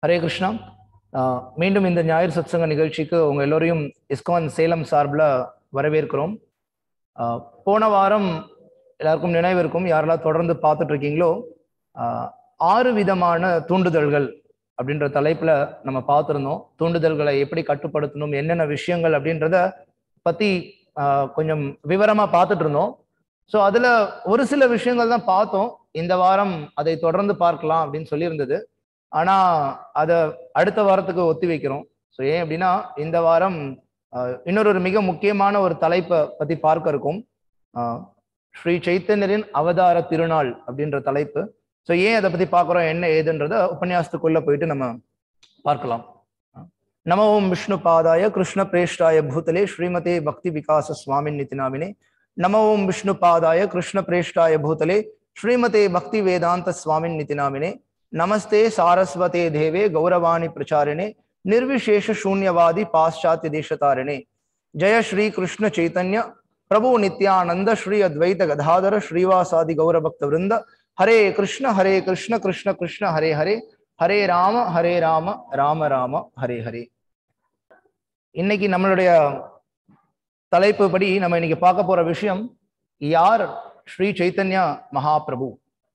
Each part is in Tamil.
ஹரே கிருஷ்ணா ஆஹ் மீண்டும் இந்த ஞாயிறு சத்சங்க நிகழ்ச்சிக்கு உங்க எல்லோரையும் இஸ்கான் சேலம் சார்பில் வரவேற்கிறோம் ஆஹ் போன வாரம் எல்லாருக்கும் நினைவு இருக்கும் யாரெல்லாம் தொடர்ந்து பார்த்துட்டு இருக்கீங்களோ ஆஹ் ஆறு விதமான தூண்டுதல்கள் அப்படின்ற தலைப்புல நம்ம பார்த்துருந்தோம் தூண்டுதல்களை எப்படி கட்டுப்படுத்தணும் என்னென்ன விஷயங்கள் அப்படின்றத பத்தி ஆஹ் கொஞ்சம் விவரமா பார்த்துட்டு இருந்தோம் ஸோ அதுல ஒரு சில விஷயங்கள் தான் பார்த்தோம் இந்த வாரம் அதை தொடர்ந்து பார்க்கலாம் அப்படின்னு சொல்லியிருந்தது ஆனா அதை அடுத்த வாரத்துக்கு ஒத்தி வைக்கிறோம் ஸோ ஏன் அப்படின்னா இந்த வாரம் ஆஹ் இன்னொரு ஒரு மிக முக்கியமான ஒரு தலைப்பை பத்தி பார்க்க இருக்கும் ஆஹ் ஸ்ரீ சைத்தன்யரின் அவதார திருநாள் அப்படின்ற தலைப்பு ஸோ ஏன் அதை பத்தி பார்க்குறோம் என்ன ஏதுன்றத உபன்யாசத்துக்குள்ள போயிட்டு நம்ம பார்க்கலாம் நம ஓம் விஷ்ணு பாதாய கிருஷ்ண பிரேஷ்டாய பூதலே ஸ்ரீமதே பக்தி விகாச சுவாமின் நிதினாமினே நம ஓம் விஷ்ணு பாதாய கிருஷ்ண பிரேஷ்டாய பூதலே ஸ்ரீமதே பக்தி வேதாந்த சுவாமின் நிதினாமினே நமஸ்தே சாரஸ்வதே தேவே கௌரவாணி பிரச்சாரிணே निर्विशेष शून्यवादी पाश्चात्य देशतारिणे जय श्री कृष्ण चैतन्य प्रभु नित्यानंद श्री अद्वैत गधाधर श्रीवासादि गौर भक्त वृंद हरे कृष्ण हरे कृष्ण कृष्ण कृष्ण हरे हरे ஹரே ராம ஹரே ராம ராம ராம ஹரே ஹரே இன்னைக்கு நம்மளுடைய தலைப்பு படி நம்ம இன்னைக்கு பார்க்க போற விஷயம் யார் ஸ்ரீ சைத்தன்யா மகாபிரபு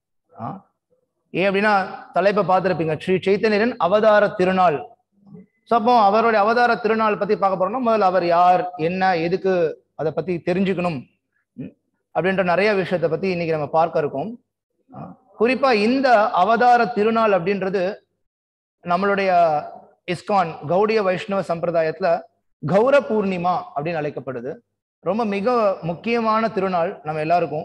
ஏன் அப்படின்னா தலைப்பை பார்த்துருப்பீங்க ஸ்ரீ சைத்தன்யரின் அவதார திருநாள் ஸோ அப்போ அவருடைய அவதார திருநாள் பத்தி பார்க்க போறோம்னா முதல்ல அவர் யார் என்ன எதுக்கு அதை பத்தி தெரிஞ்சுக்கணும் அப்படின்ற நிறைய விஷயத்த பத்தி இன்னைக்கு நம்ம பார்க்க இருக்கோம் குறிப்பா இந்த அவதார திருநாள் அப்படின்றது நம்மளுடைய இஸ்கான் கௌடிய வைஷ்ணவ சம்பிரதாயத்துல கௌர பூர்ணிமா அப்படின்னு அழைக்கப்படுது ரொம்ப மிக முக்கியமான திருநாள் நம்ம எல்லாருக்கும்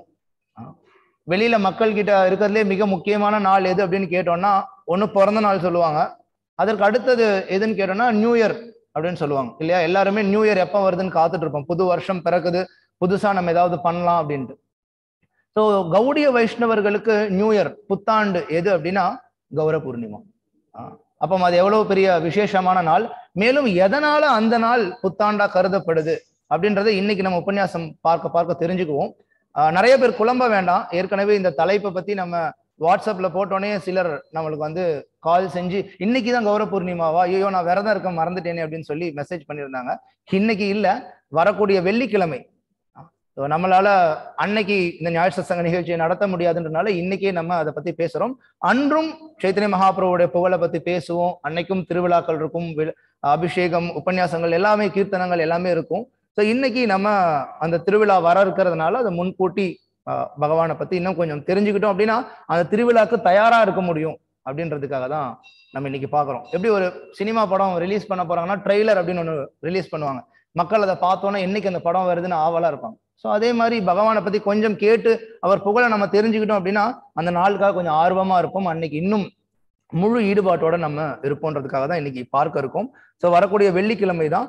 வெளியில மக்கள் கிட்ட இருக்கிறதுலே மிக முக்கியமான நாள் எது அப்படின்னு கேட்டோம்னா ஒன்னு பிறந்த நாள் சொல்லுவாங்க அதற்கு அடுத்தது எதுன்னு கேட்டோம்னா நியூ இயர் அப்படின்னு சொல்லுவாங்க இல்லையா எல்லாருமே நியூ இயர் எப்போ வருதுன்னு காத்துட்டு இருப்போம் புது வருஷம் பிறக்குது புதுசா நம்ம ஏதாவது பண்ணலாம் அப்படின்ட்டு ஸோ கௌடிய வைஷ்ணவர்களுக்கு நியூ இயர் புத்தாண்டு எது அப்படின்னா கௌர பூர்ணிமா அப்போ அது எவ்வளவு பெரிய விசேஷமான நாள் மேலும் எதனால அந்த நாள் புத்தாண்டா கருதப்படுது அப்படின்றத இன்னைக்கு நம்ம உபன்யாசம் பார்க்க பார்க்க தெரிஞ்சுக்குவோம் நிறைய பேர் குழம்ப வேண்டாம் ஏற்கனவே இந்த தலைப்பை பத்தி நம்ம வாட்ஸ்அப்ல போட்டோன்னே சிலர் நம்மளுக்கு வந்து கால் செஞ்சு இன்னைக்கு தான் கௌர பூர்ணிமாவா ஐயோ நான் விரதம் இருக்க மறந்துட்டேனே அப்படின்னு சொல்லி மெசேஜ் பண்ணியிருந்தாங்க இன்னைக்கு இல்ல வரக்கூடிய வெள்ளிக்கிழமை நம்மளால அன்னைக்கு இந்த ஞாயிற்று சங்க நிகழ்ச்சியை நடத்த முடியாதுன்றனால இன்னைக்கே நம்ம அதை பத்தி பேசுறோம் அன்றும் சைத்தன்ய மகாபிரபுடைய புகழை பத்தி பேசுவோம் அன்னைக்கும் திருவிழாக்கள் இருக்கும் அபிஷேகம் உபன்யாசங்கள் எல்லாமே கீர்த்தனங்கள் எல்லாமே இருக்கும் ஸோ இன்னைக்கு நம்ம அந்த திருவிழா வர இருக்கிறதுனால அதை முன்கூட்டி பகவானை பத்தி இன்னும் கொஞ்சம் தெரிஞ்சுக்கிட்டோம் அப்படின்னா அந்த திருவிழாக்கு தயாரா இருக்க முடியும் அப்படின்றதுக்காக தான் நம்ம இன்னைக்கு பாக்குறோம் எப்படி ஒரு சினிமா படம் ரிலீஸ் பண்ண போறாங்கன்னா ட்ரெய்லர் அப்படின்னு ஒன்று ரிலீஸ் பண்ணுவாங்க மக்கள் அதை பார்த்தோன்னா என்னைக்கு அந்த படம் வருதுன்னு ஆவலா இருப்பாங்க ஸோ அதே மாதிரி பகவானை பத்தி கொஞ்சம் கேட்டு அவர் புகழை நம்ம தெரிஞ்சுக்கிட்டோம் அப்படின்னா அந்த நாளுக்காக கொஞ்சம் ஆர்வமா இருப்போம் அன்னைக்கு இன்னும் முழு ஈடுபாட்டோட நம்ம இருப்போன்றதுக்காக தான் இன்னைக்கு பார்க்க இருக்கோம் ஸோ வரக்கூடிய வெள்ளிக்கிழமை தான்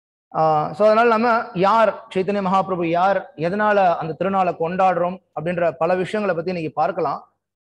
ஸோ அதனால நம்ம யார் சைத்தன்ய மகாபிரபு யார் எதனால அந்த திருநாளை கொண்டாடுறோம் அப்படின்ற பல விஷயங்களை பத்தி இன்னைக்கு பார்க்கலாம்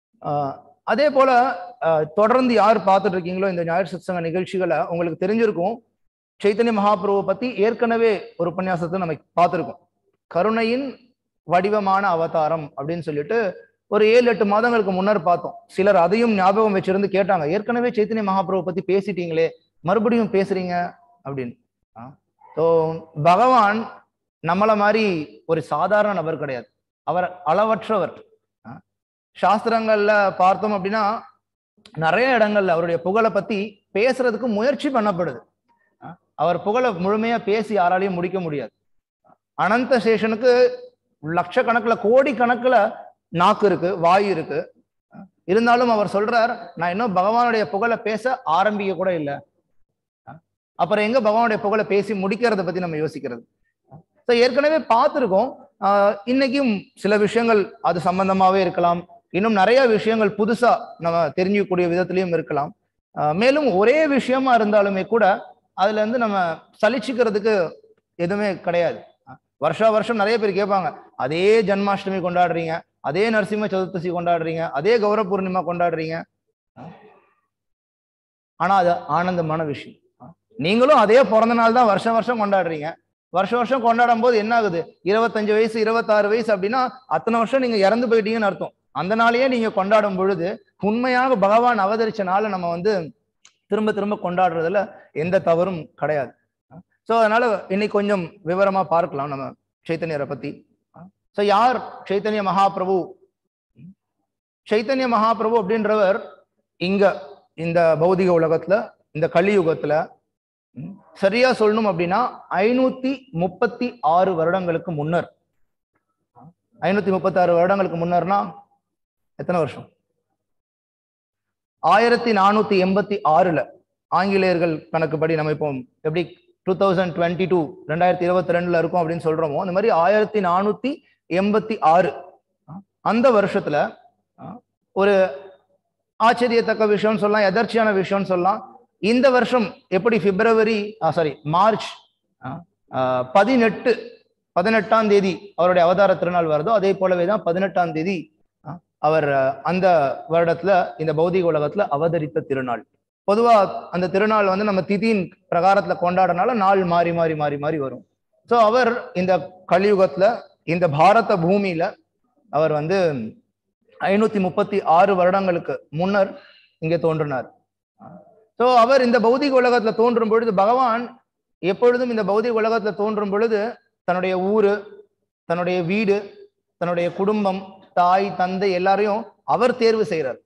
அதே போல தொடர்ந்து யார் பார்த்துட்டு இருக்கீங்களோ இந்த ஞாயிறு சத்சங்க நிகழ்ச்சிகளை உங்களுக்கு தெரிஞ்சிருக்கும் சைத்தன்ய மகாபிரபுவை பத்தி ஏற்கனவே ஒரு உபன்யாசத்தை நம்ம பார்த்துருக்கோம் கருணையின் வடிவமான அவதாரம் அப்படின்னு சொல்லிட்டு ஒரு ஏழு எட்டு மாதங்களுக்கு முன்னர் பார்த்தோம் சிலர் அதையும் ஞாபகம் வச்சிருந்து கேட்டாங்க ஏற்கனவே சைத்தன்ய மகாபிரபு பத்தி பேசிட்டீங்களே மறுபடியும் பேசுறீங்க அப்படின்னு ஸோ பகவான் நம்மள மாதிரி ஒரு சாதாரண நபர் கிடையாது அவர் அளவற்றவர் சாஸ்திரங்கள்ல பார்த்தோம் அப்படின்னா நிறைய இடங்கள்ல அவருடைய புகழை பத்தி பேசுறதுக்கு முயற்சி பண்ணப்படுது அவர் புகழை முழுமையா பேசி யாராலையும் முடிக்க முடியாது அனந்த சேஷனுக்கு லட்சக்கணக்கில் கோடி கணக்குல நாக்கு இருக்கு வாயு இருக்கு இருந்தாலும் அவர் சொல்றார் நான் இன்னும் பகவானுடைய புகழை பேச ஆரம்பிக்க கூட இல்லை அப்புறம் எங்க பகவானுடைய புகழை பேசி முடிக்கிறத பத்தி நம்ம யோசிக்கிறது ஸோ ஏற்கனவே பார்த்துருக்கோம் இன்னைக்கும் சில விஷயங்கள் அது சம்பந்தமாவே இருக்கலாம் இன்னும் நிறைய விஷயங்கள் புதுசா நம்ம தெரிஞ்சுக்கக்கூடிய விதத்திலையும் இருக்கலாம் மேலும் ஒரே விஷயமா இருந்தாலுமே கூட அதுல இருந்து நம்ம சலிச்சுக்கிறதுக்கு எதுவுமே கிடையாது வருஷா வருஷம் நிறைய பேர் கேட்பாங்க அதே ஜன்மாஷ்டமி கொண்டாடுறீங்க அதே நரசிம்ம சதுர்த்தசி கொண்டாடுறீங்க அதே கௌர பூர்ணிமா கொண்டாடுறீங்க ஆனா அது ஆனந்தமான விஷயம் நீங்களும் அதே பிறந்த நாள் தான் வருஷம் வருஷம் கொண்டாடுறீங்க வருஷம் வருஷம் கொண்டாடும் போது என்ன ஆகுது இருபத்தஞ்சு வயசு இருபத்தாறு வயசு அப்படின்னா அத்தனை வருஷம் நீங்க இறந்து போயிட்டீங்கன்னு அர்த்தம் அந்த நாளையே நீங்க கொண்டாடும் பொழுது உண்மையாக பகவான் அவதரிச்ச நாளை நம்ம வந்து திரும்ப திரும்ப கொண்டாடுறதுல எந்த தவறும் கிடையாது ஸோ அதனால இன்னைக்கு கொஞ்சம் விவரமா பார்க்கலாம் நம்ம சைத்தன்யரை பத்தி ஸோ யார் சைத்தன்ய மகாபிரபு சைத்தன்ய மகாபிரபு அப்படின்றவர் இங்க இந்த பௌதிக உலகத்துல இந்த கலியுகத்துல ம், சரியா சொல்லணும் அப்படின்னா ஐநூத்தி முப்பத்தி ஆறு வருடங்களுக்கு முன்னர் ஐநூத்தி முப்பத்தி ஆறு வருடங்களுக்கு முன்னர்னா எத்தனை வருஷம் ஆயிரத்தி நானூத்தி எண்பத்தி ஆறுல ஆங்கிலேயர்கள் கணக்குப்படி நம்ம இப்போ எப்படி டூ தௌசண்ட் டுவெண்ட்டி டூ ரெண்டாயிரத்தி இருபத்தி ரெண்டுல இருக்கும் அப்படின்னு சொல்றோமோ அந்த மாதிரி ஆயிரத்தி நானூத்தி எண்பத்தி ஆறு அந்த வருஷத்துல அஹ், ஒரு ஆச்சரியத்தக்க விஷயம் சொல்லலாம் எதர்ச்சியான விஷயம் சொல்லலாம் இந்த வருஷம் எப்படி பிப்ரவரி சாரி மார்ச் அஹ், அஹ், பதினெட்டு பதினெட்டாம் தேதி அவருடைய அவதார திருநாள் வருதோ அதே போலவே தான் பதினெட்டாம் தேதி அஹ், அவர் அஹ், அந்த வருடத்துல இந்த பௌதிக உலகத்துல அவதரித்த திருநாள் பொதுவா அந்த திருநாள் வந்து நம்ம திதியின் பிரகாரத்துல கொண்டாடுறனால நாள் மாறி மாறி மாறி மாறி வரும் ஸோ அவர் இந்த கலியுகத்துல இந்த பாரத பூமியில அவர் வந்து ஐநூத்தி முப்பத்தி ஆறு வருடங்களுக்கு முன்னர் இங்கே தோன்றினார் ஸோ அவர் இந்த பௌதிக உலகத்துல தோன்றும் பொழுது பகவான் எப்பொழுதும் இந்த பௌதிக உலகத்துல தோன்றும் பொழுது தன்னுடைய ஊரு தன்னுடைய வீடு தன்னுடைய குடும்பம் தாய் தந்தை எல்லாரையும் அவர் தேர்வு செய்கிறார்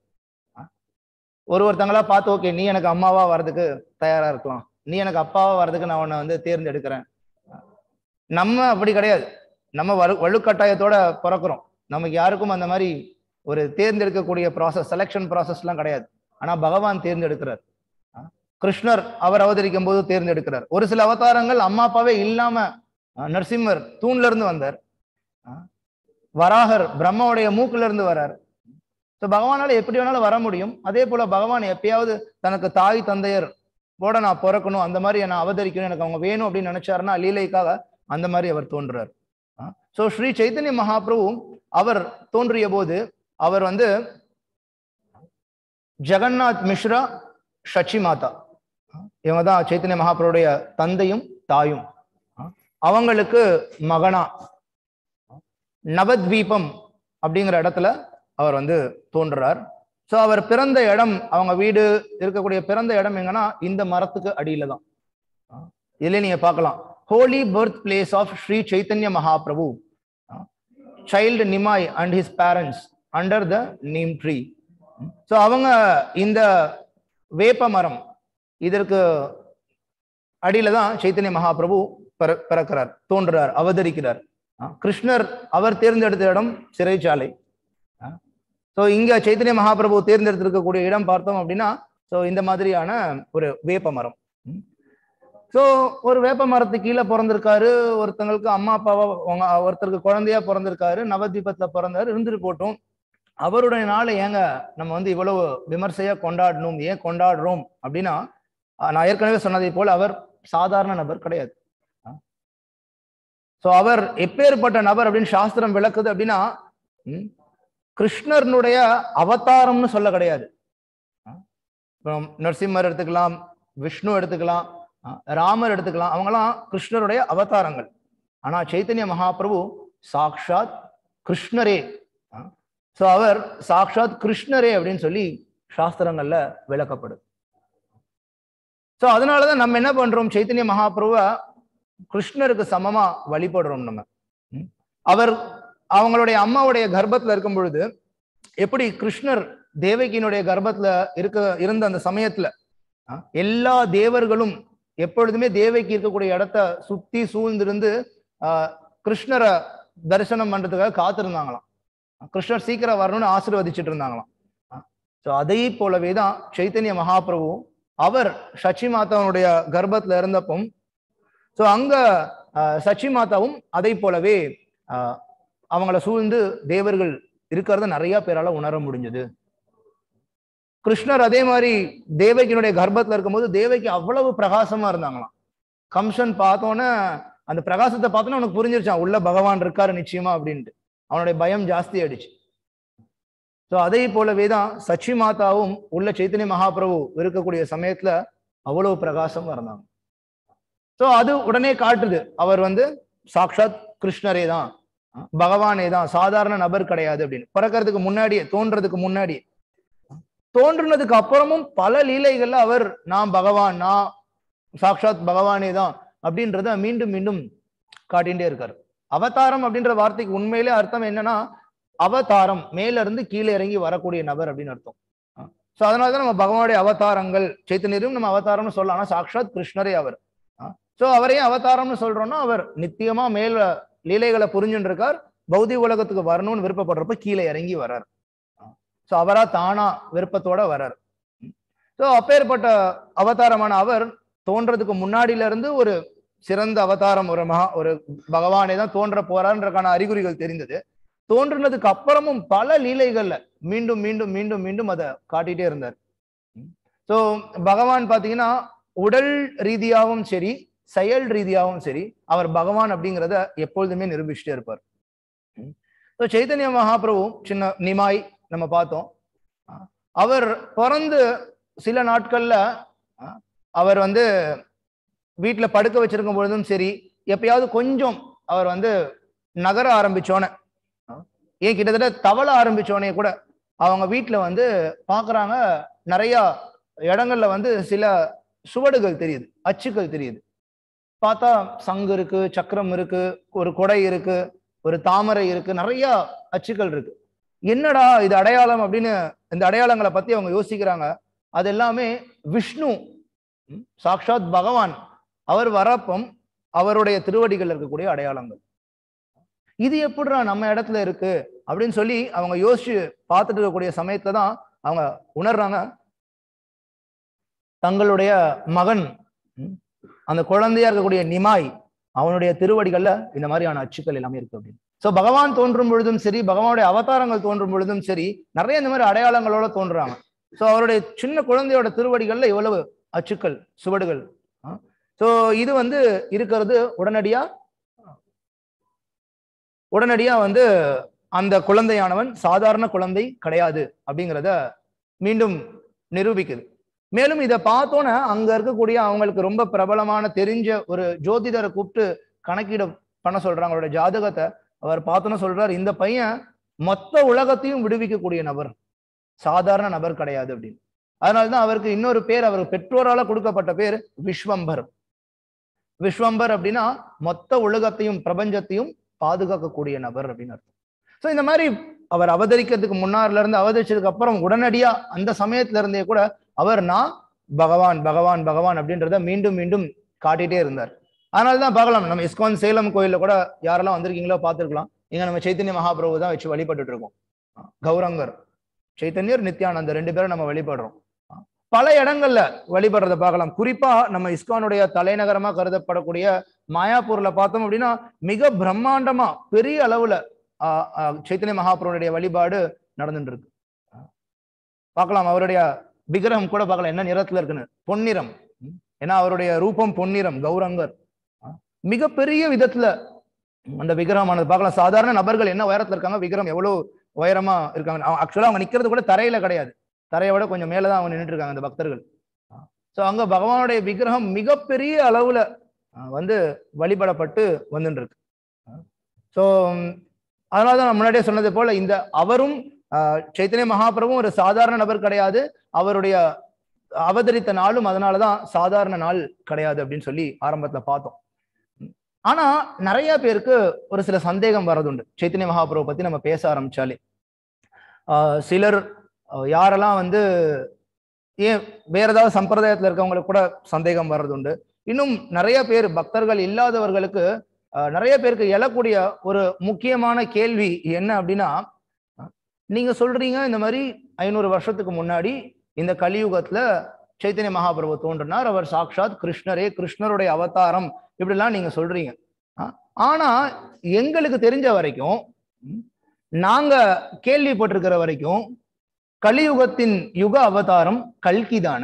ஒரு ஒருத்தங்களா பார்த்து ஓகே நீ எனக்கு அம்மாவா வர்றதுக்கு தயாரா இருக்கலாம் நீ எனக்கு அப்பாவா வர்றதுக்கு நான் உன்னை வந்து தேர்ந்தெடுக்கிறேன் நம்ம அப்படி கிடையாது நம்ம வலு வலுக்கட்டாயத்தோட பிறக்கிறோம் நமக்கு யாருக்கும் அந்த மாதிரி ஒரு தேர்ந்தெடுக்கக்கூடிய ப்ராசஸ் செலெக்ஷன் ப்ராசஸ்லாம் கிடையாது ஆனா பகவான் தேர்ந்தெடுக்கிறார் அஹ் கிருஷ்ணர் அவர் அவதரிக்கும் போது தேர்ந்தெடுக்கிறார் ஒரு சில அவதாரங்கள் அம்மா அப்பாவே இல்லாம அஹ் நரசிம்மர் தூண்ல இருந்து வந்தார் அஹ் வராகர் பிரம்மாவுடைய மூக்குல இருந்து வரார் ஸோ பகவானால எப்படி வேணாலும் வர முடியும் அதே போல பகவான் எப்பயாவது தனக்கு தாய் தந்தையர் போட நான் பிறக்கணும் அந்த மாதிரி நான் அவதரிக்கணும் எனக்கு அவங்க வேணும் அப்படின்னு நினைச்சாருன்னா லீலைக்காக அந்த மாதிரி அவர் தோன்றுறார் ஸோ ஸ்ரீ சைத்தன்ய மகாபிரபு அவர் தோன்றிய போது அவர் வந்து ஜெகநாத் மிஸ்ரா ஷச்சி மாதா இவங்க தான் சைத்தன்ய மகாபிரபுடைய தந்தையும் தாயும் அவங்களுக்கு மகனா நவத்வீபம் அப்படிங்கிற இடத்துல அவர் வந்து தோன்றுறார் ஸோ அவர் பிறந்த இடம் அவங்க வீடு இருக்கக்கூடிய பிறந்த இடம் எங்கன்னா இந்த மரத்துக்கு அடியில தான் இதுல நீங்க பார்க்கலாம் holy birth place of Sri Chaitanya Mahaprabhu child Nimai and his parents under the neem tree so அவங்க இந்த வேப்ப மரம் இதற்கு அடியில தான் சைத்தன்ய மகாபிரபு பிற பிறக்கிறார் தோன்றுறார் அவதரிக்கிறார் கிருஷ்ணர் அவர் தேர்ந்தெடுத்த இடம் சிறைச்சாலை ஸோ இங்க சைத்தன்ய மகாபிரபு தேர்ந்தெடுத்திருக்கக்கூடிய இடம் பார்த்தோம் அப்படின்னா ஸோ இந்த மாதிரியான ஒரு வேப்ப மரம் ஸோ ஒரு வேப்ப மரத்துக்கு கீழே பிறந்திருக்காரு ஒருத்தங்களுக்கு அம்மா அப்பாவா அவங்க ஒருத்தருக்கு குழந்தையா பிறந்திருக்காரு நவதீபத்துல பிறந்தாரு இருந்துட்டு போட்டோம் அவருடைய நாளை ஏங்க நம்ம வந்து இவ்வளவு விமர்சையா கொண்டாடணும் ஏன் கொண்டாடுறோம் அப்படின்னா நான் ஏற்கனவே சொன்னதை போல் அவர் சாதாரண நபர் கிடையாது ஸோ அவர் எப்பேற்பட்ட நபர் அப்படின்னு சாஸ்திரம் விளக்குது அப்படின்னா கிருஷ்ணர்னுடைய அவதாரம்னு சொல்ல கிடையாது நரசிம்மர் எடுத்துக்கலாம் விஷ்ணு எடுத்துக்கலாம் ராமர் எடுத்துக்கலாம் அவங்கெல்லாம் கிருஷ்ணருடைய அவதாரங்கள் ஆனா சைத்தன்ய மகாபிரபு சாக்ஷாத் கிருஷ்ணரே ஸோ அவர் சாக்ஷாத் கிருஷ்ணரே அப்படின்னு சொல்லி சாஸ்திரங்கள்ல விளக்கப்படுது ஸோ அதனாலதான் நம்ம என்ன பண்றோம் சைத்தன்ய மகாபிரபுவ கிருஷ்ணருக்கு சமமா வழிபடுறோம் நம்ம அவர் அவங்களுடைய அம்மாவுடைய கர்ப்பத்துல இருக்கும் பொழுது எப்படி கிருஷ்ணர் தேவகியினுடைய கர்ப்பத்துல இருக்க இருந்த அந்த சமயத்துல எல்லா தேவர்களும் எப்பொழுதுமே தேவைக்கு இருக்கக்கூடிய இடத்த சுத்தி சூழ்ந்திருந்து ஆஹ் கிருஷ்ணரை தரிசனம் பண்றதுக்காக காத்திருந்தாங்களாம் கிருஷ்ணர் சீக்கிரம் வரணும்னு ஆசீர்வதிச்சுட்டு இருந்தாங்களாம் ஸோ அதே போலவே தான் சைத்தன்ய மகாபிரபு அவர் சச்சி மாதாவுடைய கர்ப்பத்துல இருந்தப்போ ஸோ அங்க சச்சி மாதாவும் அதை போலவே அவங்கள சூழ்ந்து தேவர்கள் இருக்கிறத நிறைய பேரால உணர முடிஞ்சது கிருஷ்ணர் அதே மாதிரி தேவகியினுடைய கர்ப்பத்துல இருக்கும்போது தேவகி அவ்வளவு பிரகாசமா இருந்தாங்களாம் கம்சன் பார்த்தோன்னே அந்த பிரகாசத்தை பார்த்தோன்னா அவனுக்கு புரிஞ்சிருச்சான் உள்ள பகவான் இருக்காரு நிச்சயமா அப்படின்ட்டு அவனுடைய பயம் ஜாஸ்தி ஆயிடுச்சு ஸோ அதே போலவே தான் சச்சி மாதாவும் உள்ள சைத்தன்ய மகாபிரபு இருக்கக்கூடிய சமயத்துல அவ்வளவு பிரகாசம் இருந்தாங்க ஸோ அது உடனே காட்டுது அவர் வந்து சாக்ஷாத் கிருஷ்ணரே தான் பகவானே தான் சாதாரண நபர் கிடையாது அப்படின்னு பிறக்கிறதுக்கு முன்னாடியே தோன்றதுக்கு முன்னாடியே தோன்றுனதுக்கு அப்புறமும் பல லீலைகள்ல அவர் நான் பகவான் நான் சாக்ஷாத் பகவானே தான் அப்படின்றத மீண்டும் மீண்டும் காட்டிகிட்டே இருக்காரு அவதாரம் அப்படின்ற வார்த்தைக்கு உண்மையிலே அர்த்தம் என்னன்னா அவதாரம் மேல இருந்து கீழே இறங்கி வரக்கூடிய நபர் அப்படின்னு அர்த்தம் ஸோ அதனாலதான் நம்ம பகவானுடைய அவதாரங்கள் சைத்தன்யரும் நம்ம அவதாரம்னு சொல்லலாம் ஆனா சாக்ஷாத் கிருஷ்ணரே அவர் ஸோ அவரையும் அவதாரம்னு சொல்றோம்னா அவர் நித்தியமா மேல லீலைகளை புரிஞ்சுட்டு இருக்கார் பௌதிக உலகத்துக்கு வரணும்னு விருப்பப்படுறப்ப கீழே இறங்கி வர்றார் ஸோ அவரா தானா விருப்பத்தோட வர்றார் ஸோ அப்பேற்பட்ட அவதாரமான அவர் தோன்றதுக்கு முன்னாடியில இருந்து ஒரு சிறந்த அவதாரம் ஒரு மகா ஒரு பகவானே தான் தோன்ற போறான்றக்கான அறிகுறிகள் தெரிந்தது தோன்றுனதுக்கு அப்புறமும் பல லீலைகள்ல மீண்டும் மீண்டும் மீண்டும் மீண்டும் அதை காட்டிட்டே இருந்தார் ஸோ பகவான் பாத்தீங்கன்னா உடல் ரீதியாகவும் சரி செயல் ரீதியாகவும் சரி அவர் பகவான் அப்படிங்கிறத எப்பொழுதுமே நிரூபிச்சுட்டே இருப்பார் ஸோ சைதன்ய மகாபிரபு சின்ன நிமாய் நம்ம பார்த்தோம் அவர் பிறந்து சில நாட்கள்ல அவர் வந்து வீட்டுல படுக்க வச்சிருக்கும் பொழுதும் சரி எப்பயாவது கொஞ்சம் அவர் வந்து நகர ஆரம்பிச்சோன்னே ஏன் கிட்டத்தட்ட தவள ஆரம்பிச்சோடனே கூட அவங்க வீட்டுல வந்து பாக்குறாங்க நிறைய இடங்கள்ல வந்து சில சுவடுகள் தெரியுது அச்சுக்கள் தெரியுது பார்த்தா சங்கு இருக்கு சக்கரம் இருக்கு ஒரு கொடை இருக்கு ஒரு தாமரை இருக்கு நிறைய அச்சுக்கள் இருக்கு என்னடா இது அடையாளம் அப்படின்னு இந்த அடையாளங்களை பத்தி அவங்க யோசிக்கிறாங்க அது எல்லாமே விஷ்ணு சாக்ஷாத் பகவான் அவர் வரப்பம் அவருடைய திருவடிகள் இருக்கக்கூடிய அடையாளங்கள் இது எப்படிடா நம்ம இடத்துல இருக்கு அப்படின்னு சொல்லி அவங்க யோசிச்சு பார்த்துட்டு இருக்கக்கூடிய சமயத்துல தான் அவங்க உணர்றாங்க தங்களுடைய மகன் அந்த குழந்தையா இருக்கக்கூடிய நிமாய் அவனுடைய திருவடிகள்ல இந்த மாதிரியான அச்சுக்கள் எல்லாமே இருக்கு அப்படின்னு சோ பகவான் தோன்றும் பொழுதும் சரி பகவானுடைய அவதாரங்கள் தோன்றும் பொழுதும் சரி நிறைய இந்த மாதிரி அடையாளங்களோட தோன்றுறாங்க சோ அவருடைய சின்ன குழந்தையோட திருவடிகள்ல இவ்வளவு அச்சுக்கள் சுவடுகள் சோ இது வந்து இருக்கிறது உடனடியா உடனடியா வந்து அந்த குழந்தையானவன் சாதாரண குழந்தை கிடையாது அப்படிங்கிறத மீண்டும் நிரூபிக்குது மேலும் இதை பார்த்தோன்னே அங்க இருக்கக்கூடிய அவங்களுக்கு ரொம்ப பிரபலமான தெரிஞ்ச ஒரு ஜோதிடரை கூப்பிட்டு கணக்கீடு பண்ண சொல்றாங்க அவரோட ஜாதகத்தை அவர் பார்த்தோன்னு சொல்றாரு இந்த பையன் மொத்த உலகத்தையும் விடுவிக்கக்கூடிய நபர் சாதாரண நபர் கிடையாது அப்படின்னு அதனால்தான் அவருக்கு இன்னொரு பேர் அவர் பெற்றோரால கொடுக்கப்பட்ட பேர் விஸ்வம்பர் விஸ்வம்பர் அப்படின்னா மொத்த உலகத்தையும் பிரபஞ்சத்தையும் பாதுகாக்கக்கூடிய நபர் அப்படின்னு அர்த்தம் ஸோ இந்த மாதிரி அவர் அவதரிக்கிறதுக்கு முன்னார்ல இருந்து அவதரிச்சதுக்கு அப்புறம் உடனடியா அந்த சமயத்துல இருந்தே கூட அவர் நான் பகவான் பகவான் பகவான் அப்படின்றத மீண்டும் மீண்டும் காட்டிட்டே இருந்தார் அதனாலதான் பார்க்கலாம் நம்ம இஸ்கான் சேலம் கோயில்ல கூட யாரெல்லாம் வந்திருக்கீங்களோ பார்த்துருக்கலாம் இங்க நம்ம சைத்தன்ய மகாபிரபு தான் வச்சு வழிபட்டுட்டு இருக்கோம் கௌரங்கர் சைத்தன்யர் நித்யானந்தர் ரெண்டு பேரும் நம்ம வழிபடுறோம் பல இடங்கள்ல வழிபடுறத பார்க்கலாம் குறிப்பா நம்ம இஸ்கானுடைய தலைநகரமா கருதப்படக்கூடிய மாயாப்பூர்ல பார்த்தோம் அப்படின்னா மிக பிரம்மாண்டமா பெரிய அளவுல சைத்தன்ய மகாபுரனுடைய வழிபாடு நடந்துட்டு இருக்கு பார்க்கலாம் அவருடைய விக்கிரகம் கூட பார்க்கலாம் என்ன நிறத்துல இருக்குன்னு பொன்னிறம் ஏன்னா அவருடைய ரூபம் பொன்னிறம் கௌரங்கர் மிகப்பெரிய விதத்துல அந்த விக்கிரகமானது பார்க்கலாம் சாதாரண நபர்கள் என்ன உயரத்துல இருக்காங்க விக்கிரம் எவ்வளவு உயரமா இருக்காங்க ஆக்சுவலா அவங்க நிக்கிறது கூட தரையில கிடையாது தரையை விட கொஞ்சம் மேலதான் அவங்க நின்றுட்டு இருக்காங்க அந்த பக்தர்கள் ஸோ அங்க பகவானுடைய விக்கிரகம் மிகப்பெரிய அளவுல வந்து வழிபடப்பட்டு வந்துட்டு இருக்கு ஸோ அதனாலதான் நான் முன்னாடியே சொன்னது போல இந்த அவரும் சைத்தன்ய மகாபிரபும் ஒரு சாதாரண நபர் கிடையாது அவருடைய அவதரித்த நாளும் அதனாலதான் சாதாரண நாள் கிடையாது அப்படின்னு சொல்லி ஆரம்பத்துல பார்த்தோம் ஆனா நிறைய பேருக்கு ஒரு சில சந்தேகம் வர்றதுண்டு சைத்தன்ய மகாபிரபு பத்தி நம்ம பேச ஆரம்பிச்சாலே சிலர் யாரெல்லாம் வந்து ஏன் வேற ஏதாவது சம்பிரதாயத்துல இருக்கவங்களுக்கு கூட சந்தேகம் வர்றதுண்டு இன்னும் நிறைய பேர் பக்தர்கள் இல்லாதவர்களுக்கு நிறைய பேருக்கு எழக்கூடிய ஒரு முக்கியமான கேள்வி என்ன அப்படின்னா நீங்க சொல்றீங்க இந்த மாதிரி ஐநூறு வருஷத்துக்கு முன்னாடி இந்த கலியுகத்துல சைத்தன்ய மகாபிரபு தோன்றினார் அவர் சாக்ஷாத் கிருஷ்ணரே கிருஷ்ணருடைய அவதாரம் இப்படிலாம் நீங்க சொல்றீங்க ஆனா எங்களுக்கு தெரிஞ்ச வரைக்கும் நாங்க கேள்விப்பட்டிருக்கிற வரைக்கும் கலியுகத்தின் யுக அவதாரம் கல்கி தானே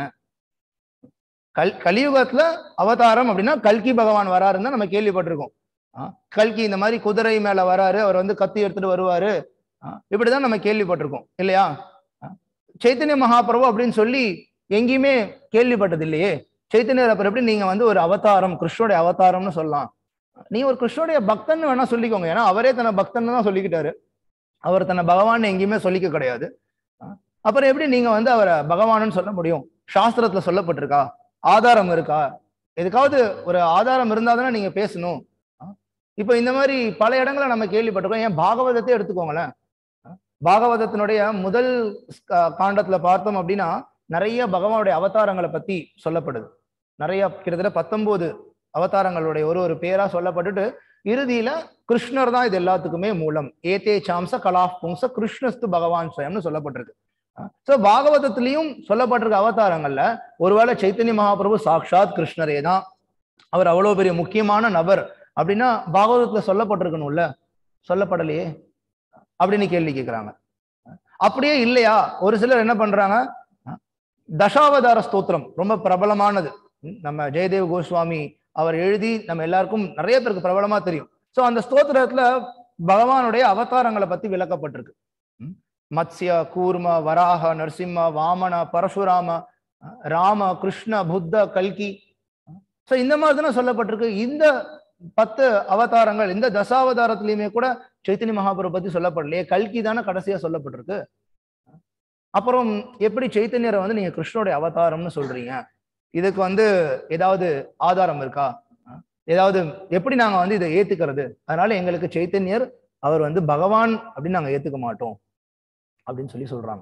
கல் கலியுகத்துல அவதாரம் அப்படின்னா கல்கி பகவான் வராருன்னு தான் நம்ம கேள்விப்பட்டிருக்கோம் கல்கி இந்த மாதிரி குதிரை மேல வராரு அவர் வந்து கத்தி எடுத்துட்டு வருவாரு இப்படிதான் நம்ம கேள்விப்பட்டிருக்கோம் இல்லையா சைத்தன்ய மகாபிரபு அப்படின்னு சொல்லி எங்கேயுமே கேள்விப்பட்டது இல்லையே சைத்தன்யர் அப்புறம் எப்படி நீங்க வந்து ஒரு அவதாரம் கிருஷ்ணனுடைய அவதாரம்னு சொல்லலாம் நீ ஒரு கிருஷ்ணனுடைய பக்தன் வேணா சொல்லிக்கோங்க ஏன்னா அவரே தன்னை பக்தன் தான் சொல்லிக்கிட்டாரு அவர் தன்னை பகவான் எங்கேயுமே சொல்லிக்க கிடையாது அப்புறம் எப்படி நீங்க வந்து அவரை பகவானுன்னு சொல்ல முடியும் சாஸ்திரத்துல சொல்லப்பட்டிருக்கா ஆதாரம் இருக்கா எதுக்காவது ஒரு ஆதாரம் இருந்தா தானே நீங்க பேசணும் இப்போ இந்த மாதிரி பல இடங்களை நம்ம கேள்விப்பட்டிருக்கோம் ஏன் பாகவதத்தை எடுத்துக்கோங்களேன் பாகவதத்தினுடைய முதல் காண்டத்துல பார்த்தோம் அப்படின்னா நிறைய பகவானுடைய அவதாரங்களை பத்தி சொல்லப்படுது நிறைய கிட்டத்தட்ட பத்தொன்பது அவதாரங்களுடைய ஒரு ஒரு பேரா சொல்லப்பட்டுட்டு இறுதியில கிருஷ்ணர் தான் இது எல்லாத்துக்குமே மூலம் ஏதே சாம்ச கலாப் புங்ச கிருஷ்ணஸ்து பகவான் ஸ்வயம்னு சொல்லப்பட்டிருக்கு சோ பாகவதத்திலையும் சொல்லப்பட்டிருக்க அவதாரங்கள்ல ஒருவேளை சைத்தன்ய மகாபிரபு சாக்ஷாத் கிருஷ்ணரே தான் அவர் அவ்வளவு பெரிய முக்கியமான நபர் அப்படின்னா பாகவதத்துல சொல்லப்பட்டிருக்கணும்ல சொல்லப்படலையே அப்படின்னு கேள்வி கேட்கிறாங்க அப்படியே இல்லையா ஒரு சிலர் என்ன பண்றாங்க தசாவதார ஸ்தோத்திரம் ரொம்ப பிரபலமானது நம்ம ஜெயதேவ் கோஸ்வாமி அவர் எழுதி நம்ம எல்லாருக்கும் நிறைய பேருக்கு பிரபலமா தெரியும் சோ அந்த ஸ்தோத்திரத்துல பகவானுடைய அவதாரங்களை பத்தி விளக்கப்பட்டிருக்கு மத்ஸ்ய கூர்ம வராக நரசிம்ம வாமன பரசுராம ராம கிருஷ்ண புத்த கல்கி சோ இந்த மாதிரி தானே சொல்லப்பட்டிருக்கு இந்த பத்து அவதாரங்கள் இந்த தசாவதாரத்திலயுமே கூட சைத்தன்ய மகாபுரம் பத்தி சொல்லப்படலையே கல்கி தானே கடைசியா சொல்லப்பட்டிருக்கு அப்புறம் எப்படி சைத்தன்யரை வந்து நீங்க கிருஷ்ணனுடைய அவதாரம்னு சொல்றீங்க இதுக்கு வந்து ஏதாவது ஆதாரம் இருக்கா ஏதாவது எப்படி நாங்க வந்து இதை ஏத்துக்கிறது அதனால எங்களுக்கு சைத்தன்யர் அவர் வந்து பகவான் அப்படின்னு நாங்க ஏத்துக்க மாட்டோம் அப்படின்னு சொல்லி சொல்றாங்க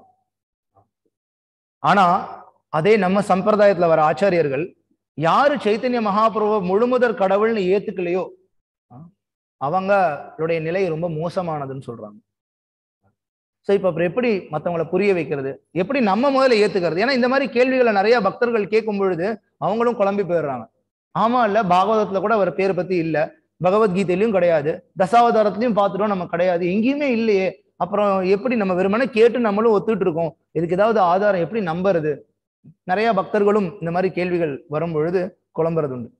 ஆனா அதே நம்ம சம்பிரதாயத்துல வர ஆச்சாரியர்கள் யாரு சைத்தன்ய மகாபிரபு முழுமுதற் கடவுள்னு ஏத்துக்கலையோ அவங்களுடைய நிலை ரொம்ப மோசமானதுன்னு சொல்றாங்க ஸோ இப்போ அப்புறம் எப்படி மற்றவங்களை புரிய வைக்கிறது எப்படி நம்ம முதல்ல ஏத்துக்கிறது ஏன்னா இந்த மாதிரி கேள்விகளை நிறைய பக்தர்கள் கேட்கும் பொழுது அவங்களும் குழம்பி போயிடுறாங்க ஆமா இல்ல பாகவதத்துல கூட அவர் பேரை பத்தி இல்ல பகவத்கீதையிலயும் கிடையாது தசாவதாரத்திலையும் பார்த்துட்டோம் நம்ம கிடையாது எங்கேயுமே இல்லையே அப்புறம் எப்படி நம்ம வெறுமனே கேட்டு நம்மளும் ஒத்துட்டு இருக்கோம் இதுக்கு ஏதாவது ஆதாரம் எப்படி நம்புறது நிறைய பக்தர்களும் இந்த மாதிரி கேள்விகள் வரும் பொழுது குழம்புறது உண்டு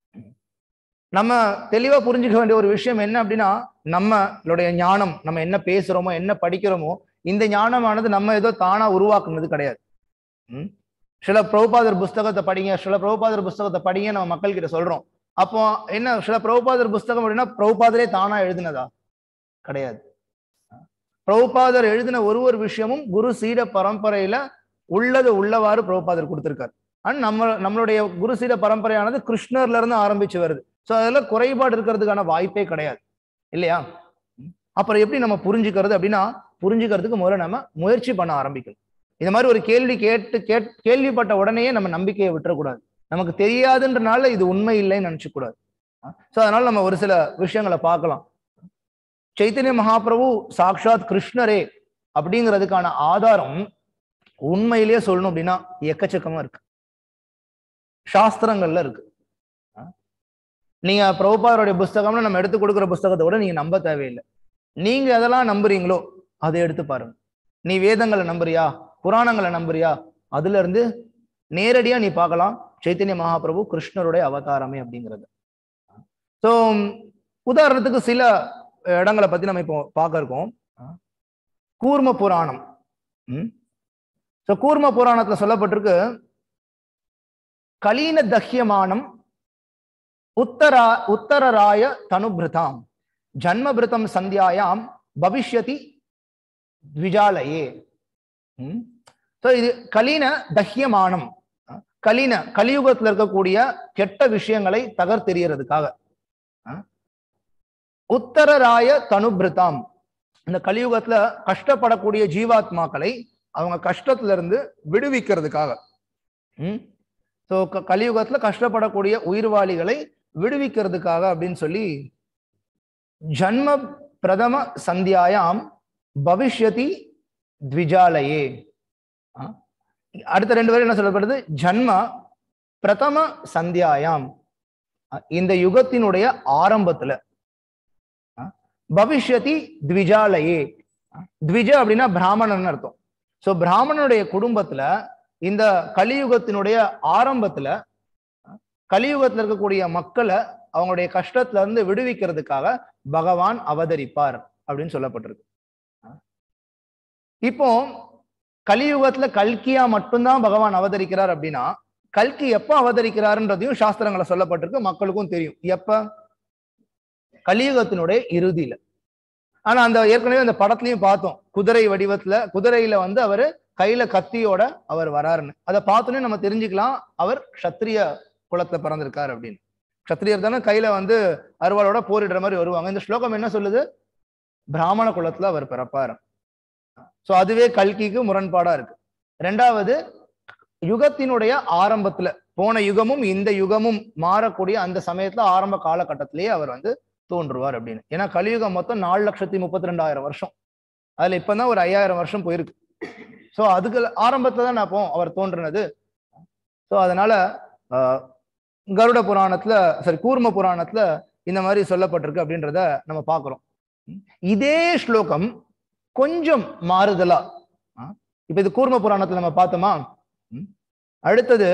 நம்ம தெளிவா புரிஞ்சுக்க வேண்டிய ஒரு விஷயம் என்ன அப்படின்னா நம்மளுடைய ஞானம் நம்ம என்ன பேசுறோமோ என்ன படிக்கிறோமோ இந்த ஞானமானது நம்ம ஏதோ தானா உருவாக்குனது கிடையாது ம் சில பிரபுபாதர் புஸ்தகத்தை படிங்க சில பிரபுபாதர் புஸ்தகத்தை படிங்க நம்ம மக்கள் கிட்ட சொல்றோம் அப்போ என்ன சில பிரபுபாதர் புஸ்தகம் அப்படின்னா பிரபுபாதரே தானா எழுதினதா கிடையாது பிரபுபாதர் எழுதின ஒரு ஒரு விஷயமும் குரு சீட பரம்பரையில உள்ளது உள்ளவாறு பிரபுபாதர் கொடுத்திருக்காரு அண்ட் நம்ம நம்மளுடைய குரு சீட பரம்பரையானது கிருஷ்ணர்ல இருந்து ஆரம்பிச்சு வருது ஸோ அதில் குறைபாடு இருக்கிறதுக்கான வாய்ப்பே கிடையாது இல்லையா அப்புறம் எப்படி நம்ம புரிஞ்சுக்கிறது அப்படின்னா புரிஞ்சுக்கிறதுக்கு முதல்ல நம்ம முயற்சி பண்ண ஆரம்பிக்கணும் இந்த மாதிரி ஒரு கேள்வி கேட்டு கேட் கேள்விப்பட்ட உடனேயே நம்ம நம்பிக்கையை விட்டுறக்கூடாது நமக்கு தெரியாதுன்றனால இது உண்மை இல்லைன்னு நினைச்சக்கூடாது ஸோ அதனால நம்ம ஒரு சில விஷயங்களை பார்க்கலாம் சைத்தன்ய மகாபிரபு சாக்ஷாத் கிருஷ்ணரே அப்படிங்கிறதுக்கான ஆதாரம் உண்மையிலேயே சொல்லணும் அப்படின்னா எக்கச்சக்கமா இருக்கு சாஸ்திரங்கள்ல இருக்கு நீங்க பிரபுபாதருடைய புஸ்தகம்னு நம்ம எடுத்து கொடுக்குற புஸ்தகத்தை விட நீங்க நம்ப தேவையில்லை நீங்க எதெல்லாம் நம்புறீங்களோ அதை எடுத்து பாருங்க நீ வேதங்களை நம்புறியா புராணங்களை நம்புறியா அதுல இருந்து நேரடியா நீ பார்க்கலாம் சைத்தன்ய மகாபிரபு கிருஷ்ணருடைய அவதாரமே அப்படிங்கிறது ஸோ உதாரணத்துக்கு சில இடங்களை பத்தி நம்ம இப்போ பார்க்க இருக்கோம் கூர்ம புராணம் ஸோ கூர்ம புராணத்துல சொல்லப்பட்டிருக்கு கலீன தஹ்யமானம் உத்தரா உத்தரராய தனுபிருதாம் ஜன்மபிருத்தம் சந்தியாயாம் பவிஷ்யதி த்விஜாலயே ஸோ இது கலீன தஹ்யமானம் கலீன கலியுகத்துல இருக்கக்கூடிய கெட்ட விஷயங்களை தகர்த்தெறியறதுக்காக உத்தரராய தனுபிருதாம் இந்த கலியுகத்துல கஷ்டப்படக்கூடிய ஜீவாத்மாக்களை அவங்க கஷ்டத்துல இருந்து விடுவிக்கிறதுக்காக ம் ஸோ கலியுகத்துல கஷ்டப்படக்கூடிய உயிர்வாளிகளை விடுவிக்கிறதுக்காக அப்படின்னு சொல்லி ஜன்ம பிரதம சந்தியாயாம் பவிஷ்யதி த்விஜாலயே அடுத்த ரெண்டு பேரும் என்ன சொல்லப்படுது ஜன்ம பிரதம சந்தியாயாம் இந்த யுகத்தினுடைய ஆரம்பத்துல பவிஷ்யதி த்விஜாலயே த்விஜ அப்படின்னா பிராமணன் அர்த்தம் ஸோ பிராமணனுடைய குடும்பத்துல இந்த கலியுகத்தினுடைய ஆரம்பத்துல கலியுகத்துல இருக்கக்கூடிய மக்களை அவங்களுடைய கஷ்டத்துல இருந்து விடுவிக்கிறதுக்காக பகவான் அவதரிப்பார் அப்படின்னு சொல்லப்பட்டிருக்கு இப்போ கலியுகத்துல கல்கியா மட்டும்தான் பகவான் அவதரிக்கிறார் அப்படின்னா கல்கி எப்ப அவதரிக்கிறாருன்றதையும் சாஸ்திரங்களை சொல்லப்பட்டிருக்கு மக்களுக்கும் தெரியும் எப்ப கலியுகத்தினுடைய இறுதியில ஆனா அந்த ஏற்கனவே அந்த படத்துலயும் பார்த்தோம் குதிரை வடிவத்துல குதிரையில வந்து அவரு கையில கத்தியோட அவர் வராருன்னு அதை பார்த்தோன்னே நம்ம தெரிஞ்சுக்கலாம் அவர் க்ஷத்ரிய குலத்துல பிறந்திருக்காரு அப்படின்னு க்ஷத்ரியர் தானே கையில வந்து அருவாளோட போரிடுற மாதிரி வருவாங்க இந்த ஸ்லோகம் என்ன சொல்லுது பிராமண குலத்துல அவர் பிறப்பாரு சோ அதுவே கல்கிக்கு முரண்பாடா இருக்கு ரெண்டாவது யுகத்தினுடைய ஆரம்பத்துல போன யுகமும் இந்த யுகமும் மாறக்கூடிய அந்த சமயத்துல ஆரம்ப காலகட்டத்திலேயே அவர் வந்து தோன்றுவார் அப்படின்னு ஏன்னா கலியுகம் மொத்தம் நாலு லட்சத்தி முப்பத்தி ரெண்டாயிரம் வருஷம் அதுல இப்பதான் ஒரு ஐயாயிரம் வருஷம் போயிருக்கு சோ அதுக்கு ஆரம்பத்துல தான் அப்போ அவர் தோன்றினது சோ அதனால ஆஹ், கருட புராணத்துல சரி கூர்ம புராணத்துல இந்த மாதிரி சொல்லப்பட்டிருக்கு அப்படின்றத நம்ம பார்க்கிறோம் இதே ஸ்லோகம் கொஞ்சம் மாறுதலா ஆ, இப்ப இது கூர்ம புராணத்துல நம்ம பார்த்தோமா ம். அடுத்தது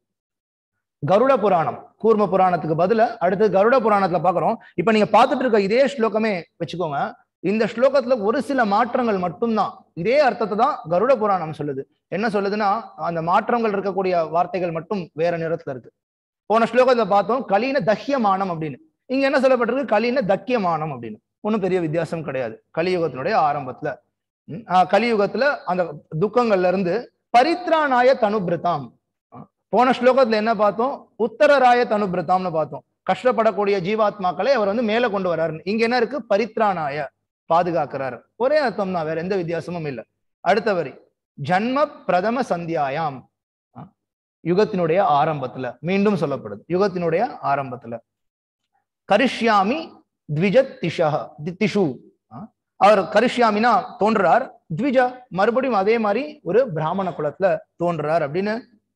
கருட புராணம் கூர்ம புராணத்துக்கு பதிலா அடுத்து கருட புராணத்துல பார்க்கிறோம் இப்ப நீங்க பார்த்துட்டு இருக்க இதே ஸ்லோகமே வச்சுக்கோங்க இந்த ஸ்லோகத்துல ஒரு சில மாற்றங்கள் மட்டும்தான் இதே அர்த்தத்தை தான் கருட புராணம் சொல்லுது என்ன சொல்லுதுன்னா அந்த மாற்றங்கள் இருக்கக்கூடிய வார்த்தைகள் மட்டும் வேற நிறத்துல இருக்கு போன ஸ்லோகத்துல பார்த்தோம் கலீன தஹ்யமானம் அப்படின்னு இங்க என்ன சொல்லப்பட்டிருக்கு கலீன தக்கியமானம் அப்படின்னு ஒன்றும் பெரிய வித்தியாசம் கிடையாது கலியுகத்தினுடைய ஆரம்பத்துல ம், ஆஹ், கலியுகத்துல அந்த துக்கங்கள்ல இருந்து பரித்ராணாய தனுபிரதாம் ஆஹ், போன ஸ்லோகத்துல என்ன பார்த்தோம் உத்தரராய தனுபிரதாம்னு பார்த்தோம் கஷ்டப்படக்கூடிய ஜீவாத்மாக்களை அவர் வந்து மேல கொண்டு வர்றாரு இங்க என்ன இருக்கு பரித்ராணாய பாதுகாக்கிறாரு ஒரே அர்த்தம் தான் வேற எந்த வித்தியாசமும் இல்லை அடுத்த வரி ஜன்ம பிரதம சந்தியாயாம் ஆஹ், யுகத்தினுடைய ஆரம்பத்துல மீண்டும் சொல்லப்படுது யுகத்தினுடைய ஆரம்பத்துல கரிஷ்யாமி த்விஜத் திஷஹ தி- திஷு ஆஹ், அவர் கரிஷ்யாமினா தோன்றுறார் த்விஜ மறுபடியும் அதே மாதிரி ஒரு பிராமண குலத்துல தோன்றுறார் அப்படின்னு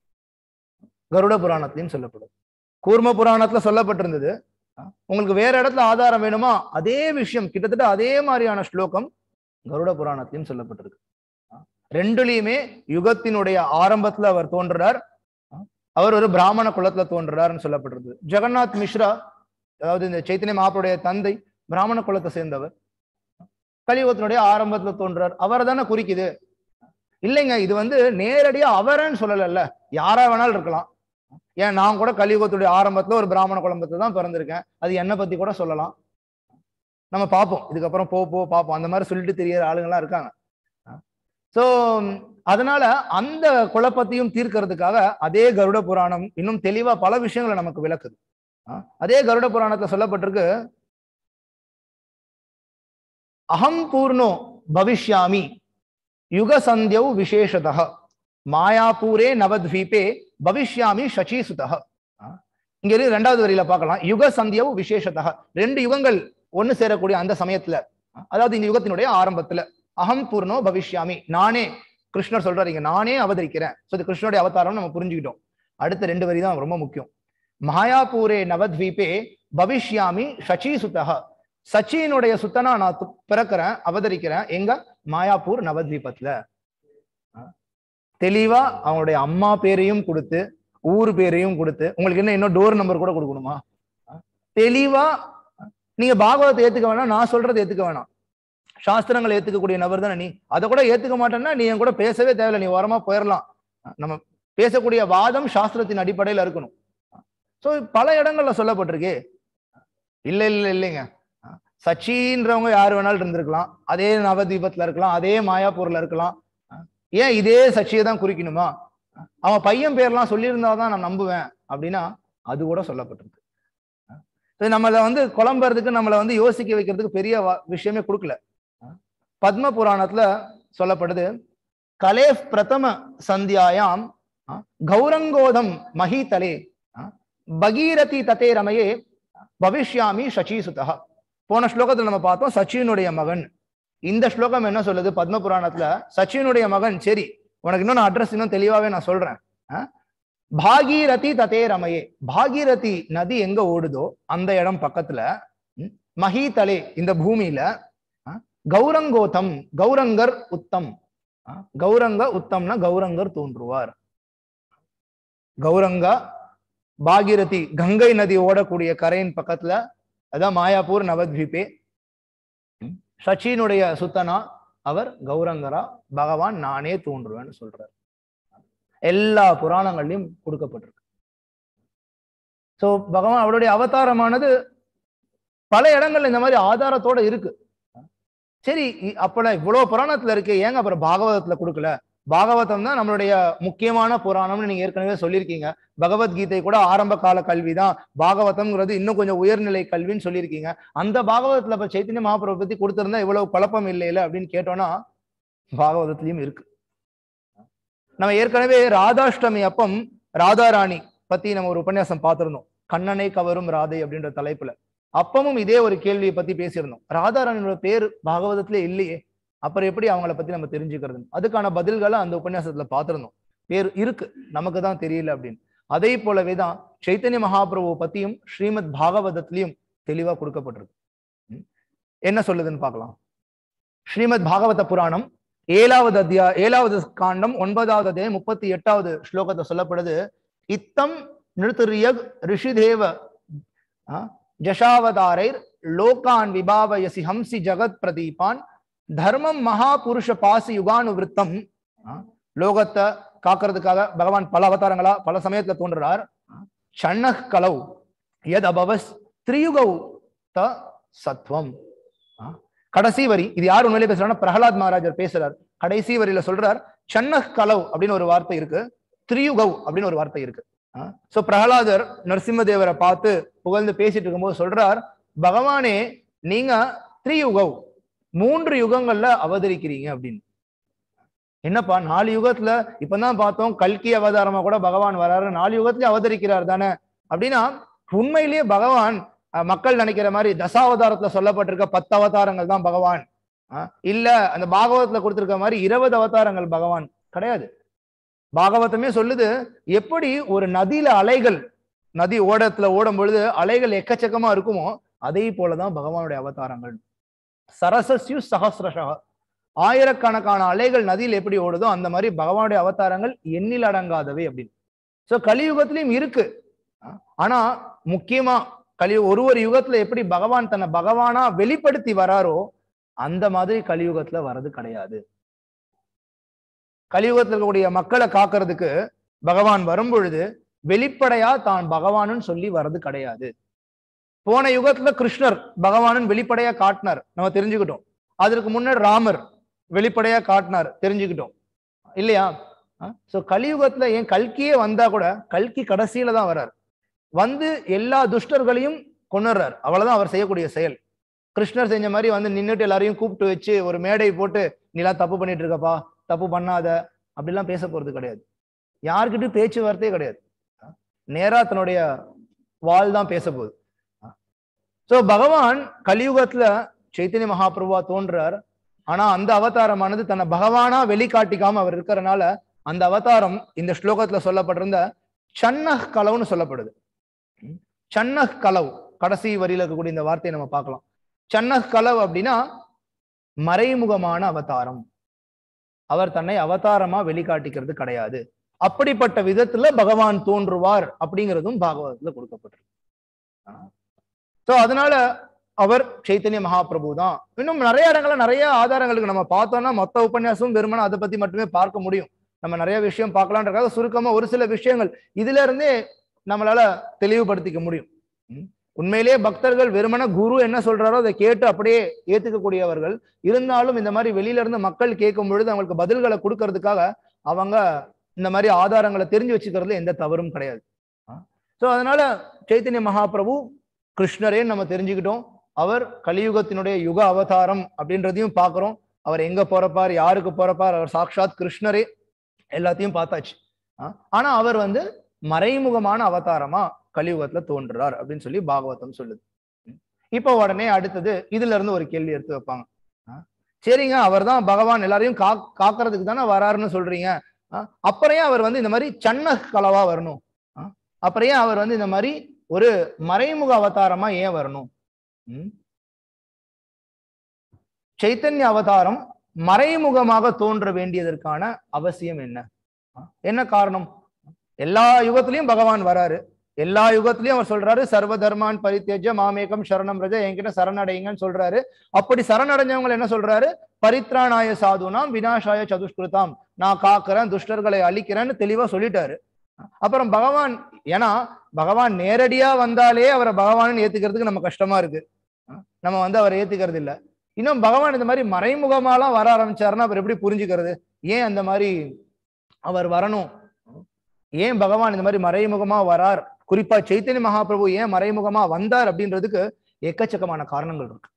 கருட புராணத்திலையும் சொல்லப்படுது கூர்ம புராணத்துல சொல்லப்பட்டிருந்தது ஆஹ், உங்களுக்கு வேற இடத்துல ஆதாரம் வேணுமா அதே விஷயம் கிட்டத்தட்ட அதே மாதிரியான ஸ்லோகம் கருட புராணத்திலையும் சொல்லப்பட்டிருக்கு ஆஹ், ரெண்டுலயுமே யுகத்தினுடைய ஆரம்பத்துல அவர் தோன்றுறார் ஆஹ், அவர் ஒரு பிராமண குலத்துல தோன்றுறாருன்னு சொல்லப்பட்டிருக்கு ஜெகநாத் மிஸ்ரா அதாவது இந்த சைத்தன்ய மாப்புடைய தந்தை பிராமண குலத்தை சேர்ந்தவர் கலியுகத்தினுடைய ஆரம்பத்துல தோன்றார் அவரை தானே குறிக்குது இல்லைங்க இது வந்து நேரடியா அவரன்னு சொல்லலைல்ல யாரா வேணாலும் இருக்கலாம் ஏன் நான் கூட கலியுகத்துடைய ஆரம்பத்துல ஒரு பிராமண குடும்பத்துல தான் பிறந்திருக்கேன் அது என்னை பத்தி கூட சொல்லலாம் நம்ம பார்ப்போம் இதுக்கப்புறம் போ போ பார்ப்போம் அந்த மாதிரி சொல்லிட்டு தெரியற ஆளுங்கெல்லாம் இருக்காங்க ஸோ அதனால அந்த குழப்பத்தையும் தீர்க்கறதுக்காக அதே கருட புராணம் இன்னும் தெளிவா பல விஷயங்களை நமக்கு விளக்குது ஆ, அதே கருட புராணத்துல சொல்லப்பட்டிருக்கு அகம் பூர்ணோ பவிஷ்யாமி யுக சந்தியௌ விசேஷதः மாயாபூரே நவத்வீபே பவிஷ்யாமி சச்சீசுதः ஆ, இங்க இருக்கு ரெண்டாவது வரியில பார்க்கலாம் யுக சந்தியௌ விசேஷதः ரெண்டு யுகங்கள் ஒண்ணு சேரக்கூடிய அந்த சமயத்துல ஆ, அதாவது இந்த யுகத்தினுடைய ஆரம்பத்துல அகம் பூர்ணோ பவிஷ்யாமி நானே கிருஷ்ணர் சொல்றாரு இங்க நானே அவதரிக்கிறேன் ஸோ இது கிருஷ்ணருடைய அவதாரம் நம்ம புரிஞ்சுக்கிட்டோம் அடுத்த ரெண்டு வரி தான் ரொம்ப முக்கியம் மாயாபூரே நவத்வீபே பவிஷ்யாமி சச்சீசுதः சச்சியினுடைய சுத்தனா நான் து- பிறக்கிறேன் அவதரிக்கிறேன் எங்க மாயாப்பூர் நவத்வீபத்துல ஆ. தெளிவா அவங்களுடைய அம்மா பேரையும் கொடுத்து ஊர் பேரையும் கொடுத்து உங்களுக்கு என்ன இன்னும் டோர் நம்பர் கூட கொடுக்கணுமா ஆ. தெளிவா நீங்க பாகவத்தை ஏத்துக்க வேணாம் நான் சொல்றதை ஏத்துக்க வேணாம் சாஸ்திரங்களை ஏத்துக்கக்கூடிய நபர் தானே நீ அதை கூட ஏத்துக்க மாட்டேன்னா நீ என் கூட பேசவே தேவையில்லை நீ ஓரமா போயிடலாம் ஆ, நம்ம பேசக்கூடிய வாதம் சாஸ்திரத்தின் அடிப்படையில இருக்கணும் சோ பல இடங்கள்ல சொல்லப்பட்டிருக்கு இல்ல இல்ல இல்லைங்க சச்சின்றவங்க யார் வேணாலும் இருந்திருக்கலாம் அதே நவதீபத்துல இருக்கலாம் அதே மாயாப்பூர்ல இருக்கலாம் ஏன் இதே சச்சியை தான் குறிக்கணுமா அவன் பையன் பேர்லாம் சொல்லியிருந்தாதான் நான் நம்புவேன் அப்படின்னா அது கூட சொல்லப்பட்டிருக்கு இது நம்மளை வந்து குழம்புறதுக்கு நம்மளை வந்து யோசிக்க வைக்கிறதுக்கு பெரிய வா- விஷயமே கொடுக்கல பத்ம புராணத்துல சொல்லப்படுது கலேஃப் பிரதம சந்தியாயாம் ஆ, கௌரங்கோதம் மஹீதலே ஆ, பகீரதி ததே ரமயே பவிஷ்யாமி சச்சீசுதா போன ஸ்லோகத்துல நம்ம பார்த்தோம் சச்சினுடைய மகன் இந்த ஸ்லோகம் என்ன சொல்லுது பத்ம புராணத்துல சச்சினுடைய மகன் சரி உனக்கு இன்னும் நான் அட்ரஸ் இன்னும் தெளிவாவே நான் சொல்றேன் ஆ? பாகீரதி ததே ரமயே பாகீரதி நதி எங்க ஓடுதோ அந்த இடம் பக்கத்துல ம், மஹீதலே இந்த பூமியில ஆ, கௌரங்கோதம் கௌரங்கர் உத்தம் ஆ, கௌரங்க உத்தம்னா கௌரங்கர் தோன்றுவார் கௌரங்கா பாகீரதி கங்கை நதி ஓடக்கூடிய கரையின் பக்கத்துல அதான் மாயாப்பூர் நவத்வீபே ம், சச்சினுடைய சுத்தனா அவர் கௌரங்கரா பகவான் நானே தோன்றுவேன்னு சொல்றார் எல்லா புராணங்கள்லயும் கொடுக்கப்பட்டிருக்கு சோ பகவான் அவருடைய அவதாரமானது பல இடங்கள்ல இந்த மாதிரி ஆதாரத்தோட இருக்கு சரி இ- அப்பல இவ்வளவு புராணத்துல இருக்கு ஏங்க அப்புறம் பாகவதத்துல கொடுக்கல பாகவதம் தான் நம்மளுடைய முக்கியமான புராணம்னு நீங்க ஏற்கனவே சொல்லியிருக்கீங்க பகவத்கீதை கூட ஆரம்ப கால கல்வி தான் பாகவதம்ங்கிறது இன்னும் கொஞ்சம் உயர்நிலை கல்வின்னு சொல்லியிருக்கீங்க அந்த பாகவதத்துல இப்ப சைத்தன்ய மகாபிரபு பத்தி கொடுத்திருந்தா இவ்வளவு குழப்பம் இல்லையில அப்படின்னு கேட்டோம்னா பாகவதத்திலயும் இருக்கு நம்ம ஏற்கனவே ராதாஷ்டமி அப்பம் ராதாராணி பத்தி நம்ம ஒரு உபன்யாசம் பார்த்திருந்தோம் கண்ணனை கவரும் ராதை அப்படின்ற தலைப்புல அப்பமும் இதே ஒரு கேள்வியை பத்தி பேசியிருந்தோம் ராதாராணியோட பேர் பாகவதத்திலே இல்லையே அப்புறம் எப்படி அவங்கள பத்தி நம்ம தெரிஞ்சுக்கிறது அதுக்கான பதில்களை அந்த உபன்யாசத்துல பார்த்திருந்தோம் பேர் இருக்கு நமக்கு தான் தெரியல அப்படின்னு அதே போலவே தான் சைத்தன்ய மகாபிரபு பத்தியும் ஸ்ரீமத் பாகவதத்திலையும் தெளிவா கொடுக்கப்பட்டிருக்கு ம். என்ன சொல்லுதுன்னு பார்க்கலாம் ஸ்ரீமத் பாகவத புராணம் ஏழாவது அத்தியா ஏழாவது காண்டம் ஒன்பதாவது அத்தியாயம் முப்பத்தி எட்டாவது ஸ்லோகத்தை சொல்லப்படுது இத்தம் நிருத்தரியக் ரிஷிதேவ ஆ, ஜஷாவதாரைர் லோகான் விபாவயசி ஹம்சி ஜகத் பிரதீபான் தர்மம் மகாபுருஷ பாசி யுகானுவிருத்தம் ஆ, லோகத்தை காக்கிறதுக்காக பகவான் பல அவதாரங்களா பல சமயத்துல தோன்றுறார் சன்னஹ் கலௌ எத் அபவஸ் திரியுகௌ த சத்வம் ஆ, கடைசி வரி இது யார் உண்மையிலே பேசுறாங்கன்னா பிரகலாத் மகாராஜர் பேசுறார் கடைசி வரியில சொல்றார் சன்னஹ் கலவ் அப்படின்னு ஒரு வார்த்தை இருக்கு திரியுகவ் அப்படின்னு ஒரு வார்த்தை இருக்கு சோ பிரகலாதர் நரசிம்மதேவரை பார்த்து புகழ்ந்து பேசிட்டு இருக்கும்போது சொல்றார் பகவானே நீங்க திரியுகவ் மூன்று யுகங்கள்ல அவதரிக்கிறீங்க அப்படின்னு என்னப்பா நாலு யுகத்துல இப்பதான் பார்த்தோம் கல்கி அவதாரமா கூட பகவான் வராரு நாலு யுகத்திலயும் அவதரிக்கிறார் தானே அப்படின்னா உண்மையிலேயே பகவான் அஹ், மக்கள் நினைக்கிற மாதிரி தசாவதாரத்துல சொல்லப்பட்டிருக்க பத்து அவதாரங்கள் தான் பகவான் அஹ், இல்ல அந்த பாகவதத்துல கொடுத்திருக்க மாதிரி இருபது அவதாரங்கள் பகவான் கிடையாது பாகவதமே சொல்லுது எப்படி ஒரு நதியில அலைகள் நதி ஓடத்துல ஓடும் பொழுது அலைகள் எக்கச்சக்கமா இருக்குமோ அதே போலதான் பகவானுடைய அவதாரங்கள் சரசஸ்யு சகசிரஷா ஆயிரக்கணக்கான அலைகள் நதியில் எப்படி ஓடுதோ அந்த மாதிரி பகவானுடைய அவதாரங்கள் எண்ணில் அடங்காதவை அப்படின்னு சோ கலியுகத்திலயும் இருக்கு அஹ் ஆனா முக்கியமா கலி ஒரு ஒரு யுகத்துல எப்படி பகவான் தன்னை பகவானா வெளிப்படுத்தி வராரோ அந்த மாதிரி கலியுகத்துல வர்றது கிடையாது கலியுகத்துல இருக்கக்கூடிய மக்களை காக்கிறதுக்கு பகவான் வரும் பொழுது வெளிப்படையா தான் பகவானுன்னு சொல்லி வர்றது கிடையாது போன யுகத்துல கிருஷ்ணர் பகவானுன்னு வெளிப்படையா காட்டினார் நம்ம தெரிஞ்சுக்கிட்டோம் அதற்கு முன்னாடி ராமர் வெளிப்படையா காட்டினார் தெரிஞ்சுக்கிட்டோம் இல்லையா சோ கலியுகத்துல ஏன் கல்கியே வந்தா கூட கல்கி கடைசியில தான் வர்றார் வந்து எல்லா துஷ்டர்களையும் கொண்டுறார் அவ்வளவுதான் அவர் செய்யக்கூடிய செயல் கிருஷ்ணர் செஞ்ச மாதிரி வந்து நின்னுட்டு எல்லாரையும் கூப்பிட்டு வச்சு ஒரு மேடை போட்டு நீலாம் தப்பு பண்ணிட்டு இருக்கப்பா தப்பு பண்ணாத அப்படிலாம் பேச போறது கிடையாது யார்கிட்டயும் பேச்சுவார்த்தையே கிடையாது நேரா தன்னுடைய வாள் தான் பேச போகுது சோ பகவான் கலியுகத்துல சைத்தன்ய மகாபிரபுவா தோன்றார் ஆனா அந்த அவதாரமானது தன்னை பகவானா வெளிக்காட்டிக்காம அவர் இருக்கிறனால அந்த அவதாரம் இந்த ஸ்லோகத்துல சொல்லப்பட்டிருந்த சன்னஹ் கலவுன்னு சொல்லப்படுது ம். சன்னஹ் கலவ் கடைசி வரியில இருக்கக்கூடிய இந்த வார்த்தையை நம்ம பார்க்கலாம் சன்னஹ் கலவ் அப்படின்னா மறைமுகமான அவதாரம் அவர் தன்னை அவதாரமா வெளிக்காட்டிக்கிறது கிடையாது அப்படிப்பட்ட விதத்துல பகவான் தோன்றுவார் அப்படிங்கிறதும் பாகவதத்துல கொடுக்கப்பட்டிருக்கு சோ அதனால அவர் சைத்தன்ய மகாபிரபு தான் இன்னும் நிறைய இடங்கள்ல நிறைய ஆதாரங்களுக்கு நம்ம பார்த்தோம்னா மொத்த உபன்யாசமும் வெறுமனே அதை பத்தி மட்டுமே பார்க்க முடியும் நம்ம நிறைய விஷயம் பார்க்கலான்றக்காக சுருக்கமா ஒரு சில விஷயங்கள் இதுல இருந்தே நம்மளால தெளிவுபடுத்திக்க முடியும் ம். உண்மையிலேயே பக்தர்கள் வெறுமன குரு என்ன சொல்றாரோ அதை கேட்டு அப்படியே ஏத்துக்கக்கூடியவர்கள் இருந்தாலும் இந்த மாதிரி வெளியில இருந்து மக்கள் கேட்கும் பொழுது அவங்களுக்கு பதில்களை கொடுக்கறதுக்காக அவங்க இந்த மாதிரி ஆதாரங்களை தெரிஞ்சு வச்சுக்கிறதுல எந்த தவறும் கிடையாது சோ அதனால சைத்தன்ய மகாபிரபு கிருஷ்ணரே நம்ம தெரிஞ்சுக்கிட்டோம் அவர் கலியுகத்தினுடைய யுக அவதாரம் அப்படின்றதையும் பார்க்கிறோம் அவர் எங்க போறப்பார் யாருக்கு போறப்பார் அவர் சாக்ஷாத் கிருஷ்ணரே எல்லாத்தையும் பார்த்தாச்சு ஆ, ஆனா அவர் வந்து மறைமுகமான அவதாரமா கலியுகத்துல தோன்றுறார் அப்படின்னு சொல்லி பாகவதம் சொல்லுது ம். இப்போ உடனே அடுத்தது இதுல இருந்து ஒரு கேள்வி எடுத்து வைப்பாங்க ஆ, சரிங்க அவர் தான் பகவான் எல்லாரையும் கா காக்கிறதுக்கு தானே வராருன்னு சொல்றீங்க ஆ, அப்புறம் ஏன் அவர் வந்து இந்த மாதிரி சன்ன கலவா வரணும் ஆ, அப்புறம் ஏன் அவர் வந்து இந்த மாதிரி ஒரு மறைமுக அவதாரமா ஏன் வரணும் ம்? சைத்தன்ய அவதாரம் மறைமுகமாக தோன்ற வேண்டியதற்கான அவசியம் என்ன ஆ, என்ன காரணம் எல்லா யுகத்திலையும் பகவான் வராரு எல்லா யுகத்திலையும் அவர் சொல்றாரு சர்வ தர்மான் பரித்தேஜ மாமேகம் சரணம் ரஜ என்கிட்ட சரணடைங்கன்னு சொல்றாரு அப்படி சரணடைஞ்சவங்க என்ன சொல்றாரு பரித்ராணாய சாதுனாம் வினாஷாய சதுஷ்கிருதாம் நான் காக்கிறேன் துஷ்டர்களை அழிக்கிறேன்னு தெளிவா சொல்லிட்டாரு அப்புறம் பகவான் ஏன்னா பகவான் நேரடியா வந்தாலே அவரை பகவான் ஏத்துக்கிறதுக்கு நம்ம கஷ்டமா இருக்கு நம்ம வந்து அவரை ஏத்துக்கிறது இல்ல இன்னும் பகவான் இந்த மாதிரி மறைமுகமாலாம் வர ஆரம்பிச்சாருன்னா அவர் எப்படி புரிஞ்சுக்கிறது ஏன் அந்த மாதிரி அவர் வரணும் ஏன் பகவான் இந்த மாதிரி மறைமுகமா வரார் குறிப்பா சைத்தன்ய மகாபிரபு ஏன் மறைமுகமா வந்தார் அப்படின்றதுக்கு எக்கச்சக்கமான காரணங்கள் இருக்கு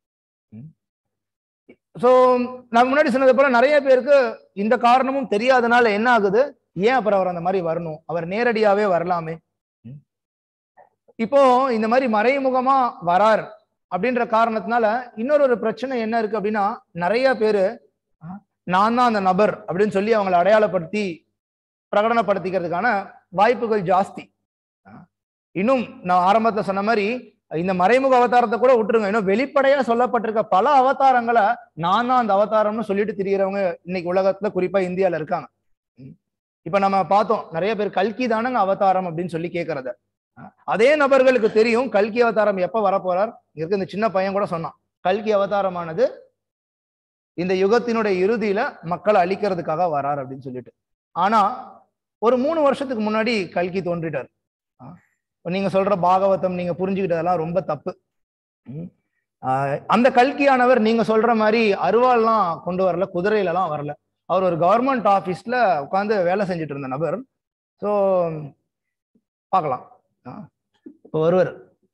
ஸோ நான் முன்னாடி சொன்னது போல நிறைய பேருக்கு இந்த காரணமும் தெரியாதனால என்ன ஆகுது ஏன் அப்புறம் அவர் அந்த மாதிரி வரணும் அவர் நேரடியாவே வரலாமே இப்போ இந்த மாதிரி மறைமுகமா வரார் அப்படின்ற காரணத்தினால இன்னொரு ஒரு பிரச்சனை என்ன இருக்கு அப்படின்னா நிறைய பேரு நான் தான் அந்த நபர் அப்படின்னு சொல்லி அவங்களை அடையாளப்படுத்தி பிரகடனப்படுத்திக்கிறதுக்கான வாய்ப்புகள் ஜாஸ்தி இன்னும் நான் ஆரம்பத்துல சொன்ன மாதிரி இந்த மறைமுக அவதாரத்தை கூட விட்டுருங்க இன்னும் வெளிப்படையா சொல்லப்பட்டிருக்க பல அவதாரங்களை நான் தான் அந்த அவதாரம்னு சொல்லிட்டு திரிகிறவங்க இன்னைக்கு உலகத்துல குறிப்பா இந்தியால இருக்காங்க இப்ப நம்ம பார்த்தோம் நிறைய பேர் கல்கி தானங்க அவதாரம் அப்படின்னு சொல்லி கேட்கறத அதே நபர்களுக்கு தெரியும் கல்கி அவதாரம் எப்ப வரப்போறார் இருக்கு இந்த சின்ன பையன் கூட சொன்னான் கல்கி அவதாரமானது இந்த யுகத்தினுடைய இறுதியில மக்களை அழிக்கிறதுக்காக வரார் அப்படின்னு சொல்லிட்டு ஆனா ஒரு மூணு வருஷத்துக்கு முன்னாடி கல்கி தோன்றிட்டார் நீங்க சொல்ற பாகவதம் நீங்க புரிஞ்சுக்கிட்டதெல்லாம் ரொம்ப தப்பு அந்த கல்கியானவர் நீங்க சொல்ற மாதிரி அருவாள்லாம் கொண்டு வரல குதிரையில எல்லாம் வரல அவர் ஒரு கவர்மெண்ட் ஆபீஸ்ல உட்காந்து வேலை செஞ்சுட்டு இருந்த நபர் ஸோ பார்க்கலாம் இப்போ ஒருவர்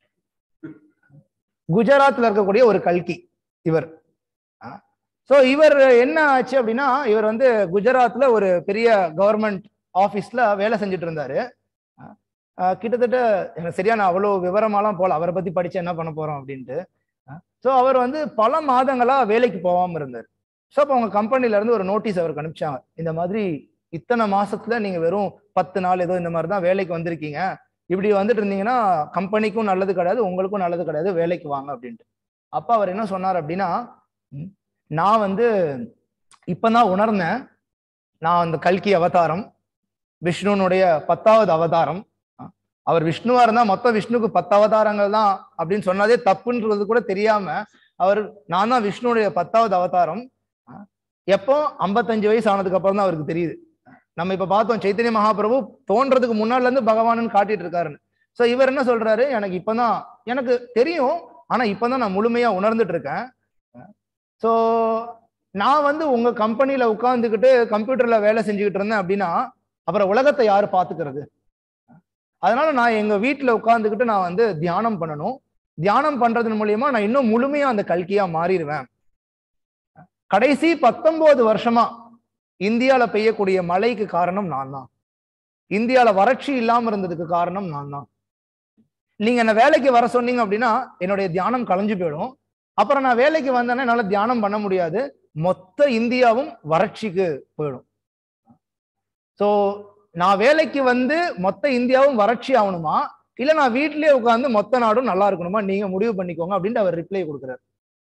குஜராத்ல இருக்கக்கூடிய ஒரு கல்கி இவர் ஸோ இவர் என்ன ஆச்சு அப்படின்னா இவர் வந்து குஜராத்ல ஒரு பெரிய கவர்மெண்ட் ஆஃபீஸ்ல வேலை செஞ்சுட்டு இருந்தாரு கிட்டத்தட்ட எனக்கு சரியா நான் அவ்வளோ விவரமாலாம் போல அவரை பத்தி படிச்சு என்ன பண்ண போறோம் அப்படின்ட்டு ஸோ அவர் வந்து பல மாதங்களா வேலைக்கு போகாம இருந்தார் ஸோ அப்போ அவங்க கம்பெனில இருந்து ஒரு நோட்டீஸ் அவருக்கு அனுப்பிச்சாங்க இந்த மாதிரி இத்தனை மாசத்துல நீங்க வெறும் பத்து நாள் ஏதோ இந்த மாதிரி தான் வேலைக்கு வந்திருக்கீங்க இப்படி வந்துட்டு இருந்தீங்கன்னா கம்பெனிக்கும் நல்லது கிடையாது உங்களுக்கும் நல்லது கிடையாது வேலைக்கு வாங்க அப்படின்ட்டு அப்ப அவர் என்ன சொன்னார் அப்படின்னா நான் வந்து இப்பதான் உணர்ந்தேன் நான் அந்த கல்கி அவதாரம் விஷ்ணுனுடைய பத்தாவது அவதாரம் அவர் விஷ்ணுவா இருந்தா மொத்தம் விஷ்ணுக்கு பத்து அவதாரங்கள் தான் அப்படின்னு சொன்னதே தப்புன்றது கூட தெரியாம அவர் நான் தான் விஷ்ணுடைய பத்தாவது அவதாரம் எப்போ ஐம்பத்தஞ்சு வயசு ஆனதுக்கு அப்புறம் தான் அவருக்கு தெரியுது நம்ம இப்ப பார்த்தோம் சைத்தன்ய மகாபிரபு தோன்றதுக்கு முன்னாடில இருந்து பகவானுன்னு காட்டிட்டு இருக்காருன்னு சோ இவர் என்ன சொல்றாரு எனக்கு இப்பதான் எனக்கு தெரியும் ஆனா இப்பதான் நான் முழுமையா உணர்ந்துட்டு இருக்கேன் ஸோ நான் வந்து உங்க கம்பெனில உட்காந்துக்கிட்டு கம்ப்யூட்டர்ல வேலை செஞ்சுக்கிட்டு இருந்தேன் அப்படின்னா அப்புறம் உலகத்தை யாரு பாத்துக்கிறது அதனால நான் எங்க வீட்டுல உட்காந்துக்கிட்டு நான் வந்து தியானம் பண்ணணும் தியானம் பண்றதன் மூலியமா நான் இன்னும் முழுமையா அந்த கல்கியா மாறிடுவேன் கடைசி பத்தொன்பது வருஷமா இந்தியால பெய்யக்கூடிய மழைக்கு காரணம் நான் தான் இந்தியால வறட்சி இல்லாம இருந்ததுக்கு காரணம் நான் தான் நீங்க என்ன வேலைக்கு வர சொன்னீங்க அப்படின்னா என்னுடைய தியானம் கலைஞ்சு போயிடும் அப்புறம் நான் வேலைக்கு வந்தேன்னா என்னால தியானம் பண்ண முடியாது மொத்த இந்தியாவும் வறட்சிக்கு போயிடும் சோ நான் வேலைக்கு வந்து மொத்த இந்தியாவும் வறட்சி ஆகணுமா இல்ல நான் வீட்லயே உட்காந்து மொத்த நாடும் நல்லா இருக்கணுமா நீங்க முடிவு பண்ணிக்கோங்க அப்படின்ட்டு அவர் ரிப்ளை கொடுக்குறாரு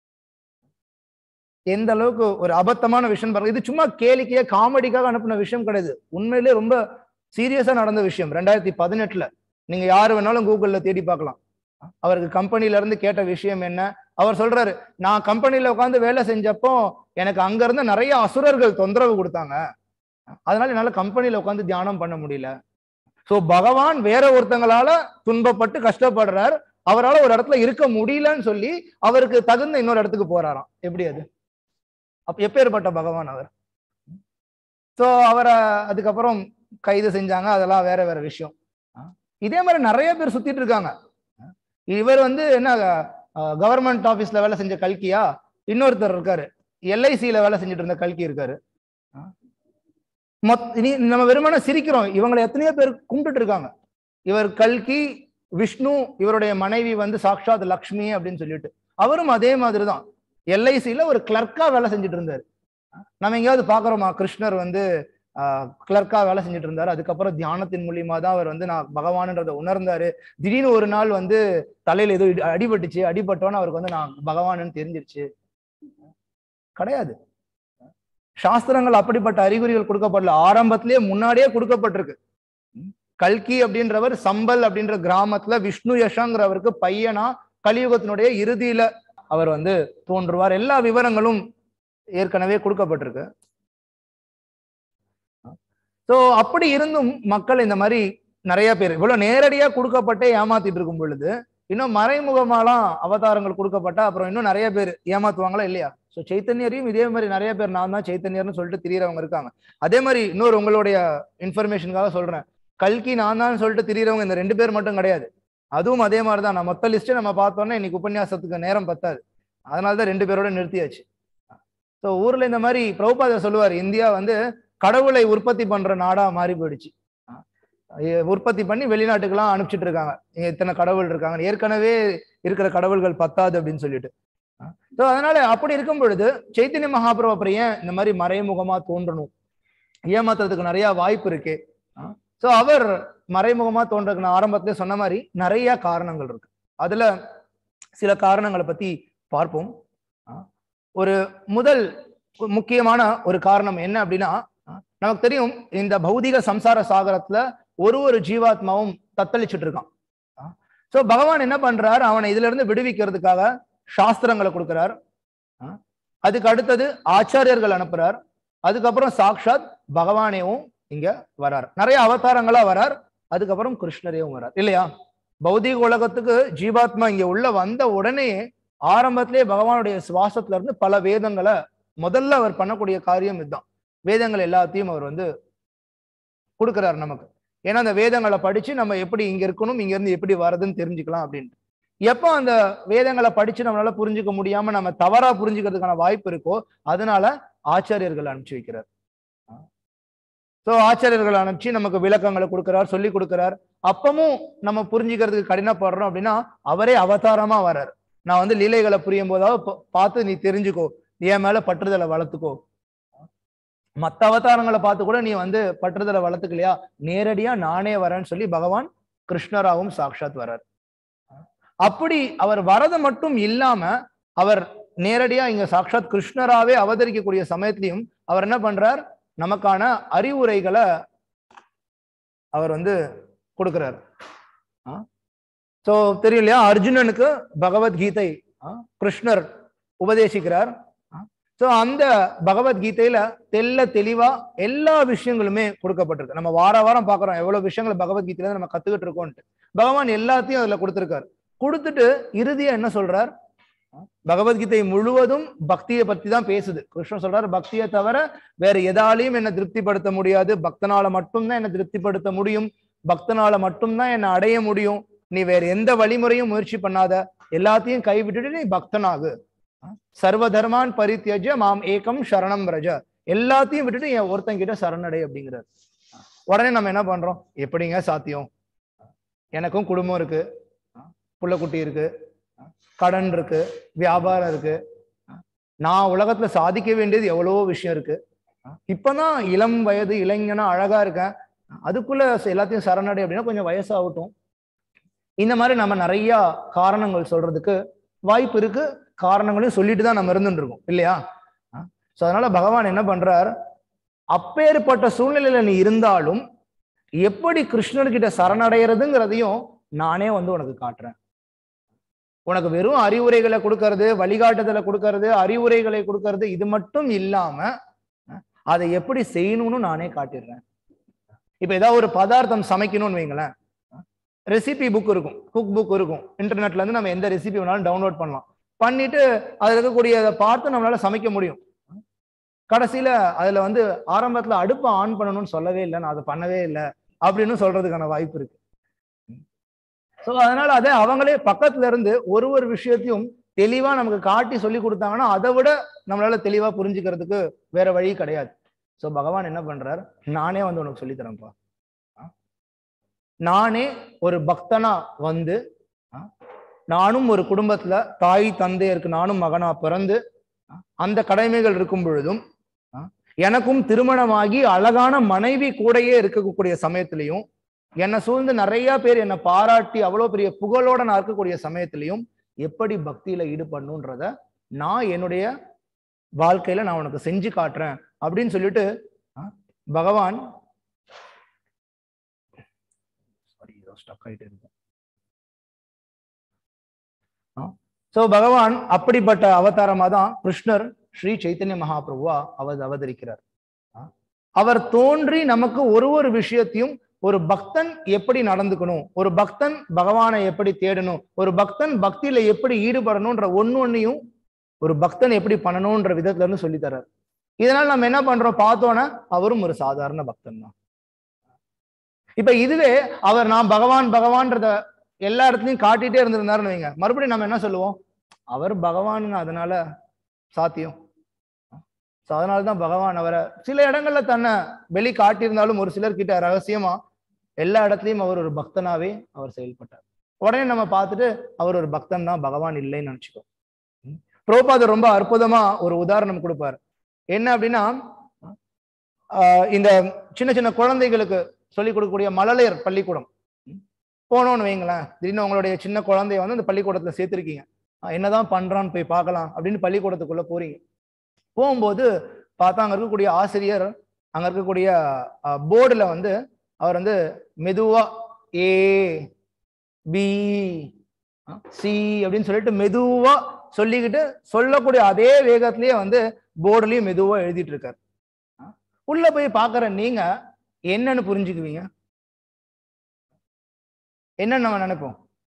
எந்த அளவுக்கு ஒரு அபத்தமான விஷயம் பாருங்க இது சும்மா கேளிக்கையா காமெடிக்காக அனுப்பின விஷயம் கிடையாது உண்மையிலே ரொம்ப சீரியஸா நடந்த விஷயம் ரெண்டாயிரத்தி பதினெட்டுல நீங்க யாரு வேணாலும் கூகுள்ல தேடி பார்க்கலாம் அவருக்கு கம்பெனில இருந்து கேட்ட விஷயம் என்ன அவர் சொல்றாரு நான் கம்பெனில உட்காந்து வேலை செஞ்சப்போ எனக்கு அங்க இருந்து நிறைய அசுரர்கள் தொந்தரவு கொடுத்தாங்க அதனால என்னால கம்பெனில உட்காந்து தியானம் பண்ண முடியல சோ பகவான் வேற ஒருத்தங்களால துன்பப்பட்டு கஷ்டப்படுறார் அவரால் ஒரு இடத்துல இருக்க முடியலன்னு சொல்லி அவருக்கு தகுந்த இன்னொரு இடத்துக்கு போறாராம் எப்படி அது அப்ப எப்பேற்பட்ட பகவான் அவர் சோ அவரை அதுக்கப்புறம் கைது செஞ்சாங்க அதெல்லாம் வேற வேற விஷயம் இதே மாதிரி நிறைய பேர் சுத்திட்டு இருக்காங்க இவர் வந்து என்ன கவர்மெண்ட் ஆபீஸ்ல வேலை செஞ்ச கல்கியா இன்னொருத்தர் இருக்காரு எல்ஐசியில வேலை செஞ்சுட்டு இருந்த கல்கி இருக்காரு மொத் இனி நம்ம வெறுமனே சிரிக்கிறோம் இவங்களை எத்தனையோ பேர் கும்பிட்டுட்டு இருக்காங்க இவர் கல்கி விஷ்ணு இவருடைய மனைவி வந்து சாக்ஷாத் லக்ஷ்மி அப்படின்னு சொல்லிட்டு அவரும் அதே மாதிரி தான் எல்ஐசியில ஒரு கிளர்க்கா வேலை செஞ்சுட்டு இருந்தாரு நம்ம எங்கேயாவது பாக்குறோமா கிருஷ்ணர் வந்து கிளர்க்கா வேலை செஞ்சுட்டு இருந்தாரு அதுக்கப்புறம் தியானத்தின் மூலியமா தான் அவர் வந்து நான் பகவான்ன்றதை உணர்ந்தாரு திடீர்னு ஒரு நாள் வந்து தலையில ஏதோ அடிபட்டுச்சு அடிபட்டோன்னு அவருக்கு வந்து நான் பகவான்னு தெரிஞ்சிருச்சு கிடையாது சாஸ்திரங்கள் அப்படிப்பட்ட அறிகுறிகள் கொடுக்கப்படல ஆரம்பத்திலேயே முன்னாடியே கொடுக்கப்பட்டிருக்கு கல்கி அப்படின்றவர் சம்பல் அப்படின்ற கிராமத்துல விஷ்ணு யஷாங்கிறவருக்கு பையனா கலியுகத்தினுடைய இறுதியில அவர் வந்து தோன்றுவார் எல்லா விவரங்களும் ஏற்கனவே கொடுக்கப்பட்டிருக்கு ஸோ அப்படி இருந்தும் மக்கள் இந்த மாதிரி நிறைய பேர் இவ்வளவு நேரடியா கொடுக்கப்பட்டே ஏமாத்திட்டு இருக்கும் பொழுது இன்னும் மறைமுகமாலாம் அவதாரங்கள் கொடுக்கப்பட்டா அப்புறம் இன்னும் நிறைய பேர் ஏமாத்துவாங்களா இல்லையா ஸோ சைத்தன்யரையும் இதே மாதிரி நிறைய பேர் நான் தான் சைத்தன்யர்னு சொல்லிட்டு திரியறவங்க இருக்காங்க அதே மாதிரி இன்னொரு உங்களுடைய இன்ஃபர்மேஷனுக்காக சொல்றேன் கல்கி நான் தான் சொல்லிட்டு திரியறவங்க இந்த ரெண்டு பேர் மட்டும் கிடையாது அதுவும் அதே மாதிரி தான் நான் மொத்த லிஸ்ட்டை நம்ம பார்த்தோன்னே இன்னைக்கு உபன்யாசத்துக்கு நேரம் பத்தாது அதனால தான் ரெண்டு பேரோட நிறுத்தியாச்சு ஸோ ஊர்ல இந்த மாதிரி பிரபுபாத சொல்லுவார் இந்தியா வந்து கடவுளை உற்பத்தி பண்ற நாடா மாறி போயிடுச்சு அஹ் உற்பத்தி பண்ணி வெளிநாட்டுக்கெல்லாம் அனுப்பிச்சிட்டு இருக்காங்க இங்க இத்தனை கடவுள் இருக்காங்க ஏற்கனவே இருக்கிற கடவுள்கள் பத்தாது அப்படின்னு சொல்லிட்டு ஸோ அதனால அப்படி இருக்கும் பொழுது சைத்தன்ய மகாபிரபு அப்புறம் ஏன் இந்த மாதிரி மறைமுகமா தோன்றணும் ஏமாத்துறதுக்கு நிறைய வாய்ப்பு இருக்கு ஸோ அவர் மறைமுகமா தோன்றதுக்கு நான் ஆரம்பத்திலே சொன்ன மாதிரி நிறைய காரணங்கள் இருக்கு அதுல சில காரணங்களை பத்தி பார்ப்போம் அஹ் ஒரு முதல் முக்கியமான ஒரு காரணம் என்ன அப்படின்னா அஹ் நமக்கு தெரியும் இந்த பௌதிக சம்சார சாகரத்துல ஒரு ஒரு ஜீவாத்மாவும் தத்தளிச்சுட்டு இருக்கான் ஸோ பகவான் என்ன பண்றார் அவனை இதுல இருந்து விடுவிக்கிறதுக்காக சாஸ்திரங்களை கொடுக்கிறார் அஹ் அதுக்கு அடுத்தது ஆச்சாரியர்கள் அனுப்புறார் அதுக்கப்புறம் சாக்ஷாத் பகவானேவும் இங்க வரார் நிறைய அவதாரங்களா வரார் அதுக்கப்புறம் கிருஷ்ணரேவும் வரார் இல்லையா பௌதிக உலகத்துக்கு ஜீவாத்மா இங்க உள்ள வந்த உடனே ஆரம்பத்திலே பகவானுடைய சுவாசத்துல இருந்து பல வேதங்களை முதல்ல அவர் பண்ணக்கூடிய காரியம் இதுதான் வேதங்கள் எல்லாத்தையும் அவர் வந்து கொடுக்கிறார் நமக்கு ஏன்னா அந்த வேதங்களை படிச்சு நம்ம எப்படி இங்க இருக்கணும் இங்க இருந்து எப்படி வர்றதுன்னு தெரிஞ்சுக்கலாம் அப்படின்ட்டு எப்போ அந்த வேதங்களை படிச்சு நம்மளால புரிஞ்சுக்க முடியாம நம்ம தவறா புரிஞ்சுக்கிறதுக்கான வாய்ப்பு இருக்கோ அதனால ஆச்சாரியர்கள் அனுப்பிச்சு வைக்கிறார் ஸோ ஆச்சாரியர்கள் அனுப்பிச்சு நமக்கு விளக்கங்களை கொடுக்கிறார் சொல்லி கொடுக்கிறார் அப்பமும் நம்ம புரிஞ்சுக்கிறதுக்கு கடினப்படுறோம் அப்படின்னா அவரே அவதாரமா வர்றார் நான் வந்து லீலைகளை புரியும் போதாவது ப- பார்த்து நீ தெரிஞ்சுக்கோ என் மேல பற்றுதலை வளர்த்துக்கோ மத்த அவதாரங்களை பார்த்து கூட நீ வந்து பற்றுதலை வளர்த்துக்கலையா நேரடியா நானே வரேன்னு சொல்லி பகவான் கிருஷ்ணராவும் சாக்ஷாத் வர்றார் அப்படி அவர் வரது மட்டும் இல்லாம அவர் நேரடியா இங்க சாக்ஷாத் கிருஷ்ணராவே அவதரிக்கக்கூடிய சமயத்திலையும் அவர் என்ன பண்றார் நமக்கான அறிவுரைகளை அவர் வந்து கொடுக்கிறார் ஸோ தெரியும் இல்லையா அர்ஜுனனுக்கு பகவத்கீதை ஆ, கிருஷ்ணர் உபதேசிக்கிறார் ஸோ அந்த பகவத்கீதையில தெல்ல தெளிவா எல்லா விஷயங்களுமே கொடுக்கப்பட்டிருக்கு நம்ம வார வாரம் பார்க்குறோம் எவ்வளவு விஷயங்கள் பகவத்கீதையில நம்ம கத்துக்கிட்டு இருக்கோம்ட்டு பகவான் எல்லாத்தையும் அதுல கொடுத்திருக்காரு கொடுத்துட்டு இறுதியா என்ன சொல்றார் பகவத்கீதை முழுவதும் பக்தியை பத்தி தான் பேசுது கிருஷ்ணன் சொல்றாரு பக்தியை தவிர வேற எதாலையும் என்ன திருப்திப்படுத்த முடியாது பக்தனால மட்டும்தான் என்ன திருப்திப்படுத்த முடியும் பக்தனால மட்டும்தான் என்னை அடைய முடியும் நீ வேற எந்த வழிமுறையும் முயற்சி பண்ணாத எல்லாத்தையும் கைவிட்டுட்டு நீ பக்தனாகு சர்வ தர்மான் பரித்தியஜ மாம் ஏகம் சரணம் ரஜ எல்லாத்தையும் விட்டுட்டு என் ஒருத்தன் கிட்ட சரணடை அப்படிங்கிறார் உடனே நம்ம என்ன பண்றோம் எப்படிங்க சாத்தியம் எனக்கும் குடும்பம் இருக்கு புள்ளக்குட்டி இருக்கு கடன் இருக்கு வியாபாரம் இருக்கு நான் உலகத்துல சாதிக்க வேண்டியது எவ்வளவோ விஷயம் இருக்கு இப்பதான் இளம் வயது இளைஞனா அழகா இருக்கேன் அதுக்குள்ள எல்லாத்தையும் சரணடை அப்படின்னா கொஞ்சம் வயசாகட்டும் இந்த மாதிரி நம்ம நிறைய காரணங்கள் சொல்றதுக்கு வாய்ப்பு இருக்கு காரணங்களையும் சொல்லிட்டு தான் நம்ம இருந்துட்டு இருக்கோம் இல்லையா ஸோ அதனால பகவான் என்ன பண்றார் அப்பேற்பட்ட சூழ்நிலையில நீ இருந்தாலும் எப்படி கிருஷ்ணர்கிட்ட சரணடைகிறதுங்கிறதையும் நானே வந்து உனக்கு காட்டுறேன் உனக்கு வெறும் அறிவுரைகளை கொடுக்கறது வழிகாட்டுதலை கொடுக்கறது அறிவுரைகளை கொடுக்கறது இது மட்டும் இல்லாம அதை எப்படி செய்யணும்னு நானே காட்டிடுறேன் இப்ப ஏதாவது ஒரு பதார்த்தம் சமைக்கணும்னு வைங்களேன் ரெசிபி புக் இருக்கும் குக் புக் இருக்கும் இன்டர்நெட்ல இருந்து நம்ம எந்த ரெசிபி வேணாலும் டவுன்லோட் பண்ணலாம் பண்ணிட்டு அதுல இருக்கக்கூடிய அதை பார்த்து நம்மளால சமைக்க முடியும் கடைசியில அதுல வந்து ஆரம்பத்துல அடுப்பை ஆன் பண்ணணும்னு சொல்லவே இல்லை நான் அதை பண்ணவே இல்லை அப்படின்னு சொல்றதுக்கான வாய்ப்பு இருக்கு ஸோ அதனால அதை அவங்களே பக்கத்துல இருந்து ஒரு ஒரு விஷயத்தையும் தெளிவா நமக்கு காட்டி சொல்லி கொடுத்தாங்கன்னா அதை விட நம்மளால தெளிவா புரிஞ்சுக்கிறதுக்கு வேற வழி கிடையாது ஸோ பகவான் என்ன பண்றார் நானே வந்து உனக்கு சொல்லி தரேன்ப்பா நானே ஒரு பக்தனா வந்து நானும் ஒரு குடும்பத்துல தாய் தந்தையருக்கு நானும் மகனா பிறந்து அந்த கடமைகள் இருக்கும் பொழுதும் எனக்கும் திருமணமாகி அழகான மனைவி கூடையே இருக்கக்கூடிய சமயத்திலையும் என்னை சூழ்ந்து நிறைய பேர் என்னை பாராட்டி அவ்வளோ பெரிய புகழோட நான் இருக்கக்கூடிய சமயத்திலையும் எப்படி பக்தியில ஈடுபடணுன்றத நான் என்னுடைய வாழ்க்கையில நான் உனக்கு செஞ்சு காட்டுறேன் அப்படின்னு சொல்லிட்டு பகவான் ஸ்டக் ஆயிட்டு இருக்கும் சோ பகவான் அப்படிப்பட்ட அவதாரமா தான் கிருஷ்ணர் ஸ்ரீ சைத்தன்ய மகாபிரபுவா அவர் அவதரிக்கிறார் அவர் தோன்றி நமக்கு ஒரு ஒரு விஷயத்தையும் ஒரு பக்தன் எப்படி நடந்துக்கணும் ஒரு பக்தன் பகவானை எப்படி தேடணும் ஒரு பக்தன் பக்தியில எப்படி ஈடுபடணும்ன்ற ஒன்னு ஒன்னையும் ஒரு பக்தன் எப்படி பண்ணணும்ன்ற விதத்துல இருந்து சொல்லி தர்றாரு இதனால நம்ம என்ன பண்றோம் பார்த்தோன்னா அவரும் ஒரு சாதாரண பக்தன் தான் இப்ப இதுவே அவர் நான் பகவான் பகவான்றத எல்லா இடத்துலயும் காட்டிட்டே இருந்திருந்தாருன்னு வைங்க மறுபடியும் நம்ம என்ன சொல்லுவோம் அவர் பகவானுங்க அதனால சாத்தியம் ஸோ அதனால தான் பகவான் அவரை சில இடங்கள்ல தன்னை வெளி காட்டியிருந்தாலும் ஒரு சிலர் கிட்ட ரகசியமா எல்லா இடத்துலயும் அவர் ஒரு பக்தனாவே அவர் செயல்பட்டார் உடனே நம்ம பார்த்துட்டு அவர் ஒரு பக்தன் தான் பகவான் இல்லைன்னு நினைச்சுக்கோ புரோபாதர் ரொம்ப அற்புதமா ஒரு உதாரணம் கொடுப்பார் என்ன அப்படின்னா ஆஹ் இந்த சின்ன சின்ன குழந்தைகளுக்கு சொல்லிக் கொடுக்கக்கூடிய மழலையர் பள்ளிக்கூடம் போனோம்னு வைங்களேன் திடீர்னு உங்களுடைய சின்ன குழந்தைய வந்து அந்த பள்ளிக்கூடத்துல சேர்த்திருக்கீங்க ஆஹ் என்னதான் பண்றான்னு போய் பார்க்கலாம் அப்படின்னு பள்ளிக்கூடத்துக்குள்ள போறீங்க போகும்போது பார்த்தா அங்க இருக்கக்கூடிய ஆசிரியர் அங்க இருக்கக்கூடிய போர்டுல வந்து அவர் வந்து மெதுவா ஏ பி சி அப்படின்னு சொல்லிட்டு மெதுவா சொல்லிக்கிட்டு சொல்லக்கூடிய அதே வேகத்திலேயே வந்து போர்டுலயும் மெதுவா எழுதிட்டு இருக்காரு உள்ள போய் பாக்குற நீங்க என்னன்னு புரிஞ்சுக்குவீங்க என்னன்னு நம்ம நினைப்போம்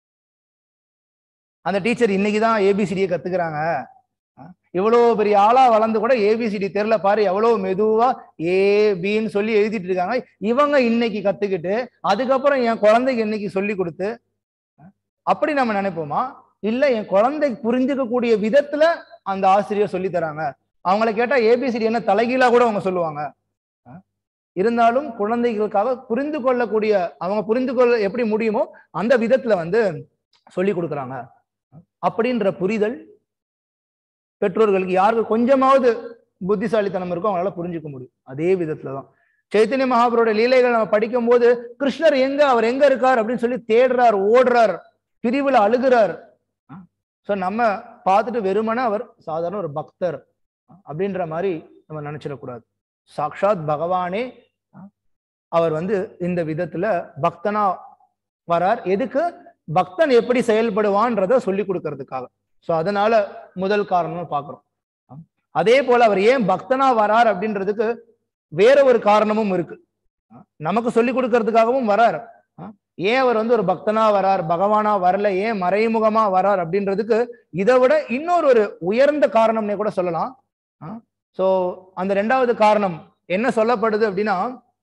அந்த டீச்சர் இன்னைக்குதான் ஏபிசிடியை கத்துக்கிறாங்க இவ்வளோ பெரிய ஆளா வளர்ந்து கூட ஏபிசிடி தெரியல பாரு எவ்வளவு மெதுவா ஏ பின்னு சொல்லி எழுதிட்டு இருக்காங்க இவங்க இன்னைக்கு கத்துக்கிட்டு அதுக்கப்புறம் என் குழந்தைக்கு இன்னைக்கு சொல்லி கொடுத்து அப்படி நம்ம நினைப்போமா இல்ல என் குழந்தை புரிஞ்சுக்கக்கூடிய விதத்துல அந்த ஆசிரியர் சொல்லி தராங்க அவங்கள கேட்டா ஏபிசிடி என்ன தலைகீழா கூட அவங்க சொல்லுவாங்க இருந்தாலும் குழந்தைகளுக்காக புரிந்து கொள்ளக்கூடிய அவங்க புரிந்து கொள்ள எப்படி முடியுமோ அந்த விதத்துல வந்து சொல்லி கொடுக்குறாங்க அப்படின்ற புரிதல் பெற்றோர்களுக்கு யாருக்கு கொஞ்சமாவது புத்திசாலித்தனம் இருக்கோ அவங்களால புரிஞ்சுக்க முடியும் அதே விதத்துலதான் சைத்தன்ய மகாபுரோட லீலைகள் நம்ம படிக்கும் போது கிருஷ்ணர் எங்க அவர் எங்க இருக்கார் அப்படின்னு சொல்லி தேடுறார் ஓடுறார் பிரிவுல அழுகிறார் சோ நம்ம பார்த்துட்டு வெறுமனே அவர் சாதாரண ஒரு பக்தர் அப்படின்ற மாதிரி நம்ம நினைச்சிடக்கூடாது சாக்ஷாத் பகவானே அவர் வந்து இந்த விதத்துல பக்தனா வரார் எதுக்கு பக்தன் எப்படி செயல்படுவான்றத சொல்லி கொடுக்கறதுக்காக சோ அதனால முதல் காரணம்னு பாக்குறோம் அதே போல அவர் ஏன் பக்தனா வரார் அப்படின்றதுக்கு வேற ஒரு காரணமும் இருக்கு நமக்கு சொல்லி கொடுக்கறதுக்காகவும் வரார் ஏன் அவர் வந்து ஒரு பக்தனா வரார் பகவானா வரல ஏன் மறைமுகமா வரார் அப்படின்றதுக்கு இதை விட இன்னொரு ஒரு உயர்ந்த காரணம்னே கூட சொல்லலாம் சோ அந்த ரெண்டாவது காரணம் என்ன சொல்லப்படுது அப்படின்னா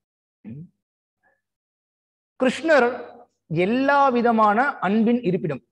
கிருஷ்ணர் எல்லா விதமான அன்பின் இருப்பிடம்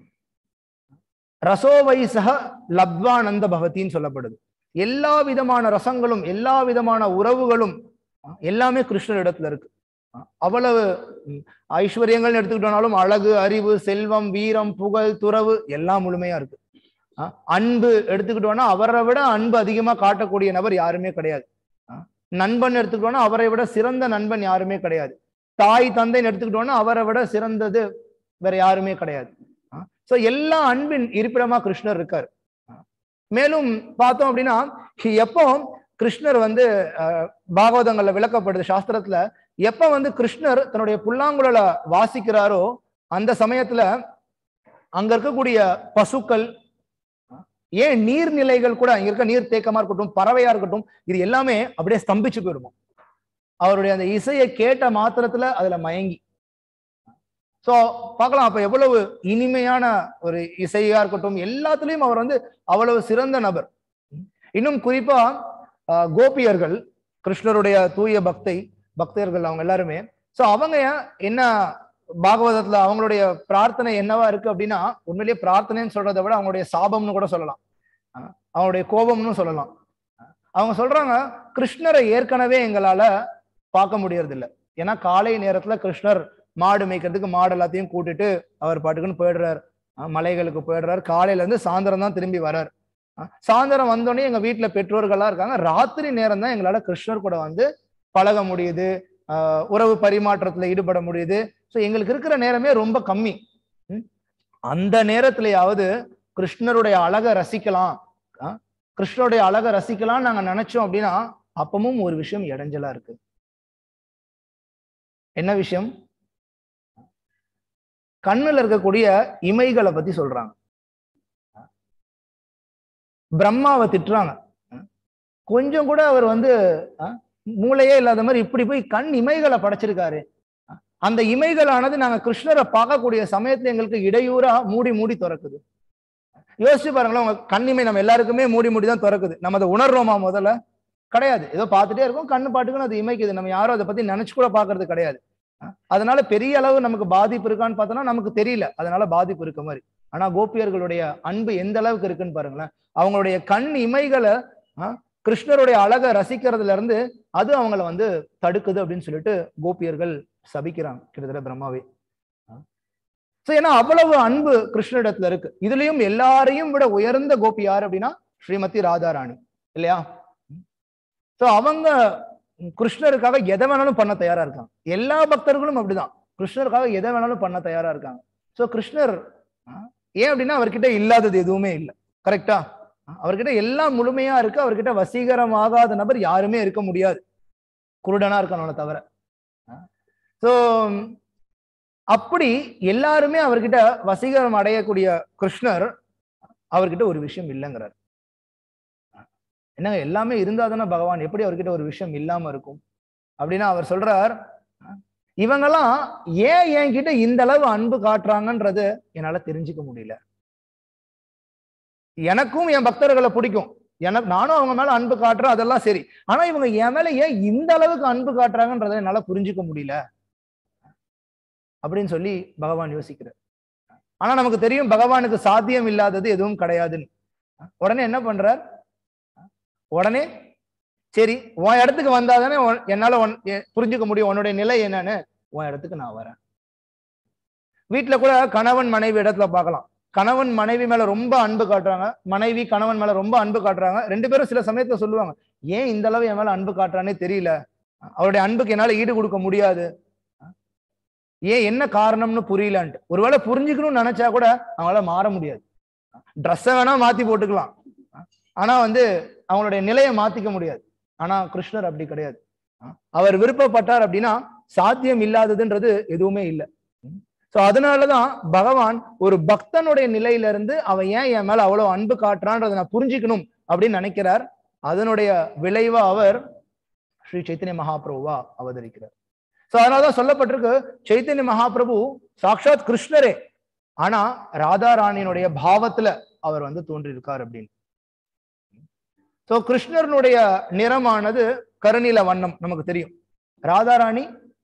ரசோவைசக லப்வானந்த பகவத்தின்னு சொல்லப்படுது எல்லா விதமான ரசங்களும் எல்லா விதமான உறவுகளும் எல்லாமே கிருஷ்ணர் இடத்துல இருக்கு அவ்வளவு ஐஸ்வர்யங்கள் எடுத்துக்கிட்டோம்னாலும் அழகு அறிவு செல்வம் வீரம் புகழ் துறவு எல்லாம் முழுமையா இருக்கு அன்பு எடுத்துக்கிட்டோம்னா அவரை விட அன்பு அதிகமா காட்டக்கூடிய நபர் யாருமே கிடையாது நண்பன் எடுத்துக்கிட்டோம்னா அவரை விட சிறந்த நண்பன் யாருமே கிடையாது தாய் தந்தைன்னு எடுத்துக்கிட்டோம்னா அவரை விட சிறந்தது வேற யாருமே கிடையாது சோ எல்லா அன்பின் இருப்பிடமா கிருஷ்ணர் இருக்காரு மேலும் பார்த்தோம் அப்படின்னா எப்போ கிருஷ்ணர் வந்து பாகவதங்கள்ல விளக்கப்படுது சாஸ்திரத்துல எப்ப வந்து கிருஷ்ணர் தன்னுடைய புல்லாங்குழல வாசிக்கிறாரோ அந்த சமயத்துல அங்க இருக்கக்கூடிய பசுக்கள் ஏன் நீர்நிலைகள் கூட இங்க இருக்க நீர் தேக்கமா இருக்கட்டும் பறவையா இருக்கட்டும் இது எல்லாமே அப்படியே ஸ்தம்பிச்சு போயிடுமா அவருடைய அந்த இசையை கேட்ட மாத்திரத்துல அதுல மயங்கி சோ பார்க்கலாம் அப்ப எவ்வளவு இனிமையான ஒரு இசையா இருக்கட்டும் எல்லாத்துலயும் அவர் வந்து அவ்வளவு சிறந்த நபர் இன்னும் குறிப்பா கோபியர்கள் கிருஷ்ணருடைய தூய பக்தை பக்தர்கள் அவங்க எல்லாருமே சோ அவங்க என்ன பாகவதத்துல அவங்களுடைய பிரார்த்தனை என்னவா இருக்கு அப்படின்னா உண்மையிலேயே பிரார்த்தனைன்னு சொல்றதை விட அவங்களுடைய சாபம்னு கூட சொல்லலாம் அவங்களுடைய கோபம்னு சொல்லலாம் அவங்க சொல்றாங்க கிருஷ்ணரை ஏற்கனவே எங்களால பார்க்க முடியறது இல்லை ஏன்னா காலை நேரத்துல கிருஷ்ணர் மாடு மேய்க்கிறதுக்கு மாடு எல்லாத்தையும் கூட்டிட்டு அவர் பாட்டுக்குன்னு போயிடுறாரு மலைகளுக்கு போயிடுறாரு காலையில இருந்து சாயந்தரம் தான் திரும்பி வர்றார் சாயந்தரம் வந்தோடனே எங்க வீட்டுல பெற்றோர்கள்லாம் இருக்காங்க ராத்திரி நேரம் தான் எங்களால கிருஷ்ணர் கூட வந்து பழக முடியுது உறவு பரிமாற்றத்துல ஈடுபட முடியுது ஸோ எங்களுக்கு இருக்கிற நேரமே ரொம்ப கம்மி அந்த நேரத்திலேயாவது கிருஷ்ணருடைய அழகை ரசிக்கலாம் கிருஷ்ணருடைய அழகை ரசிக்கலாம் நாங்க நினைச்சோம் அப்படின்னா அப்பமும் ஒரு விஷயம் இடைஞ்சலா இருக்கு என்ன விஷயம் கண்ணுல இருக்கக்கூடிய இமைகளை பத்தி சொல்றாங்க பிரம்மாவை திட்டுறாங்க கொஞ்சம் கூட அவர் வந்து மூளையே இல்லாத மாதிரி இப்படி போய் கண் இமைகளை படைச்சிருக்காரு அந்த இமைகளானது நாங்க கிருஷ்ணரை பார்க்கக்கூடிய சமயத்துல எங்களுக்கு இடையூறா மூடி மூடி திறக்குது யோசிச்சு பாருங்களேன் உங்க கண்ணிமை நம்ம எல்லாருக்குமே மூடி மூடி தான் திறக்குது நம்ம அதை உணர்றோமா முதல்ல கிடையாது ஏதோ பார்த்துட்டே இருக்கும் கண்ணு பாட்டுக்குன்னு அது இமைக்குது நம்ம யாரும் அதை பத்தி நினைச்சு கூட பாக்குறது கிடையாது அஹ் அதனால பெரிய அளவு நமக்கு பாதிப்பு இருக்கான்னு பார்த்தோம்னா நமக்கு தெரியல அதனால பாதிப்பு இருக்க மாதிரி ஆனா கோபியர்களுடைய அன்பு எந்த அளவுக்கு இருக்குன்னு பாருங்களேன் அவங்களுடைய கண் இமைகளை அஹ், கிருஷ்ணருடைய அழகை ரசிக்கிறதுல இருந்து அது அவங்கள வந்து தடுக்குது அப்படின்னு சொல்லிட்டு கோபியர்கள் சபிக்கிறாங்க கிட்டத்தட்ட பிரம்மாவே சோ ஏன்னா அவ்வளவு அன்பு கிருஷ்ணரிடத்துல இருக்கு இதுலயும் எல்லாரையும் விட உயர்ந்த கோபி யார் அப்படின்னா ஸ்ரீமதி ராதாராணி இல்லையா சோ அவங்க கிருஷ்ணருக்காக எதை வேணாலும் பண்ண தயாரா இருக்காங்க எல்லா பக்தர்களும் அப்படிதான் கிருஷ்ணருக்காக எதை வேணாலும் பண்ண தயாரா இருக்காங்க சோ கிருஷ்ணர் ஆ, ஏன் அப்படின்னா அவர்கிட்ட இல்லாதது எதுவுமே இல்லை கரெக்டா அவர்கிட்ட எல்லாம் முழுமையா இருக்கு அவர்கிட்ட வசீகரமாகாத நபர் யாருமே இருக்க முடியாது குருடனா இருக்கணும்னு தவிர சோ அப்படி எல்லாருமே அவர்கிட்ட வசீகரம் அடையக்கூடிய கிருஷ்ணர் அவர்கிட்ட ஒரு விஷயம் இல்லைங்கிறார் என்னங்க எல்லாமே இருந்தா தானே பகவான் எப்படி அவர்கிட்ட ஒரு விஷயம் இல்லாம இருக்கும் அப்படின்னா அவர் சொல்றார் இவங்கெல்லாம் ஏன் என்கிட்ட இந்த அளவு அன்பு காட்டுறாங்கன்றது என்னால தெரிஞ்சுக்க முடியல எனக்கும் என் பக்தர்களை பிடிக்கும் எனக்கு நானும் அவங்க மேல அன்பு காட்டுறேன் அதெல்லாம் சரி ஆனா இவங்க என் மேல ஏன் இந்த அளவுக்கு அன்பு காட்டுறாங்கன்றதை என்னால புரிஞ்சுக்க முடியல அப்படின்னு சொல்லி பகவான் யோசிக்கிறார் ஆனா நமக்கு தெரியும் பகவானுக்கு சாத்தியம் இல்லாதது எதுவும் கிடையாதுன்னு உடனே என்ன பண்றார் உடனே சரி உன் இடத்துக்கு வந்தாதானே உன்- என்னால உன்- எ- புரிஞ்சுக்க முடியும் உன்னுடைய நிலை என்னன்னு உன் இடத்துக்கு நான் வரேன் வீட்டுல கூட கணவன் மனைவி இடத்துல பார்க்கலாம் கணவன் மனைவி மேல ரொம்ப அன்பு காட்டுறாங்க மனைவி கணவன் மேல ரொம்ப அன்பு காட்டுறாங்க ரெண்டு பேரும் சில சமயத்துல சொல்லுவாங்க ஏன் இந்த அளவு என் மேல அன்பு காட்டுறானே தெரியல அவருடைய அன்புக்கு என்னால ஈடு கொடுக்க முடியாது ஏன் என்ன காரணம்னு புரியலன்ட்டு ஒருவேளை புரிஞ்சுக்கணும்னு நினைச்சா கூட அவங்களால மாற முடியாது ட்ரெஸ்ஸை வேணா மாத்தி போட்டுக்கலாம் ஆனா வந்து அவங்களுடைய நிலையை மாத்திக்க முடியாது ஆனா கிருஷ்ணர் அப்படி கிடையாது அவர் விருப்பப்பட்டார் அப்படின்னா சாத்தியம் இல்லாததுன்றது எதுவுமே இல்லை சோ அதனாலதான் பகவான் ஒரு பக்தனுடைய நிலையில இருந்து அவன் ஏன் என் மேல அவ்வளவு அன்பு காட்டுறான்றதை நான் புரிஞ்சுக்கணும் அப்படின்னு நினைக்கிறார் அதனுடைய விளைவா அவர் ஸ்ரீ சைத்தன்ய மகாபிரபுவா அவதரிக்கிறார் சோ அதனாலதான் சொல்லப்பட்டிருக்கு சைத்தன்ய மகாபிரபு சாக்ஷாத் கிருஷ்ணரே ஆனா ராதா ராணியினுடைய பாவத்துல அவர் வந்து தோன்றியிருக்கார் அப்படின்னு சோ கிருஷ்ணனுடைய நிறமானது கருநீல வண்ணம் நமக்கு தெரியும் ராதாராணி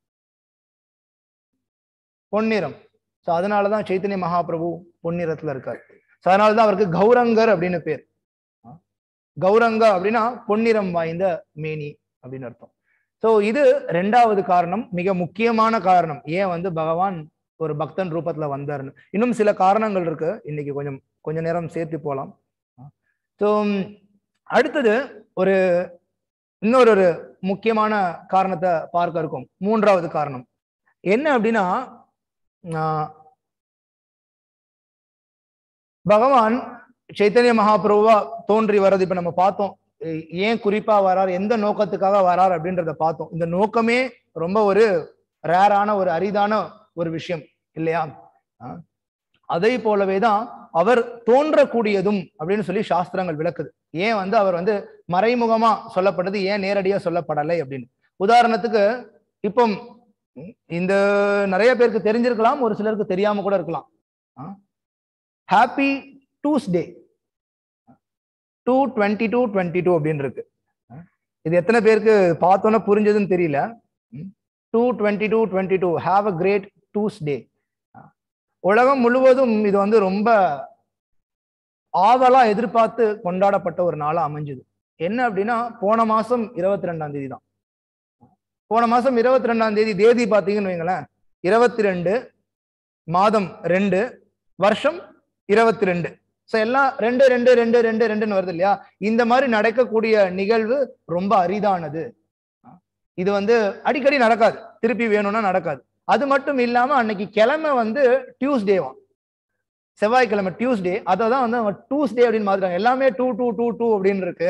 பொன்னிறம் சோ அதனாலதான் சைத்தன்ய மகாபிரபு பொன்னிறத்துல இருக்கார் சோ அதனாலதான் அவருக்கு கௌரங்கர் அப்படின்னு பேர் கௌரங்க அப்படின்னா பொன்னிறம் வாய்ந்த மேனி அப்படின்னு அர்த்தம் சோ இது ரெண்டாவது காரணம் மிக முக்கியமான காரணம் ஏன் வந்து பகவான் ஒரு பக்தன் ரூபத்துல வந்தாருன்னு இன்னும் சில காரணங்கள் இருக்கு இன்னைக்கு கொஞ்சம் கொஞ்ச நேரம் சேர்த்து போலாம் ஸோ அடுத்தது ஒரு இன்னொரு ஒரு முக்கியமான காரணத்தை பார்க்க இருக்கும் மூன்றாவது காரணம் என்ன அப்படின்னா ஆஹ், பகவான் சைத்தன்ய மகாபிரபுவா தோன்றி வர்றது இப்ப நம்ம பார்த்தோம் ஏ- ஏன் குறிப்பா வரார் எந்த நோக்கத்துக்காக வரார் அப்படின்றத பார்த்தோம் இந்த நோக்கமே ரொம்ப ஒரு ரேரான ஒரு அரிதான ஒரு விஷயம் இல்லையா ஆஹ், அதே போலவே தான் அவர் தோன்றக்கூடியதும் அப்படின்னு சொல்லி சாஸ்திரங்கள் விளக்குது ஏன் வந்து அவர் வந்து மறைமுகமா சொல்லப்பட்டது ஏன் நேரடியா சொல்லப்படலை அப்படின்னு உதாரணத்துக்கு இப்போ ம், இந்த நிறைய பேருக்கு தெரிஞ்சிருக்கலாம் ஒரு சிலருக்கு தெரியாம கூட இருக்கலாம் happy Twosday two twenty two twenty two அப்படின்னு இருக்கு ஆ, இது எத்தனை பேருக்கு பார்த்தோன்னே புரிஞ்சதுன்னு தெரியல two twenty two twenty two have a great Twosday உலகம் முழுவதும் இது வந்து ரொம்ப ஆவலா எதிர்பார்த்து கொண்டாடப்பட்ட ஒரு நாளா அமைஞ்சுது என்ன அப்படின்னா போன மாசம் இருபத்தி ரெண்டாம் தேதி தான் போன மாசம் இருபத்தி ரெண்டாம் தேதி தேதி பாத்தீங்கன்னு வைங்களேன் இருபத்தி ரெண்டு மாதம் ரெண்டு வருஷம் இருபத்தி ரெண்டு ஸோ எல்லாம் ரெண்டு ரெண்டு ரெண்டு ரெண்டு ரெண்டுன்னு வருது இல்லையா இந்த மாதிரி நடக்கக்கூடிய நிகழ்வு ரொம்ப அரிதானது இது வந்து அடிக்கடி நடக்காது திருப்பி வேணும்னா நடக்காது அது மட்டும் இல்லாம அன்னைக்கு கிழமை வந்து டியூஸ்டேவாம் செவ்வாய்க்கிழமை டியூஸ்டே அதை தான் வந்து அவங்க டூஸ்டே அப்படின்னு மாத்துறாங்க எல்லாமே டூ டூ டூ டூ அப்படின்னு இருக்கு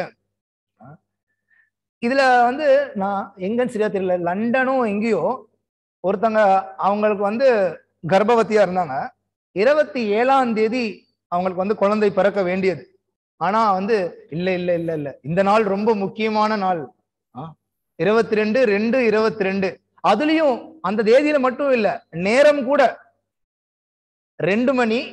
இதுல வந்து நான் எங்கன்னு சரியா தெரியல லண்டனும் எங்கேயோ ஒருத்தங்க அவங்களுக்கு வந்து கர்ப்பவதியா இருந்தாங்க இருபத்தி ஏழாம் தேதி அவங்களுக்கு வந்து குழந்தை பிறக்க வேண்டியது ஆனா வந்து இல்ல இல்ல இல்ல இல்ல இந்த நாள் ரொம்ப முக்கியமான நாள் இருபத்தி ரெண்டு ரெண்டு இருபத்தி ரெண்டு அதுலயும் அந்த தேதியில மட்டும் இல்ல நேரம் கூட ரெண்டு மணி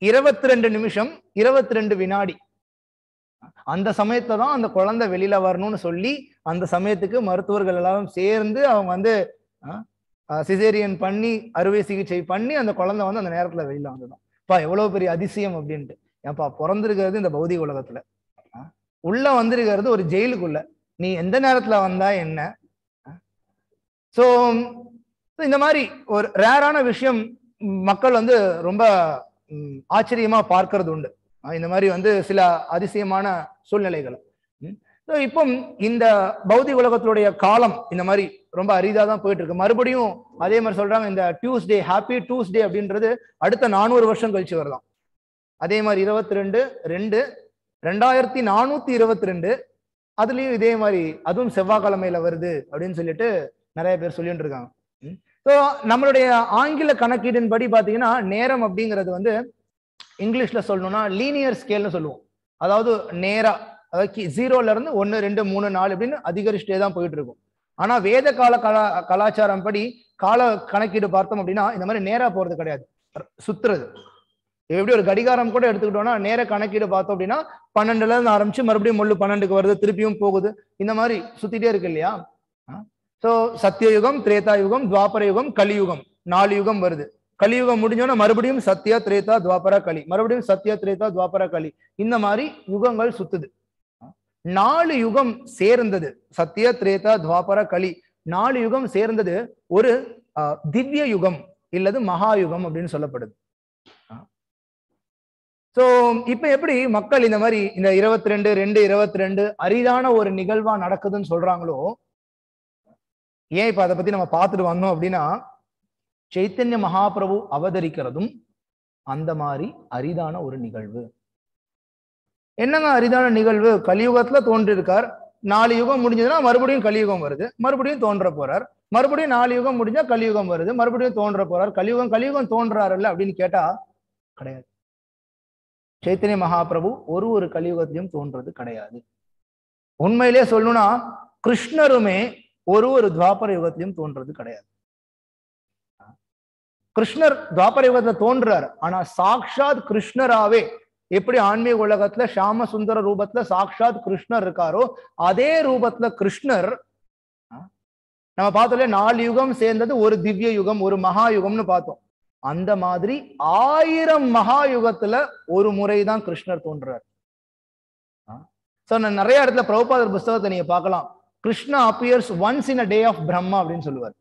இருபத்தி ரெண்டு நிமிஷம் இருபத்தி ரெண்டு வினாடி அந்த சமயத்துல தான் அந்த குழந்தை வெளியில வரணும்னு சொல்லி அந்த சமயத்துக்கு மருத்துவர்கள் எல்லாரும் சேர்ந்து அவங்க வந்து சிசேரியன் பண்ணி அறுவை சிகிச்சை பண்ணி அந்த குழந்தை வந்து அந்த நேரத்துல வெளியில வந்ததும் பா எவ்வளவு பெரிய அதிசயம் அப்படின்ட்டு ஏன்பா பிறந்திருக்கிறது இந்த பௌதிக உலகத்துல ஆ, உள்ள வந்திருக்கிறது ஒரு ஜெயிலுக்குள்ள நீ எந்த நேரத்துல வந்தா என்ன ஸோ இந்த மாதிரி ஒரு ரேரான விஷயம் ம், மக்கள் வந்து ரொம்ப ம், ஆச்சரியமா பார்க்கறது உண்டு அஹ் இந்த மாதிரி வந்து சில அதிசயமான சூழ்நிலைகள் ஸோ இப்போ இந்த பௌதிக உலகத்தினுடைய காலம் இந்த மாதிரி ரொம்ப அரிதா தான் போயிட்டு இருக்கு மறுபடியும் அதே மாதிரி சொல்றாங்க இந்த டியூஸ்டே ஹாப்பி டியூஸ்டே அப்படின்றது அடுத்த நானூறு வருஷம் கழிச்சு வரலாம் அதே மாதிரி இருபத்தி ரெண்டு ரெண்டு ரெண்டாயிரத்தி நானூத்தி இருபத்தி ரெண்டு அதுலயும் இதே மாதிரி அதுவும் செவ்வாய்க்கிழமையில வருது அப்படின்னு சொல்லிட்டு நிறைய பேர் சொல்லிட்டு இருக்காங்க ஸோ நம்மளுடைய ஆங்கில கணக்கீட்டின்படி பார்த்தீங்கன்னா நேரம் அப்படிங்கிறது வந்து இங்கிலீஷ்ல சொல்லணும்னா லீனியர் ஸ்கேல்னு சொல்லுவோம் அதாவது நேரா அதாவது ஜீரோல இருந்து ஒன்று ரெண்டு மூணு நாலு அப்படின்னு அதிகரிச்சுட்டே தான் போயிட்டு இருக்கும் ஆனா வேத கால கலா கலாச்சாரம் படி கால கணக்கீடு பார்த்தோம் அப்படின்னா இந்த மாதிரி நேரா போறது கிடையாது சுத்துறது எப்படி ஒரு கடிகாரம் கூட எடுத்துக்கிட்டோம்னா நேர கணக்கீடு பார்த்தோம் அப்படின்னா பன்னெண்டுல இருந்து ஆரம்பிச்சு மறுபடியும் முள்ளு பன்னெண்டுக்கு வருது திருப்பியும் போகுது இந்த மாதிரி சுத்திட்டே இருக்கு இல்லையா ஸோ சத்தியயுகம் திரேதா யுகம் துவாபர யுகம் கலியுகம் நாலு யுகம் வருது கலியுகம் முடிஞ்சோன்னா மறுபடியும் சத்யா திரேதா துவாபர கலி மறுபடியும் சத்யா திரேதா துவாபர கலி இந்த மாதிரி யுகங்கள் சுத்துது நாலு யுகம் சேர்ந்தது சத்ய திரேதா துவாபர கலி நாலு யுகம் சேர்ந்தது ஒரு அஹ், திவ்ய யுகம் இல்லது மகாயுகம் அப்படின்னு சொல்லப்படுது சோ இப்ப எப்படி மக்கள் இந்த மாதிரி இந்த இருபத்தி ரெண்டு ரெண்டு இருபத்தி ரெண்டு அரிதான ஒரு நிகழ்வா நடக்குதுன்னு சொல்றாங்களோ ஏன் இப்ப அதை பத்தி நம்ம பார்த்துட்டு வந்தோம் அப்படின்னா சைத்தன்ய மகாபிரபு அவதரிக்கிறதும் அந்த மாதிரி அரிதான ஒரு நிகழ்வு என்னங்க அரிதான நிகழ்வு கலியுகத்துல தோன்றிருக்கார் நாலு யுகம் முடிஞ்சதுன்னா மறுபடியும் கலியுகம் வருது மறுபடியும் தோன்ற போறார் மறுபடியும் நாலு யுகம் முடிஞ்சா கலியுகம் வருது மறுபடியும் தோன்ற போறார் கலியுகம் கலியுகம் தோன்றாருல்ல அப்படின்னு கேட்டா கிடையாது சைத்தன்ய மகாபிரபு ஒரு ஒரு கலியுகத்திலையும் தோன்றது கிடையாது உண்மையிலே சொல்லணும்னா கிருஷ்ணருமே ஒரு ஒரு துவாபர யுகத்திலையும் தோன்றது கிடையாது கிருஷ்ணர் துவாபர யுகத்துல தோன்றார் ஆனா சாக்ஷாத் கிருஷ்ணராவே எப்படி ஆன்மீக உலகத்துல ஷாம சுந்தர ரூபத்துல சாக்ஷாத் கிருஷ்ணர் இருக்காரோ அதே ரூபத்துல கிருஷ்ணர் நம்ம பார்த்தோம்ல நாலு யுகம் சேர்ந்தது ஒரு திவ்ய யுகம் ஒரு மகா யுகம்னு பார்த்தோம் அந்த மாதிரி ஆயிரம் மகா யுகத்துல ஒரு முறைதான் கிருஷ்ணர் தோன்றார் சோ நான் நிறைய இடத்துல பிரபுபாதர் புஸ்தகத்தை நீங்க பார்க்கலாம் Krishna appears once in a day of Brahma அப்படின்னு சொல்லுவார்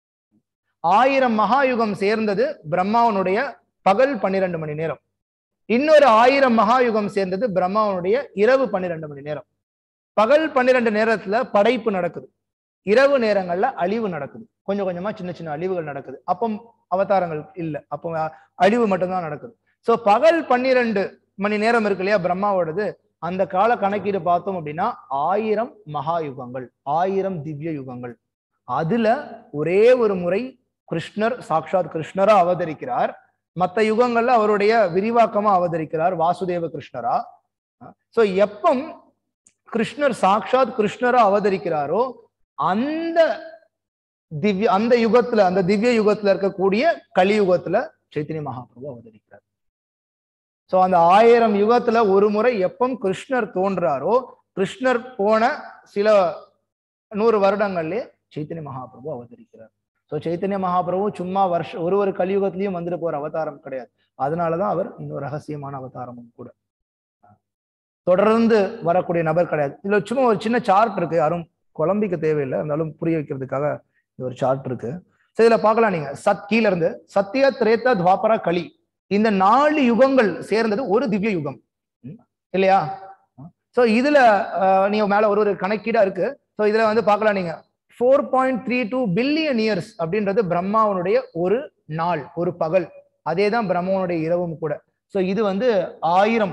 ஆயிரம் மகாயுகம் சேர்ந்தது பிரம்மாவனுடைய பகல் பன்னிரண்டு மணி நேரம் இன்னொரு ஆயிரம் மகாயுகம் சேர்ந்தது பிரம்மாவனுடைய இரவு பன்னிரெண்டு மணி நேரம் பகல் பன்னிரெண்டு நேரத்துல படைப்பு நடக்குது இரவு நேரங்கள்ல அழிவு நடக்குது கொஞ்சம் கொஞ்சமா சின்ன சின்ன அழிவுகள் நடக்குது அப்போ அவதாரங்கள் இல்லை அப்போ அழிவு மட்டும்தான் நடக்குது சோ பகல் பன்னிரெண்டு மணி நேரம் இருக்கு இல்லையா பிரம்மாவோடது அந்த கால கணக்கீடு பார்த்தோம் அப்படின்னா ஆயிரம் மகா யுகங்கள் ஆயிரம் திவ்ய யுகங்கள் அதுல ஒரே ஒரு முறை கிருஷ்ணர் சாக்ஷாத் கிருஷ்ணரா அவதரிக்கிறார் மற்ற யுகங்கள்ல அவருடைய விரிவாக்கமா அவதரிக்கிறார் வாசுதேவ கிருஷ்ணரா சோ எப்பம் கிருஷ்ணர் சாக்ஷாத் கிருஷ்ணரா அவதரிக்கிறாரோ அந்த திவ்ய அந்த யுகத்துல அந்த திவ்ய யுகத்துல இருக்கக்கூடிய கலியுகத்துல சைத்தன்ய மகாபிரபு அவதரிக்கிறார் சோ அந்த ஆயிரம் யுகத்துல ஒரு முறை எப்பம் கிருஷ்ணர் தோன்றாரோ கிருஷ்ணர் போன சில நூறு வருடங்கள்லயே சைத்தன்ய மகாபிரபு அவதரிக்கிறார் சோ சைத்தன்ய மகாபிரபு சும்மா வருஷம் ஒரு ஒரு கலியுகத்திலயும் வந்துட்டு போற அவதாரம் கிடையாது அதனாலதான் அவர் இன்னொரு ரகசியமான அவதாரமும் கூட தொடர்ந்து வரக்கூடிய நபர் கிடையாது இதுல சும்மா ஒரு சின்ன சார்ட் இருக்கு யாரும் குழம்பிக்க தேவையில்லை இருந்தாலும் புரிய வைக்கிறதுக்காக ஒரு சார்ட் இருக்கு சரி இதுல பார்க்கலாம் நீங்க சத் கீழ இருந்து சத்திய திரேத்த துவாபர களி இந்த நாலு யுகங்கள் சேர்ந்தது ஒரு திவ்ய யுகம் இல்லையா சோ இதுல நீங்க மேல ஒரு ஒரு கணக்கீடா இருக்கு சோ இதுல வந்து பார்க்கலாம் நீங்க four point three two billion years அப்படின்றது பிரம்மாவனுடைய ஒரு நாள் ஒரு பகல் அதே தான் பிரம்மாவனுடைய இரவும் கூட சோ இது வந்து ஆயிரம்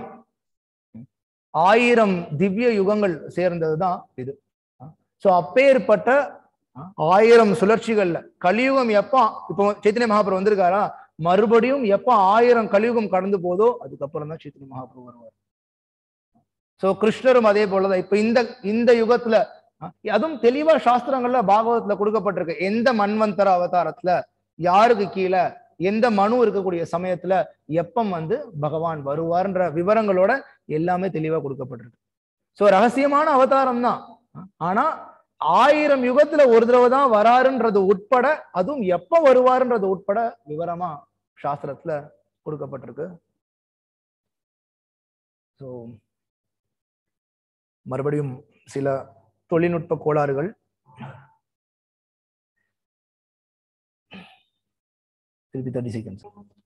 ஆயிரம் திவ்ய யுகங்கள் சேர்ந்தது தான் இது சோ அப்பேற்பட்ட ஆயிரம் சுழற்சிகள்ல கலியுகம் எப்போ இப்போ சைத்தன்ய மகாபுரம் வந்திருக்காரா மறுபடியும் எப்ப ஆயிரம் கலியுகம் கடந்து போதோ அதுக்கப்புறம் தான் சைத்தன்ய மகாபுரம் வருவார் சோ கிருஷ்ணரும் அதே போலதான் இப்ப இந்த இந்த யுகத்துல அதுவும் தெளிவா சாஸ்திரங்கள்ல பாகவதத்துல கொடுக்கப்பட்டிருக்கு எந்த மன்வந்தர அவதாரத்துல யாருக்கு கீழே எந்த மனு இருக்கக்கூடிய சமயத்துல எப்பம் வந்து பகவான் வருவார்ன்ற விவரங்களோட எல்லாமே தெளிவா கொடுக்கப்பட்டிருக்கு சோ ரகசியமான அவதாரம் தான் ஆனா ஆயிரம் யுகத்துல ஒரு தடவை தான் வராருன்றது உட்பட அதுவும் எப்ப வருவாருன்றது உட்பட விவரமா சாஸ்திரத்துல கொடுக்கப்பட்டிருக்கு ஸோ மறுபடியும் சில தொழில்நுட்ப கோளாறுகள் திருப்பி தேர்ட்டி செகண்ட்ஸ்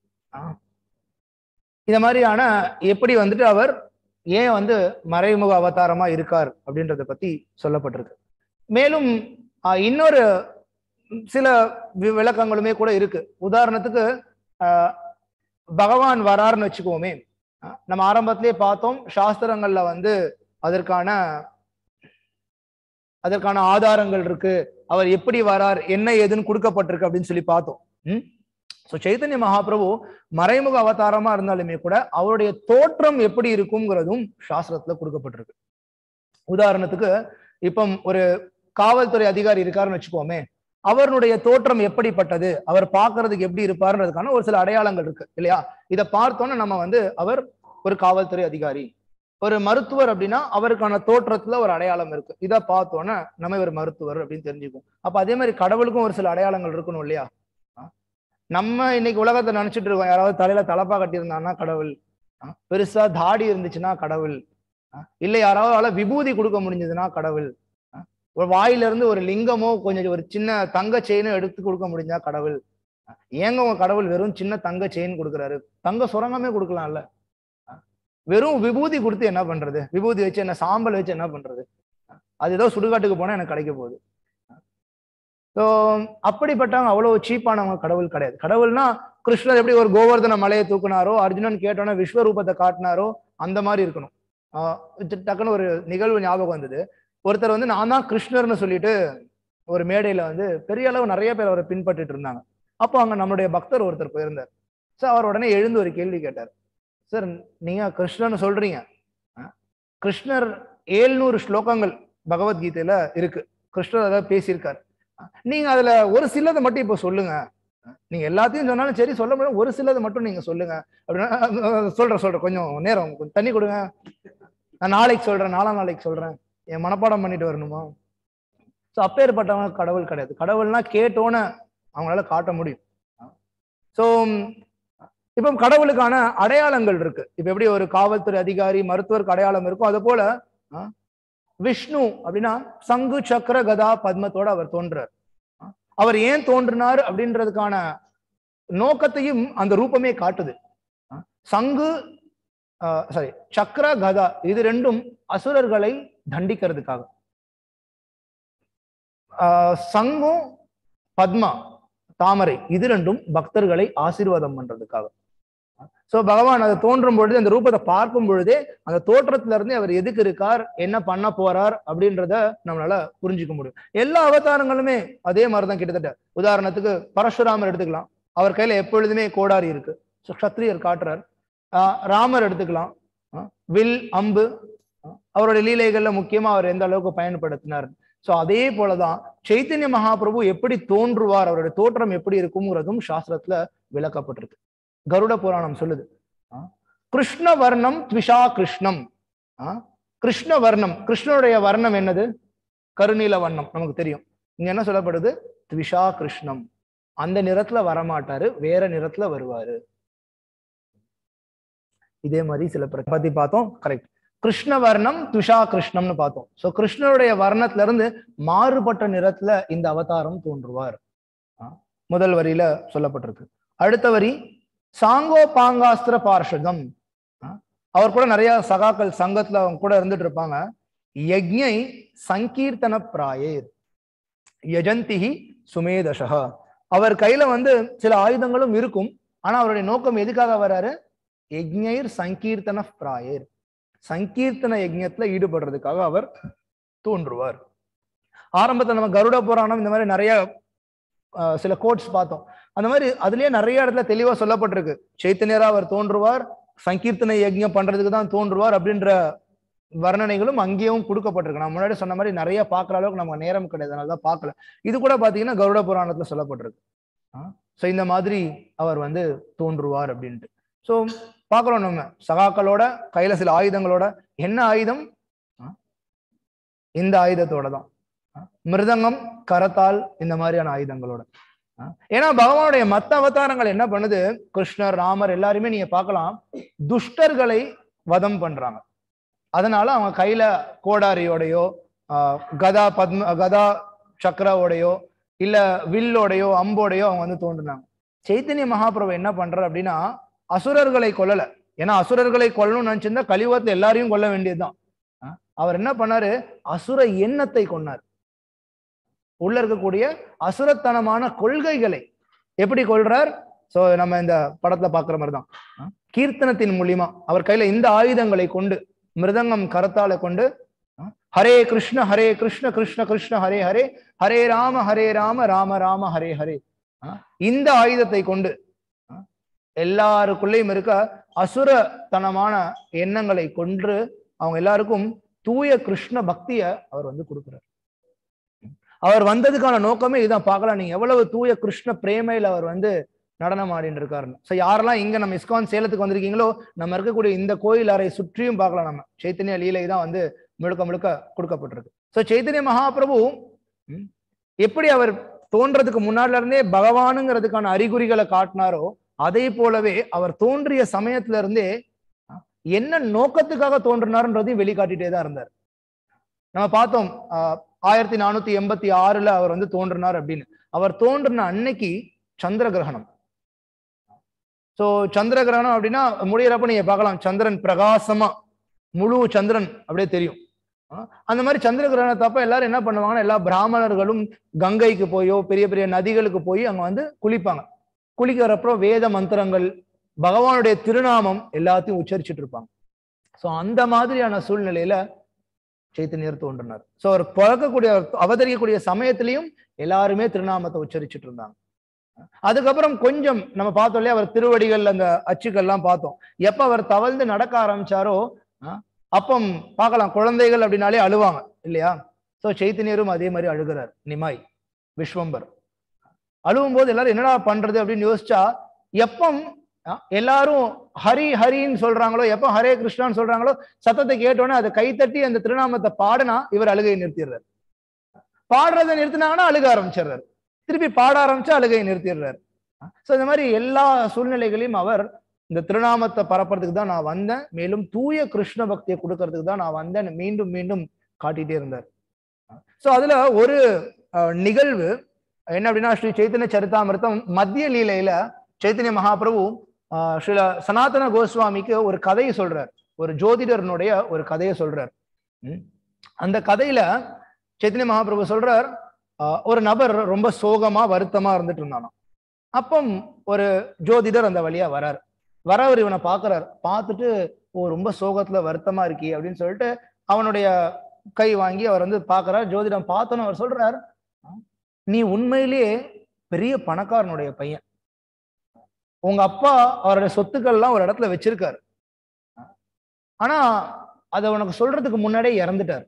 இந்த மாதிரியான எப்படி வந்துட்டு அவர் ஏன் வந்து மறைமுக அவதாரமா இருக்கார் அப்படின்றத பத்தி சொல்லப்பட்டிருக்கு மேலும் ஆஹ், இன்னொரு சில வி- விளக்கங்களுமே கூட இருக்கு உதாரணத்துக்கு ஆஹ், பகவான் வராருன்னு வச்சுக்கோமே ஆஹ், நம்ம ஆரம்பத்திலே பார்த்தோம் சாஸ்திரங்கள்ல வந்து அதற்கான அதற்கான ஆதாரங்கள் இருக்கு அவர் எப்படி வரார் என்ன ஏதுன்னு கொடுக்கப்பட்டிருக்கு அப்படின்னு சொல்லி பார்த்தோம் ம் ஸோ சைத்தன்ய மகாபிரபு மறைமுக அவதாரமா இருந்தாலுமே கூட அவருடைய தோற்றம் எப்படி இருக்குங்கிறதும் சாஸ்திரத்துல கொடுக்கப்பட்டிருக்கு உதாரணத்துக்கு இப்போ ஒரு காவல்துறை அதிகாரி இருக்காருன்னு வச்சுக்கோமே அவருடைய தோற்றம் எப்படிப்பட்டது அவர் பார்க்கிறதுக்கு எப்படி இருப்பாருன்றதுக்கான ஒரு சில அடையாளங்கள் இருக்கு இல்லையா இதை பார்த்தோன்னே நம்ம வந்து அவர் ஒரு காவல்துறை அதிகாரி ஒரு மருத்துவர் அப்படின்னா அவருக்கான தோற்றத்துல ஒரு அடையாளம் இருக்கு இதை பார்த்தோன்னே நம்ம இவர் மருத்துவர் அப்படின்னு தெரிஞ்சுக்கும் அப்ப அதே மாதிரி கடவுளுக்கும் ஒரு சில அடையாளங்கள் இருக்கணும் இல்லையா ஆ? நம்ம இன்னைக்கு உலகத்தை நினைச்சிட்டு இருக்கோம் யாராவது தலையில தலப்பா கட்டியிருந்தான்னா கடவுள் ஆ? பெருசா தாடி இருந்துச்சுன்னா கடவுள் ஆ? இல்ல யாராவது விபூதி கொடுக்க முடிஞ்சதுன்னா கடவுள் ஆ? ஒரு வாயில இருந்து ஒரு லிங்கமோ கொஞ்சம் ஒரு சின்ன தங்க செயினோ எடுத்து கொடுக்க முடிஞ்சா கடவுள் ஆ? ஏங்க உங்க கடவுள் வெறும் சின்ன தங்க செயின் கொடுக்குறாரு தங்க சுரங்கமே கொடுக்கலாம்ல ஆ? வெறும் விபூதி கொடுத்து என்ன பண்றது விபூதி வச்சு என்ன சாம்பல் வச்சு என்ன பண்றது ஆ? அது ஏதோ சுடுகாட்டுக்கு போனா எனக்கு கிடைக்க போகுது ஸோ அப்படிப்பட்டவங்க அவ்வளவு சீப்பானவங்க கடவுள் கிடையாது கடவுள்னா கிருஷ்ணர் எப்படி ஒரு கோவர்தன மலையை தூக்குனாரோ அர்ஜுனன் கேட்டோன்னே விஸ்வரூபத்தை காட்டினாரோ அந்த மாதிரி இருக்கணும் ஆஹ் ட- டக்குன்னு ஒரு நிகழ்வு ஞாபகம் வந்தது ஒருத்தர் வந்து நான் தான் கிருஷ்ணர்னு சொல்லிட்டு ஒரு மேடையில வந்து பெரிய அளவு நிறைய பேர் அவரை பின்பற்றிட்டு இருந்தாங்க அப்போ அங்க நம்மளுடைய பக்தர் ஒருத்தர் போயிருந்தார் ஸோ அவர் உடனே எழுந்து ஒரு கேள்வி கேட்டார் சார் நீங்க கிருஷ்ணர்னு சொல்றீங்க ஆஹ் கிருஷ்ணர் ஏழ்நூறு ஸ்லோகங்கள் பகவத்கீதையில இருக்கு கிருஷ்ணர் அதாவது பேசியிருக்காரு நீங்க அதுல ஒரு சிலதை மட்டும் இப்போ சொல்லுங்க நீங்க எல்லாத்தையும் சொன்னாலும் சரி சொல்ல முடியும் ஒரு சிலது மட்டும் நீங்க சொல்லுங்க அப்படின்னா அஹ் சொல்றேன் சொல்றேன் கொஞ்சம் நேரம் கொஞ்சம் தண்ணி கொடுங்க நான் நாளைக்கு சொல்றேன் நாலாம் நாளைக்கு சொல்றேன் என் மனப்பாடம் பண்ணிட்டு வரணுமா ஸோ அப்பேற்பட்டவங்க கடவுள் கிடையாது கடவுள்னா கேட்டோன்னு அவங்களால காட்ட முடியும் ஸோ இப்போ கடவுளுக்கான அடையாளங்கள் இருக்கு இப்ப எப்படி ஒரு காவல்துறை அதிகாரி மருத்துவருக்கு அடையாளம் இருக்கும் அது போல ஆ, விஷ்ணு அப்படின்னா சங்கு சக்கர கதா பத்மத்தோட அவர் தோன்றார் ஆ, அவர் ஏன் தோன்றினார் அப்படின்றதுக்கான நோக்கத்தையும் அந்த ரூபமே காட்டுது ஆ, சங்கு சாரி சக்கர கதா இது ரெண்டும் அசுரர்களை தண்டிக்கிறதுக்காக ஆ, சங்கும் பத்மா தாமரை இது ரெண்டும் பக்தர்களை ஆசீர்வாதம் பண்றதுக்காக சோ பகவான் அதை தோன்றும் பொழுது அந்த ரூபத்தை பார்க்கும் பொழுதே அந்த தோற்றத்துல இருந்து அவர் எதுக்கு இருக்கார் என்ன பண்ண போறார் அப்படின்றத நம்மளால புரிஞ்சுக்க முடியும் எல்லா அவதாரங்களுமே அதே மாதிரிதான் கிட்டத்தட்ட உதாரணத்துக்கு பரசுராமர் எடுத்துக்கலாம் அவர் கையில எப்பொழுதுமே கோடாரி இருக்கு ஸோ க்ஷத்ரியர் காட்டுறார் ஆஹ் ராமர் எடுத்துக்கலாம் ஆஹ் வில் அம்பு ஆஹ் அவருடைய லீலைகள்ல முக்கியமா அவர் எந்த அளவுக்கு பயன்படுத்தினார் சோ அதே போலதான் சைத்தன்ய மகாபிரபு எப்படி தோன்றுவார் அவருடைய தோற்றம் எப்படி இருக்குங்கிறதும் சாஸ்திரத்துல விளக்கப்பட்டிருக்கு கருட புராணம் சொல்லுது ஆ, கிருஷ்ண வர்ணம் த்விஷா கிருஷ்ணம் ஆ, கிருஷ்ண வர்ணம் கிருஷ்ணனுடைய வர்ணம் என்னது கருநீல வர்ணம் நமக்கு தெரியும் இங்க என்ன சொல்லப்படுது த்விஷா கிருஷ்ணம் அந்த நிறத்துல வரமாட்டாரு வேற நிறத்துல வருவாரு இதே மாதிரி சில பிர- பத்தி பார்த்தோம் கரெக்ட் கிருஷ்ண வர்ணம் துஷா கிருஷ்ணம்னு பார்த்தோம் சோ கிருஷ்ணருடைய வர்ணத்துல இருந்து மாறுபட்ட நிறத்துல இந்த அவதாரம் தோன்றுவார் ஆ, முதல் வரியில சொல்லப்பட்டிருக்கு அடுத்த வரி சாங்கோ பாங்காஸ்திர பார்ஷதம் ஆ, அவர் கூட நிறைய சகாக்கள் சங்கத்துல அவங்க கூட இருந்துட்டு இருப்பாங்க யஜ்ஞை சங்கீர்த்தன பிராயேர் யஜந்திஹி சுமேதசா அவர் கையில வந்து சில ஆயுதங்களும் இருக்கும் ஆனா அவருடைய நோக்கம் எதுக்காக வராரு யஜ்ஞைர் சங்கீர்த்தன பிராயேர் சங்கீர்த்தன யஜ்ஞத்துல ஈடுபடுறதுக்காக அவர் தோன்றுவார் ஆரம்பத்துல நம்ம கருட புராணம் இந்த மாதிரி நிறைய ஆஹ், சில கோட்ஸ் பார்த்தோம் அந்த மாதிரி அதுலயே நிறைய இடத்துல தெளிவா சொல்லப்பட்டிருக்கு சைத்தன்யரா அவர் தோன்றுவார் சங்கீர்த்தன யஜ்ஞம் பண்றதுக்கு தான் தோன்றுவார் அப்படின்ற வர்ணனைகளும் அங்கேயும் கொடுக்கப்பட்டிருக்கு நான் முன்னாடி சொன்ன மாதிரி நிறைய பார்க்குற அளவுக்கு நமக்கு நேரம் கிடையாது அதனால தான் பார்க்கல இது கூட பாத்தீங்கன்னா கருட புராணத்துல சொல்லப்பட்டிருக்கு ஆ? ஸோ இந்த மாதிரி அவர் வந்து தோன்றுவார் அப்படின்ட்டு ஸோ பார்க்குறோம் நம்ம சகாக்களோட கையில சில ஆயுதங்களோட என்ன ஆயுதம் ஆ? இந்த ஆயுதத்தோட தான் ஆ? மிருதங்கம் கரத்தால் இந்த மாதிரியான ஆயுதங்களோட ஆ? ஏன்னா பகவானுடைய மத்த அவதாரங்கள் என்ன பண்ணுது கிருஷ்ணர் ராமர் எல்லாருமே நீங்க பார்க்கலாம் துஷ்டர்களை வதம் பண்றாங்க அதனால அவங்க கையில கோடாரியோடையோ ஆ, கதா பத்ம கதா சக்கராவோடையோ இல்ல வில்லோடையோ அம்போடையோ அவங்க வந்து தோன்றுனாங்க சைத்தன்ய மகாபிரபு என்ன பண்றாரு அப்படின்னா அசுரர்களை கொல்லல ஏன்னா அசுரர்களை கொல்லணும்னு நினைச்சிருந்தா கலியுகத்துல எல்லாரையும் கொல்ல வேண்டியதுதான் ஆ? அவர் என்ன பண்ணாரு அசுர எண்ணத்தை கொன்னார் உள்ள இருக்கக்கூடிய அசுரத்தனமான கொள்கைகளை எப்படி கொள்றார் சோ நம்ம இந்த படத்துல பாக்குற மாதிரி தான் ஆ? கீர்த்தனத்தின் மூலியமா அவர் கையில இந்த ஆயுதங்களை கொண்டு மிருதங்கம் கரத்தால கொண்டு ஆ? ஹரே கிருஷ்ண ஹரே கிருஷ்ண கிருஷ்ண கிருஷ்ண ஹரே ஹரே ஹரே ராம ஹரே ராம ராம ராம ஹரே ஹரே ஆ? இந்த ஆயுதத்தை கொண்டு ஆ? எல்லாருக்குள்ளேயும் இருக்க அசுரத்தனமான எண்ணங்களை கொன்று அவங்க எல்லாருக்கும் தூய கிருஷ்ண பக்திய அவர் வந்து கொடுக்கிறார் அவர் வந்ததுக்கான நோக்கமே இதுதான் பார்க்கலாம் நீங்க எவ்வளவு தூய கிருஷ்ண பிரேமையில அவர் வந்து நடனம் ஆடிட்டு இருக்காருன்னு ஸோ யாரெல்லாம் இங்க நம்ம இஸ்கான் சேலத்துக்கு வந்திருக்கீங்களோ நம்ம இருக்கக்கூடிய இந்த கோயில் அறை சுற்றியும் பார்க்கலாம் நம்ம சைத்தன்ய லீலை தான் வந்து முழுக்க முழுக்க கொடுக்கப்பட்டிருக்கு ஸோ சைத்தன்ய மகாபிரபு ம், எப்படி அவர் தோன்றதுக்கு முன்னாடில இருந்தே பகவானுங்கிறதுக்கான அறிகுறிகளை காட்டினாரோ அதே போலவே அவர் தோன்றிய சமயத்துல இருந்தே அஹ், என்ன நோக்கத்துக்காக தோன்றினார்ன்றதையும் வெளிக்காட்டிட்டே தான் இருந்தார் நம்ம பார்த்தோம் ஆஹ், ஆயிரத்தி நானூத்தி எண்பத்தி ஆறுல அவர் வந்து தோன்றினார் அப்படின்னு அவர் தோன்றின அன்னைக்கு சந்திர கிரகணம் சோ சந்திர கிரகணம் அப்படின்னா முடியறப்ப நீங்க பார்க்கலாம் சந்திரன் பிரகாசமா முழு சந்திரன் அப்படியே தெரியும் ஆஹ், அந்த மாதிரி சந்திர கிரகணத்தப்ப எல்லாரும் என்ன பண்ணுவாங்கன்னா எல்லா பிராமணர்களும் கங்கைக்கு போயோ பெரிய பெரிய நதிகளுக்கு போய் அங்க வந்து குளிப்பாங்க குளிக்கிறப்போ வேத மந்திரங்கள் பகவானுடைய திருநாமம் எல்லாத்தையும் உச்சரிச்சுட்டு இருப்பாங்க சோ அந்த மாதிரியான சூழ்நிலையில சைத்தன்யர் தோன்றினார் சோ அவர் பிறக்கக்கூடிய அவதரிக்கக்கூடிய சமயத்திலையும் எல்லாருமே திருநாமத்தை உச்சரிச்சுட்டு இருந்தாங்க அதுக்கப்புறம் கொஞ்சம் நம்ம பார்த்தோம் இல்லையா அவர் திருவடிகள் அந்த அச்சுக்கள்லாம் பார்த்தோம் எப்ப அவர் தவழ்ந்து நடக்க ஆரம்பிச்சாரோ ஆஹ், அப்பம் பார்க்கலாம் குழந்தைகள் அப்படின்னாலே அழுவாங்க இல்லையா சோ சைத்தன்யரும் அதே மாதிரி அழுகிறார் நிமாய் விஸ்வம்பர் அழுவும் போது எல்லாரும் என்னடா பண்றது அப்படின்னு யோசிச்சா எப்பம் அஹ், எல்லாரும் ஹரி ஹரின்னு சொல்றாங்களோ எப்ப ஹரே கிருஷ்ணான்னு சொல்றாங்களோ சத்தத்தை கேட்டோன்னே அதை கைத்தட்டி அந்த திருநாமத்தை பாடினா இவர் அழுகையை நிறுத்திடுறாரு பாடுறதை நிறுத்தினாங்கன்னா அழுக ஆரம்பிச்சிடுறாரு திருப்பி பாட ஆரம்பிச்சா அழுகையை நிறுத்திடுறாரு ஸோ இந்த மாதிரி எல்லா சூழ்நிலைகளையும் அவர் இந்த திருநாமத்தை பரப்புறதுக்கு தான் நான் வந்தேன் மேலும் தூய கிருஷ்ண பக்தியை கொடுக்கறதுக்கு தான் நான் வந்தேன் மீண்டும் மீண்டும் காட்டிட்டே இருந்தார் ஸோ அதுல ஒரு அஹ், நிகழ்வு என்ன அப்படின்னா ஸ்ரீ சைத்தன்ய சரிதாமிர்தம் மத்திய லீலையில சைத்தன்ய மகாபிரபு ஆஹ் ஸ்ரீல சனாதன கோஸ்வாமிக்கு ஒரு கதையை சொல்றார் ஒரு ஜோதிடர்னுடைய ஒரு கதையை சொல்றார் ம். அந்த கதையில சைத்தன்ய மகாபிரபு சொல்றார் ஆஹ் ஒரு நபர் ரொம்ப சோகமா வருத்தமா இருந்துட்டு இருந்தானாம் அப்பம் ஒரு ஜோதிடர் அந்த வழியா வரார் வரவர் இவனை பார்க்கறார் பார்த்துட்டு ஓ ரொம்ப சோகத்துல வருத்தமா இருக்கி அப்படின்னு சொல்லிட்டு அவனுடைய கை வாங்கி அவர் வந்து பார்க்கறார் ஜோதிடம் பார்த்தோன்னு அவர் சொல்றார் நீ உண்மையிலேயே பெரிய பணக்காரனுடைய பையன் உங்க அப்பா அவருடைய சொத்துக்கள்லாம் ஒரு இடத்துல வச்சிருக்காரு ஆனா அதை உனக்கு சொல்றதுக்கு முன்னாடியே இறந்துட்டார்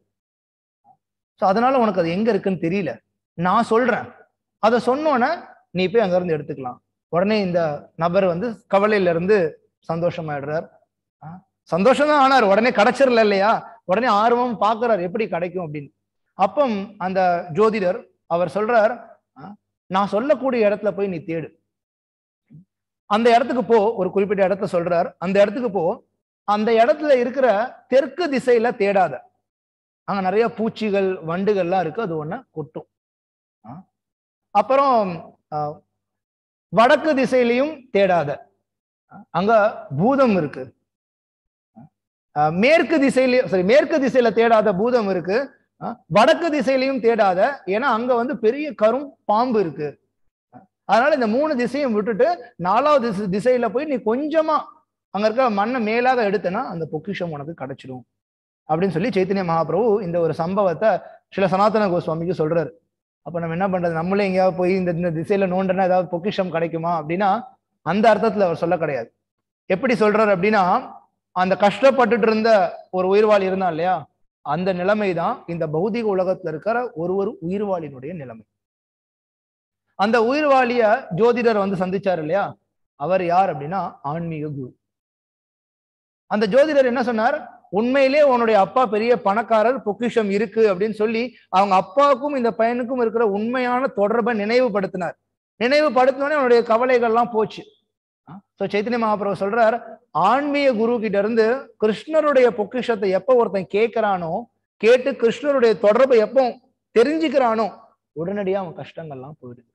ஸோ அதனால உனக்கு அது எங்க இருக்குன்னு தெரியல நான் சொல்றேன் அதை சொன்னோன்னே நீ போய் அங்க இருந்து எடுத்துக்கலாம் உடனே இந்த நபர் வந்து கவலையில இருந்து சந்தோஷமாயிடுறார் சந்தோஷம் தான் ஆனார் உடனே கிடைச்சிடல இல்லையா உடனே ஆர்வம் பார்க்கறார் எப்படி கிடைக்கும் அப்படின்னு அப்பம் அந்த ஜோதிடர் அவர் சொல்றார் "ஆ, நான் சொல்லக்கூடிய இடத்துல போய் நீ தேடு அந்த இடத்துக்கு போ ஒரு குறிப்பிட்ட இடத்த சொல்றார் அந்த இடத்துக்கு போ அந்த இடத்துல இருக்கிற தெற்கு திசையில தேடாத அங்க நிறைய பூச்சிகள் வண்டுகள்லாம் இருக்கு அது ஒண்ணு கொட்டும் ஆ. அப்புறம் ஆ, வடக்கு திசையிலையும் தேடாத ஆ, அங்க பூதம் இருக்கு ஆ, மேற்கு திசையிலயும் சரி மேற்கு திசையில தேடாத பூதம் இருக்கு ஆ, வடக்கு திசையிலையும் தேடாத ஏன்னா அங்க வந்து பெரிய கரும் பாம்பு இருக்கு அதனால இந்த மூணு திசையும் விட்டுட்டு நாலாவது திசை திசையில போய் நீ கொஞ்சமா அங்க இருக்க மண்ணை மேலாக எடுத்தனா அந்த பொக்கிஷம் உனக்கு கிடைச்சிடும் அப்படின்னு சொல்லி சைத்தன்ய மகாபிரபு இந்த ஒரு சம்பவத்தை சில சனாதன கோஸ்வாமிக்கு சொல்றாரு அப்ப நம்ம என்ன பண்றது நம்மளே எங்கேயாவது போய் இந்த இந்த திசையில நோண்டனா ஏதாவது பொக்கிஷம் கிடைக்குமா அப்படின்னா அந்த அர்த்தத்துல அவர் சொல்ல கிடையாது எப்படி சொல்றாரு அப்படின்னா அந்த கஷ்டப்பட்டுட்டு இருந்த ஒரு உயிர்வாளி இருந்தான் இல்லையா அந்த நிலைமை தான் இந்த பௌதிக உலகத்துல இருக்கிற ஒரு ஒரு உயிர்வாளினுடைய நிலைமை அந்த உயிர்வாளிய ஜோதிடர் வந்து சந்திச்சார் இல்லையா அவர் யார் அப்படின்னா ஆன்மீக குரு அந்த ஜோதிடர் என்ன சொன்னார் உண்மையிலே உன்னுடைய அப்பா பெரிய பணக்காரர் பொக்கிஷம் இருக்கு அப்படின்னு சொல்லி அவங்க அப்பாவுக்கும் இந்த பையனுக்கும் இருக்கிற உண்மையான தொடர்பை நினைவுபடுத்தினார் நினைவுபடுத்தினோடனே அவனுடைய கவலைகள்லாம் போச்சு ஸோ சைத்தன்ய மகாபிரபு சொல்றார் ஆன்மீக குரு கிட்ட இருந்து கிருஷ்ணருடைய பொக்கிஷத்தை எப்போ ஒருத்தன் கேட்கிறானோ கேட்டு கிருஷ்ணருடைய தொடர்பை எப்போ தெரிஞ்சுக்கிறானோ உடனடியா அவன் கஷ்டங்கள்லாம் போயிடுது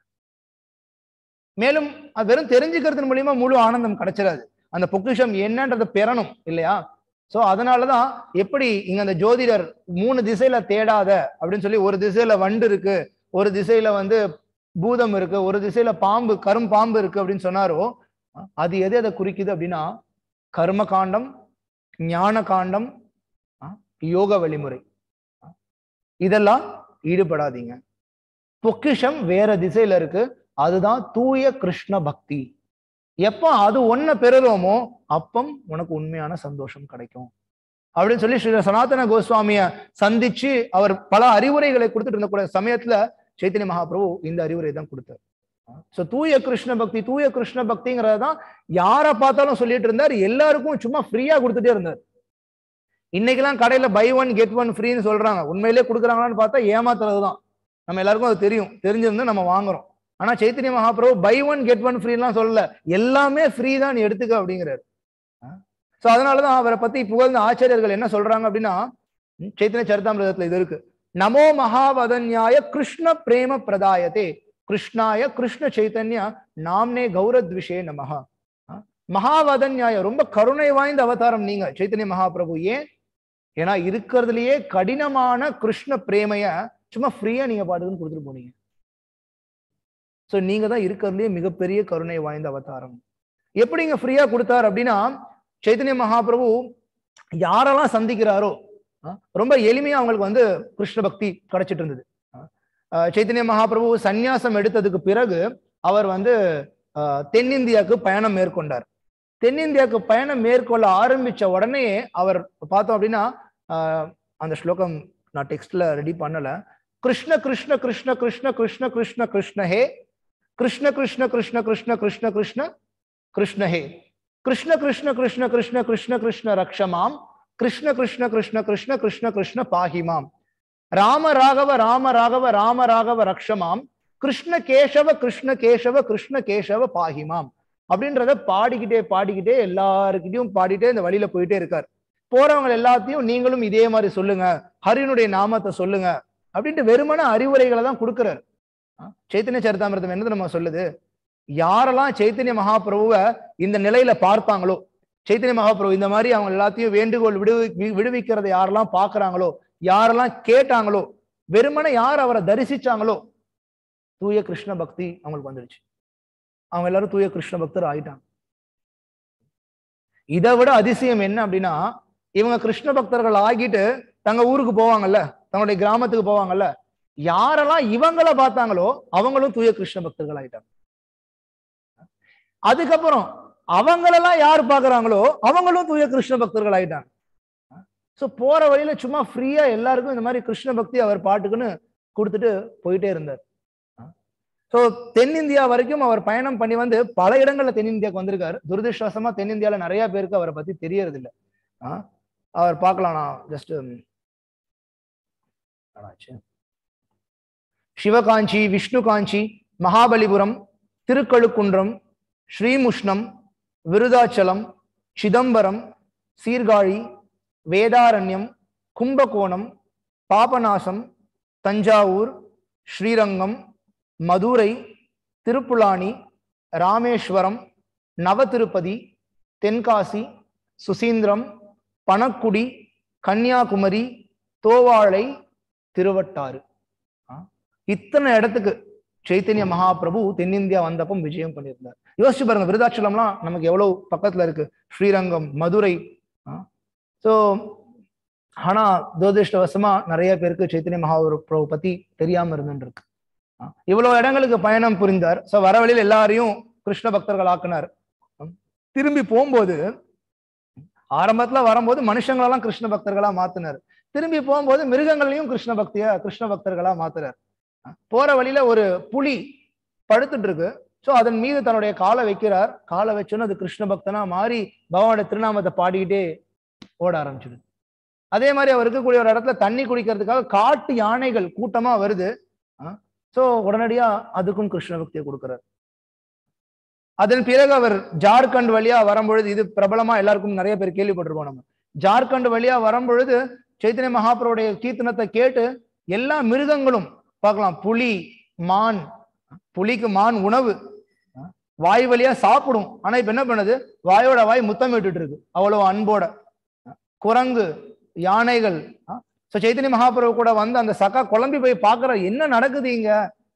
மேலும் அது வெறும் தெரிஞ்சுக்கிறதன் மூலியமா முழு ஆனந்தம் கிடைச்சிடாது அந்த பொக்கிஷம் என்னன்றதை பெறணும் இல்லையா சோ அதனாலதான் எப்படி இங்க அந்த ஜோதிடர் மூணு திசையில தேடாத அப்படின்னு சொல்லி ஒரு திசையில வண்டு இருக்கு ஒரு திசையில வந்து பூதம் இருக்கு ஒரு திசையில பாம்பு கரும் பாம்பு இருக்கு அப்படின்னு சொன்னாரோ அது எது எதை குறிக்குது அப்படின்னா கர்ம காண்டம் ஞான காண்டம் யோக வழிமுறை இதெல்லாம் ஈடுபடாதீங்க பொக்கிஷம் வேற திசையில இருக்கு அதுதான் தூய கிருஷ்ண பக்தி எப்போ அது ஒன்ன பெறுறோமோ அப்பம் உனக்கு உண்மையான சந்தோஷம் கிடைக்கும் அப்படின்னு சொல்லி ஸ்ரீ சனாதன கோஸ்வாமிய சந்திச்சு அவர் பல அறிவுரைகளை கொடுத்துட்டு இருந்த கூட சமயத்துல சைத்தன்ய மகாபிரபு இந்த அறிவுரை தான் கொடுத்தார் சோ தூய கிருஷ்ண பக்தி தூய கிருஷ்ண பக்திங்கிறதான் யாரை பார்த்தாலும் சொல்லிட்டு இருந்தார் எல்லாருக்கும் சும்மா ஃப்ரீயா கொடுத்துட்டே இருந்தார் இன்னைக்கெல்லாம் கடையில பை ஒன் கெட் ஒன் ஃப்ரீன்னு சொல்றாங்க உண்மையிலேயே கொடுக்குறாங்களான்னு பார்த்தா ஏமாத்துறது தான் நம்ம எல்லாருக்கும் அது தெரியும் தெரிஞ்சிருந்து நம்ம வாங்குறோம் ஆனா Chaitanya Mahaprabhu buy one get one ஃப்ரீலாம் சொல்லல எல்லாமே ஃப்ரீ தான் நீ எடுத்துக்க அப்படிங்கிறாரு சோ அதனாலதான் அவரை பத்தி புகழ்ந்த ஆச்சாரியர்கள் என்ன சொல்றாங்க அப்படின்னா சைத்தன்ய சரிதாமிரதத்துல இது இருக்கு நமோ மகாவதன்யாய கிருஷ்ண பிரேம பிரதாயத்தே கிருஷ்ணாய கிருஷ்ண சைத்தன்யா நாம்னே கௌரத்விஷே நமஹா மகாவதன்யாய ரொம்ப கருணை வாய்ந்த அவதாரம் நீங்க சைத்தன்ய மகாபிரபு ஏன் ஏன்னா இருக்கிறதுலயே கடினமான கிருஷ்ண பிரேமைய சும்மா ஃப்ரீயா நீங்க பாட்டுக்குன்னு கொடுத்துட்டு போனீங்க சோ நீங்க தான் இருக்கிறதுலயே மிகப்பெரிய கருணை வாய்ந்த அவதாரம் எப்படிங்க ஃப்ரீயா கொடுத்தார் அப்படின்னா சைத்தன்ய மகாபிரபு யாரெல்லாம் சந்திக்கிறாரோ ரொம்ப எளிமையா அவங்களுக்கு வந்து கிருஷ்ண பக்தி கிடைச்சிட்டு இருந்தது சைத்தன்ய மகாபிரபு சந்நியாசம் எடுத்ததுக்கு பிறகு அவர் வந்து தென்னிந்தியாவுக்கு பயணம் மேற்கொண்டார் தென்னிந்தியாவுக்கு பயணம் மேற்கொள்ள ஆரம்பிச்ச உடனே அவர் பார்த்தோம் அப்படின்னா அந்த ஸ்லோகம் நான் டெக்ஸ்ட்ல ரெடி பண்ணல கிருஷ்ண கிருஷ்ண கிருஷ்ண கிருஷ்ண கிருஷ்ண கிருஷ்ண கிருஷ்ண ஹே கிருஷ்ண கிருஷ்ண கிருஷ்ண கிருஷ்ண கிருஷ்ண கிருஷ்ண கிருஷ்ண ஹே கிருஷ்ண கிருஷ்ண கிருஷ்ண கிருஷ்ண கிருஷ்ண கிருஷ்ண ரக்ஷமாம் கிருஷ்ண கிருஷ்ண கிருஷ்ண கிருஷ்ண கிருஷ்ண கிருஷ்ண பாஹிமாம் ராம ராகவ ராம ராகவ ராம ராகவ ரக்ஷமாம் கிருஷ்ண கேசவ கிருஷ்ண கேசவ கிருஷ்ண கேசவ பாஹிமாம் அப்படின்றத பாடிக்கிட்டே பாடிக்கிட்டே எல்லாருக்கிட்டையும் பாடிட்டே இந்த வழியில போயிட்டே இருக்கார் போறவங்க எல்லாத்தையும் நீங்களும் இதே மாதிரி சொல்லுங்க ஹரினுடைய நாமத்தை சொல்லுங்க அப்படின்ட்டு வெறுமன அறிவுரைகளை தான் கொடுக்கிறார் சைத்தன்ய சரிதாமிரதம் என்னது நம்ம சொல்லுது யாரெல்லாம் சைத்தன்ய மகாபிரபுவை இந்த நிலையில பார்ப்பாங்களோ சைத்தன்ய மகாபிரபு இந்த மாதிரி அவங்க எல்லாத்தையும் வேண்டுகோள் விடுவி விடுவிக்கிறதை யாரெல்லாம் பாக்குறாங்களோ யாரெல்லாம் கேட்டாங்களோ வெறுமனை யார் அவரை தரிசிச்சாங்களோ தூய கிருஷ்ண பக்தி அவங்களுக்கு வந்துடுச்சு அவங்க எல்லாரும் தூய கிருஷ்ண பக்தர் ஆயிட்டாங்க இதை விட அதிசயம் என்ன அப்படின்னா இவங்க கிருஷ்ண பக்தர்கள் ஆகிட்டு தங்க ஊருக்கு போவாங்கல்ல தங்களுடைய கிராமத்துக்கு போவாங்கல்ல யாரெல்லாம் இவங்கள பார்த்தாங்களோ அவங்களும் தூய கிருஷ்ண பக்தர்கள் ஆயிட்டாங்க அதுக்கப்புறம் அவங்களெல்லாம் யார் பாக்குறாங்களோ அவங்களும் தூய கிருஷ்ண பக்தர்கள் ஆயிட்டாங்க சோ போற வழியில சும்மா ஃப்ரீயா எல்லாருக்கும் இந்த மாதிரி கிருஷ்ண பக்தி அவர் பாட்டுக்குன்னு கொடுத்துட்டு போயிட்டே இருந்தார் ஸோ தென்னிந்தியா வரைக்கும் அவர் பயணம் பண்ணி வந்து பல இடங்கள்ல தென்னிந்தியாவுக்கு வந்திருக்காரு துரதிருஷ்டவசமா தென்னிந்தியால நிறைய பேருக்கு அவரை பத்தி தெரியறது இல்லை அவர் பார்க்கலாம் நான் ஜஸ்ட் சிவகாஞ்சி விஷ்ணு காஞ்சி மகாபலிபுரம் திருக்கழுக்குன்றம் ஸ்ரீமுஷ்ணம் விருதாச்சலம் சிதம்பரம் சீர்காழி வேதாரண்யம் கும்பகோணம் பாபநாசம் தஞ்சாவூர் ஸ்ரீரங்கம் மதுரை திருப்புலானி ராமேஸ்வரம் நவதிருப்பதி தென்காசி சுசீந்திரம் பணக்குடி கன்னியாகுமரி தோவாளை திருவட்டாறு இத்தனை இடத்துக்கு சைத்தன்ய மகாபிரபு தென்னிந்தியா வந்தப்போ விஜயம் பண்ணியிருந்தார் யோசிச்சு பாருங்க விருதாச்சலம்லாம் நமக்கு எவ்வளவு பக்கத்துல இருக்கு ஸ்ரீரங்கம் மதுரை ஸோ ஆனா துரதிருஷ்டவசமா நிறைய பேருக்கு சைத்தன்ய மகாபிரபு பத்தி தெரியாம இருந்துருக்கு இவ்வளவு இடங்களுக்கு பயணம் புரிந்தார் ஸோ வர வழியில் எல்லாரையும் கிருஷ்ண பக்தர்கள் ஆக்குனார் திரும்பி போகும்போது ஆரம்பத்துல வரும்போது மனுஷங்களெல்லாம் கிருஷ்ண பக்தர்களா மாத்தினார் திரும்பி போகும்போது மிருகங்களையும் கிருஷ்ண பக்தியா கிருஷ்ண பக்தர்களா மாத்துறார் போற வழியில ஒரு புலி படுத்துட்டு இருக்கு ஸோ அதன் மீது தன்னுடைய காலை வைக்கிறார் காலை வச்சோன்னு அது கிருஷ்ண பக்தனா மாறி பகவானோட திருநாமத்தை பாடிக்கிட்டே ஓட ஆரம்பிச்சிடுது அதே மாதிரி அவர் இருக்கக்கூடிய ஒரு இடத்துல தண்ணி குடிக்கிறதுக்காக காட்டு யானைகள் கூட்டமா வருது ஸோ உடனடியா அதுக்கும் கிருஷ்ண பக்தியை கொடுக்கிறார் அதன் பிறகு அவர் ஜார்க்கண்ட் வழியா வரும்பொழுது இது பிரபலமா எல்லாருக்கும் நிறைய பேர் கேள்விப்பட்டிருப்போம் நம்ம ஜார்க்கண்ட் வழியா வரும்பொழுது சைத்தன்ய மகாபுரோடைய கீர்த்தனத்தை கேட்டு எல்லா மிருகங்களும் பார்க்கலாம் புலி மான் புலிக்கு மான் உணவு வாய் வழியா சாப்பிடும் ஆனா இப்ப என்ன பண்ணுது வாயோட வாய் முத்தம் விட்டுட்டு இருக்கு அவ்வளவு அன்போட குரங்கு யானைகள் ஸோ சைத்தன்ய மகாபிரபு கூட வந்து அந்த சக்கா குழம்பி போய் பார்க்குற என்ன நடக்குது இங்க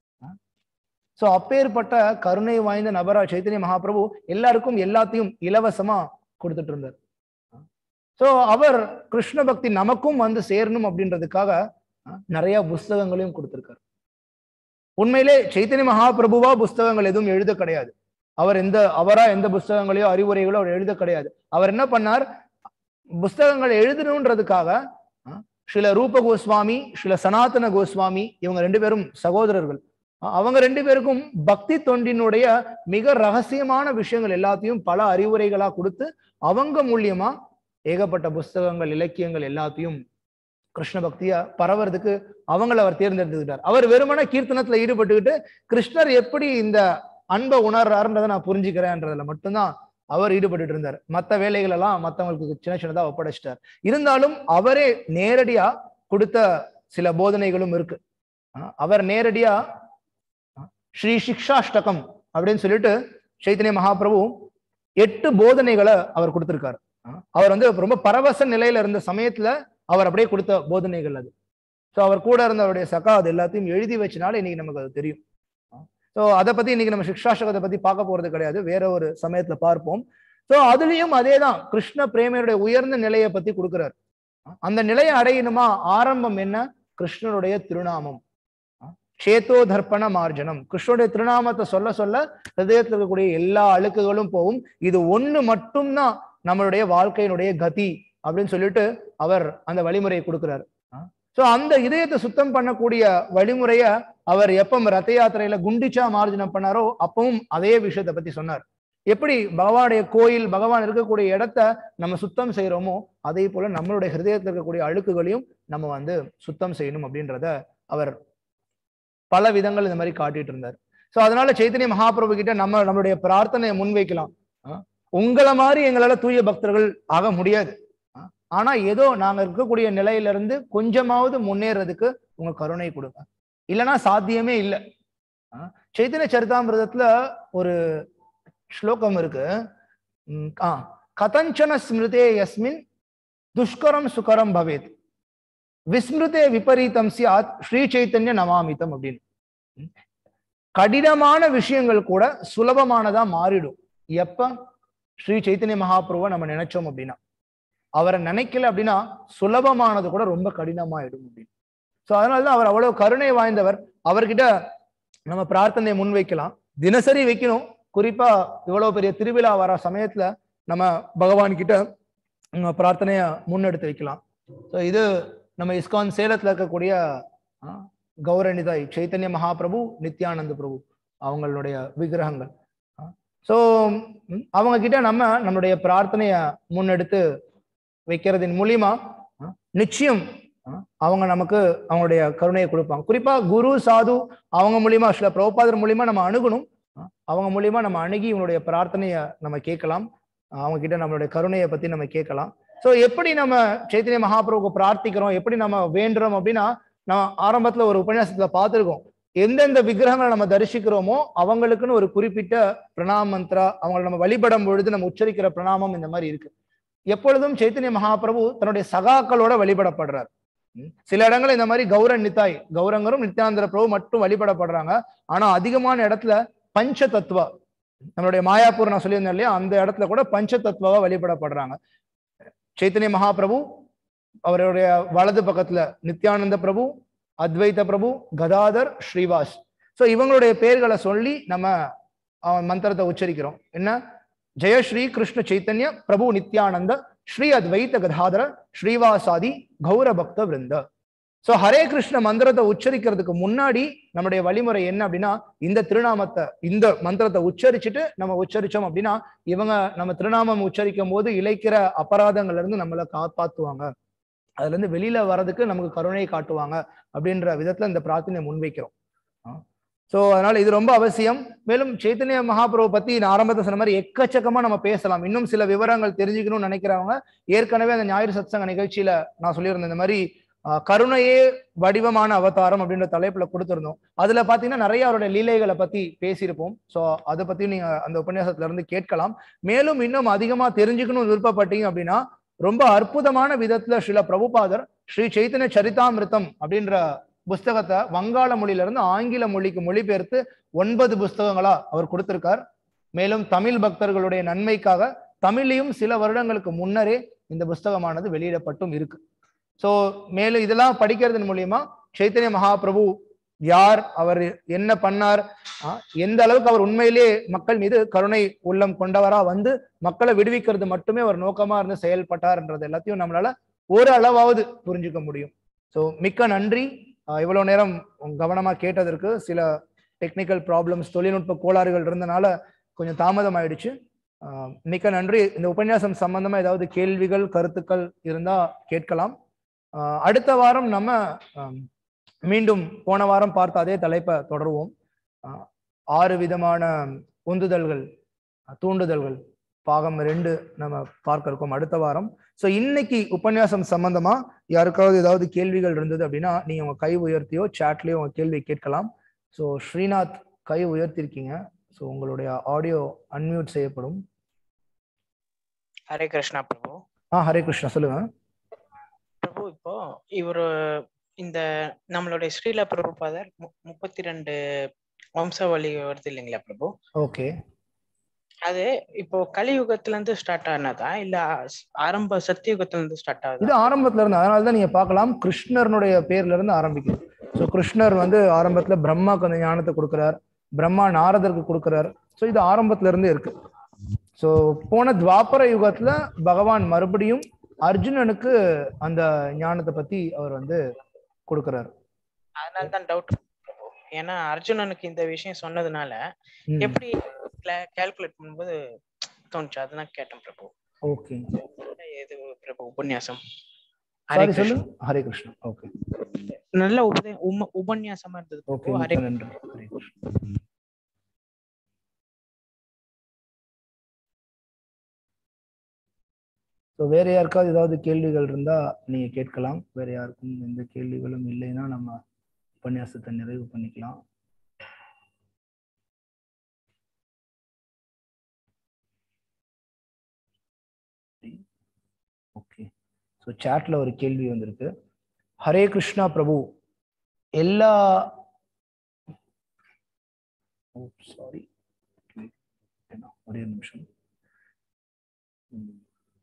ஸோ அப்பேற்பட்ட கருணை வாய்ந்த நபரா சைத்தன்ய மகாபிரபு எல்லாருக்கும் எல்லாத்தையும் இலவசமா கொடுத்துட்டு இருந்தார் ஸோ அவர் கிருஷ்ண பக்தி நமக்கும் வந்து சேரணும் அப்படின்றதுக்காக நிறைய புஸ்தகங்களையும் கொடுத்திருக்காரு உண்மையிலே சைத்தன்ய மகாபிரபுவா புஸ்தகங்கள் எதுவும் எழுத கிடையாது அவர் எந்த அவரா எந்த புஸ்தகங்களையோ அறிவுரைகளோ அவர் எழுத கிடையாது அவர் என்ன பண்ணார் புஸ்தகங்கள் எழுதணுன்றதுக்காக சில ரூப கோஸ்வாமி சில சனாதன கோஸ்வாமி இவங்க ரெண்டு பேரும் சகோதரர்கள் அவங்க ரெண்டு பேருக்கும் பக்தி தொண்டினுடைய மிக ரகசியமான விஷயங்கள் எல்லாத்தையும் பல அறிவுரைகளா கொடுத்து அவங்க மூலியமா ஏகப்பட்ட புஸ்தகங்கள் இலக்கியங்கள் எல்லாத்தையும் கிருஷ்ண பக்தியா பரவறதுக்கு அவங்கள அவர் தேர்ந்தெடுத்துக்கிட்டார் அவர் வெறுமன கீர்த்தனத்துல ஈடுபட்டுக்கிட்டு கிருஷ்ணர் எப்படி இந்த அன்பை உணர்றாருன்றதை நான் புரிஞ்சுக்கிறேன்றதுல மட்டும்தான் அவர் ஈடுபட்டு இருந்தார் மற்ற வேலைகள் எல்லாம் மற்றவங்களுக்கு சின்ன சின்னதா ஒப்படைச்சிட்டார் இருந்தாலும் அவரே நேரடியா கொடுத்த சில போதனைகளும் இருக்கு அவர் நேரடியா ஸ்ரீ சிக்ஷாஷ்டகம் அப்படின்னு சொல்லிட்டு சைத்தன்ய மகாபிரபு எட்டு போதனைகளை அவர் கொடுத்திருக்காரு அவர் வந்து ரொம்ப பரவச நிலையில இருந்த சமயத்துல அவர் அப்படியே கொடுத்த போதனைகள் அது ஸோ அவர் கூட இருந்த அவருடைய சகா அது எல்லாத்தையும் எழுதி வச்சனால இன்னைக்கு நமக்கு அது தெரியும் ஸோ அதை பத்தி இன்னைக்கு நம்ம சிக்ஷாஷகத்தை பத்தி பார்க்க போறது கிடையாது வேற ஒரு சமயத்துல பார்ப்போம் ஸோ அதுலயும் அதே தான் கிருஷ்ண பிரேமையுடைய உயர்ந்த நிலையை பத்தி கொடுக்குறாரு அந்த நிலையை அடையணுமா ஆரம்பம் என்ன கிருஷ்ணனுடைய திருநாமம் சேத்தோ தர்ப்பண மார்ஜனம் கிருஷ்ணனுடைய திருநாமத்தை சொல்ல சொல்ல ஹிருதயத்தில் இருக்கக்கூடிய எல்லா அழுக்குகளும் போகும் இது ஒண்ணு மட்டும்தான் நம்மளுடைய வாழ்க்கையினுடைய கதி அப்படின்னு சொல்லிட்டு அவர் அந்த வழிமுறையை கொடுக்கிறார் ஸோ அந்த இதயத்தை சுத்தம் பண்ணக்கூடிய வழிமுறைய அவர் எப்ப ரத யாத்திரையில குண்டிச்சா மார்ஜனம் பண்ணாரோ அப்பவும் அதே விஷயத்தை பத்தி சொன்னார் எப்படி பகவானுடைய கோயில் பகவான் இருக்கக்கூடிய இடத்த நம்ம சுத்தம் செய்யறோமோ அதே போல நம்மளுடைய ஹிருதயத்தில் இருக்கக்கூடிய அழுக்குகளையும் நம்ம வந்து சுத்தம் செய்யணும் அப்படின்றத அவர் பல விதங்கள் இந்த மாதிரி காட்டிட்டு இருந்தார் ஸோ அதனால சைத்தன்ய மகாபிரபு கிட்ட நம்ம நம்மளுடைய பிரார்த்தனையை முன்வைக்கலாம் உங்களை மாதிரி எங்களால தூய பக்தர்கள் ஆக முடியாது ஆனா ஏதோ நாங்க இருக்கக்கூடிய நிலையில இருந்து கொஞ்சமாவது முன்னேறதுக்கு உங்க கருணை கொடுங்க இல்லைன்னா சாத்தியமே இல்லை சைத்தன்ய சரிதாமிரதத்துல ஒரு ஸ்லோகம் இருக்கு ஆ கதஞ்சன ஸ்மிருதே யஸ்மின் துஷ்கரம் சுகரம் பவேத் விஸ்மிருதே விபரீதம் சியாத் ஸ்ரீ சைத்தன்ய நமாமிதம் அப்படின்னு கடினமான விஷயங்கள் கூட சுலபமானதா மாறிடும் எப்ப ஸ்ரீ சைத்தன்ய மகாபிரபுவை நம்ம நினைச்சோம் அப்படின்னா அவரை நினைக்கல அப்படின்னா சுலபமானது கூட ரொம்ப கடினமாயிடும் அப்படின்னு ஸோ அதனாலதான் அவர் அவ்வளவு கருணை வாய்ந்தவர் அவர்கிட்ட நம்ம பிரார்த்தனையை முன் வைக்கலாம் தினசரி வைக்கணும் குறிப்பா இவ்வளவு பெரிய திருவிழா வர சமயத்துல நம்ம பகவான் கிட்ட பிரார்த்தனைய முன்னெடுத்து வைக்கலாம் ஸோ இது நம்ம இஸ்கான் சேலத்துல இருக்கக்கூடிய கௌரணிதாய் சைத்தன்ய மகாபிரபு நித்யானந்த பிரபு அவங்களுடைய விக்கிரகங்கள் ஸோ அவங்க கிட்ட நம்ம நம்மளுடைய பிரார்த்தனைய முன்னெடுத்து வைக்கிறதின் மூலியமா நிச்சயம் அவங்க நமக்கு அவங்களுடைய கருணையை கொடுப்பாங்க குறிப்பா குரு சாது அவங்க மூலியமா சில பிரபுபாதர் மூலியமா நம்ம அணுகணும் அவங்க மூலியமா நம்ம அணுகி இவங்களுடைய பிரார்த்தனைய நம்ம கேட்கலாம் அவங்க கிட்ட நம்மளுடைய கருணையை பத்தி நம்ம கேட்கலாம் ஸோ எப்படி நம்ம சைத்தன்ய மகாபிரபுக்கு பிரார்த்திக்கிறோம் எப்படி நம்ம வேண்டுறோம் அப்படின்னா நம்ம ஆரம்பத்துல ஒரு உபன்யாசத்துல பார்த்துருக்கோம் எந்தெந்த விக்கிரகங்களை நம்ம தரிசிக்கிறோமோ அவங்களுக்குன்னு ஒரு குறிப்பிட்ட பிரணாம மந்திரா அவங்களை நம்ம வழிபடும் பொழுது நம்ம உச்சரிக்கிற பிரணாமம் இந்த மாதிரி இருக்கு எப்பொழுதும் சைத்தன்ய மகாபிரபு தன்னுடைய சகாக்களோட வழிபடப்படுறார் சில இடங்கள் இந்த மாதிரி கௌர நித்தாய் கௌரங்கரும் நித்யானந்தர பிரபு மட்டும் வழிபடப்படுறாங்க ஆனா அதிகமான இடத்துல பஞ்ச தத்துவா நம்மளுடைய மாயாப்பூர் நான் சொல்லியிருந்தேன் இல்லையா அந்த இடத்துல கூட பஞ்ச தத்துவா வழிபடப்படுறாங்க சைத்தன்ய மகாபிரபு அவருடைய வலது பக்கத்துல நித்யானந்த பிரபு அத்வைத பிரபு கதாதர் ஸ்ரீவாஸ் ஸோ இவங்களுடைய பெயர்களை சொல்லி நம்ம மந்திரத்தை உச்சரிக்கிறோம் என்ன ஜெய ஸ்ரீ கிருஷ்ண சைத்தன்ய பிரபு நித்யானந்த ஸ்ரீ அத்வைத கதாதர ஸ்ரீவாசாதி கௌர பக்த விருந்த ஸோ ஹரே கிருஷ்ண மந்திரத்தை உச்சரிக்கிறதுக்கு முன்னாடி நம்முடைய வழிமுறை என்ன அப்படின்னா இந்த திருநாமத்தை இந்த மந்திரத்தை உச்சரிச்சுட்டு நம்ம உச்சரிச்சோம் அப்படின்னா இவங்க நம்ம திருநாமம் உச்சரிக்கும் போது இழைக்கிற அபராதங்கள்ல இருந்து நம்மளை காப்பாத்துவாங்க அதுல இருந்து வெளியில வர்றதுக்கு நமக்கு கருணை காட்டுவாங்க அப்படின்ற விதத்துல இந்த பிரார்த்தனையை முன்வைக்கிறோம் ஸோ அதனால இது ரொம்ப அவசியம் மேலும் சைத்தன்ய மகாபிரபு பத்தி நான் ஆரம்பத்தை சொன்ன மாதிரி எக்கச்சக்கமா நம்ம பேசலாம் இன்னும் சில விவரங்கள் தெரிஞ்சுக்கணும்னு நினைக்கிறவங்க ஏற்கனவே அந்த ஞாயிறு சத்சங்க நிகழ்ச்சியில நான் சொல்லியிருந்தேன் இந்த மாதிரி ஆஹ், கருணையே வடிவமான அவதாரம் அப்படின்ற தலைப்புல கொடுத்திருந்தோம் அதுல பாத்தீங்கன்னா நிறைய அவருடைய லீலைகளை பத்தி பேசியிருப்போம் ஸோ அதை பத்தி நீங்க அந்த உபன்யாசத்துல இருந்து கேட்கலாம் மேலும் இன்னும் அதிகமா தெரிஞ்சுக்கணும்னு விருப்பப்பட்டீங்க அப்படின்னா ரொம்ப அற்புதமான விதத்துல ஸ்ரீல பிரபுபாதர் ஸ்ரீ சைத்தன்ய சரிதாமிருத்தம் அப்படின்ற புஸ்தகத்தை வங்காள மொழியில இருந்து ஆங்கில மொழிக்கு மொழிபெயர்த்து ஒன்பது புஸ்தகங்களா அவர் கொடுத்திருக்கார் மேலும் தமிழ் பக்தர்களுடைய நன்மைக்காக தமிழையும் சில வருடங்களுக்கு முன்னரே இந்த புஸ்தகமானது வெளியிடப்பட்டும் இருக்கு ஸோ மேலும் இதெல்லாம் படிக்கிறதன் மூலியமா சைத்தன்ய மகாபிரபு யார் அவர் என்ன பண்ணார் ஆஹ், எந்த அளவுக்கு அவர் உண்மையிலே மக்கள் மீது கருணை உள்ளம் கொண்டவரா வந்து மக்களை விடுவிக்கிறது மட்டுமே அவர் நோக்கமா இருந்து செயல்பட்டார்ன்றது எல்லாத்தையும் நம்மளால ஒரு அளவாவது புரிஞ்சுக்க முடியும் ஸோ மிக்க நன்றி ஆஹ், இவ்வளவு நேரம் கவனமா கேட்டதற்கு சில டெக்னிக்கல் ப்ராப்ளம்ஸ் தொழில்நுட்ப கோளாறுகள் இருந்தனால கொஞ்சம் தாமதம் ஆயிடுச்சு ஆஹ், மிக்க நன்றி இந்த உபன்யாசம் சம்பந்தமா ஏதாவது கேள்விகள் கருத்துக்கள் இருந்தா கேட்கலாம் ஆஹ், அடுத்த வாரம் நம்ம ஆம், மீண்டும் போன வாரம் பார்த்த அதே தலைப்பை தொடருவோம் ஆஹ், ஆறு விதமான உந்துதல்கள் அஹ், தூண்டுதல்கள் பாகம் ரெண்டு நம்ம பார்க்க இருக்கோம் அடுத்த வாரம் ஸோ இன்னைக்கு உபன்யாசம் சம்பந்தமா யாருக்காவது ஏதாவது கேள்விகள் இருந்தது அப்படின்னா நீங்க உங்க கை உயர்த்தியோ சாட்லயோ உங்க கேள்வி கேட்கலாம் ஸோ ஸ்ரீநாத் கை உயர்த்திருக்கீங்க ஸோ உங்களுடைய ஆடியோ அன்மியூட் செய்யப்படும் ஹரே கிருஷ்ணா பிரபு ஆ ஹரே கிருஷ்ணா சொல்லுங்க பிரபு இப்போ இவர் இந்த நம்மளுடைய ஸ்ரீல பிரபுபாதர் மு- முப்பத்தி ரெண்டு வம்சாவளி வருது இல்லைங்களா பிரபு ஓகே அது இப்போ கலியுகத்துல இருந்து ஸ்டார்ட் ஆனதா இல்ல ஸ்- ஆரம்ப சத்தியுகத்துல இருந்து ஸ்டார்ட் ஆகுதா இது ஆரம்பத்துல இருந்து அதனால தான் நீங்க பார்க்கலாம் கிருஷ்ணர்னுடைய பேர்ல இருந்து ஆரம்பிக்குது ஸோ கிருஷ்ணர் வந்து ஆரம்பத்துல பிரம்மாக்கு அந்த ஞானத்தை கொடுக்குறார் பிரம்மா நாரதருக்கு கொடுக்குறார் ஸோ இது ஆரம்பத்துல இருந்தே இருக்கு ஸோ போன துவாபர யுகத்துல பகவான் மறுபடியும் அர்ஜுனனுக்கு அந்த ஞானத்தை பத்தி அவர் வந்து கொடுக்குறாரு அதனால தான் டவுட் பிரபு ஏன்னா அர்ஜுனனுக்கு இந்த விஷயம் சொன்னதுனால ம், எப்படி கால்குலேட் பண்ணும்போது தோணுச்சு அதுதான் கேட்டேன் பிரபு ஓகே இது பிரபு உபன்யாசம் ஹரே சாரி கிருஷ்ணா. சொல்லு ஹரே கிருஷ்ணா ஓகே நல்ல உபதே உம- உபன்யாசமா இருந்தது ஓகே பிரபு ஹரே நன்றி ஹரே கிருஷ்ணா ஸோ வேற யாருக்காவது ஏதாவது கேள்விகள் இருந்தா நீங்க கேட்கலாம் வேற யாருக்கும் எந்த கேள்விகளும் இல்லைன்னா நம்ம உபன்யாசத்தை நிறைவு பண்ணிக்கலாம் ஓகே ஸோ சாட்ல ஒரு கேள்வி வந்திருக்கு ஹரே கிருஷ்ணா பிரபு எல்லா சாரி ஒரே ஒரு நிமிஷம் ம்.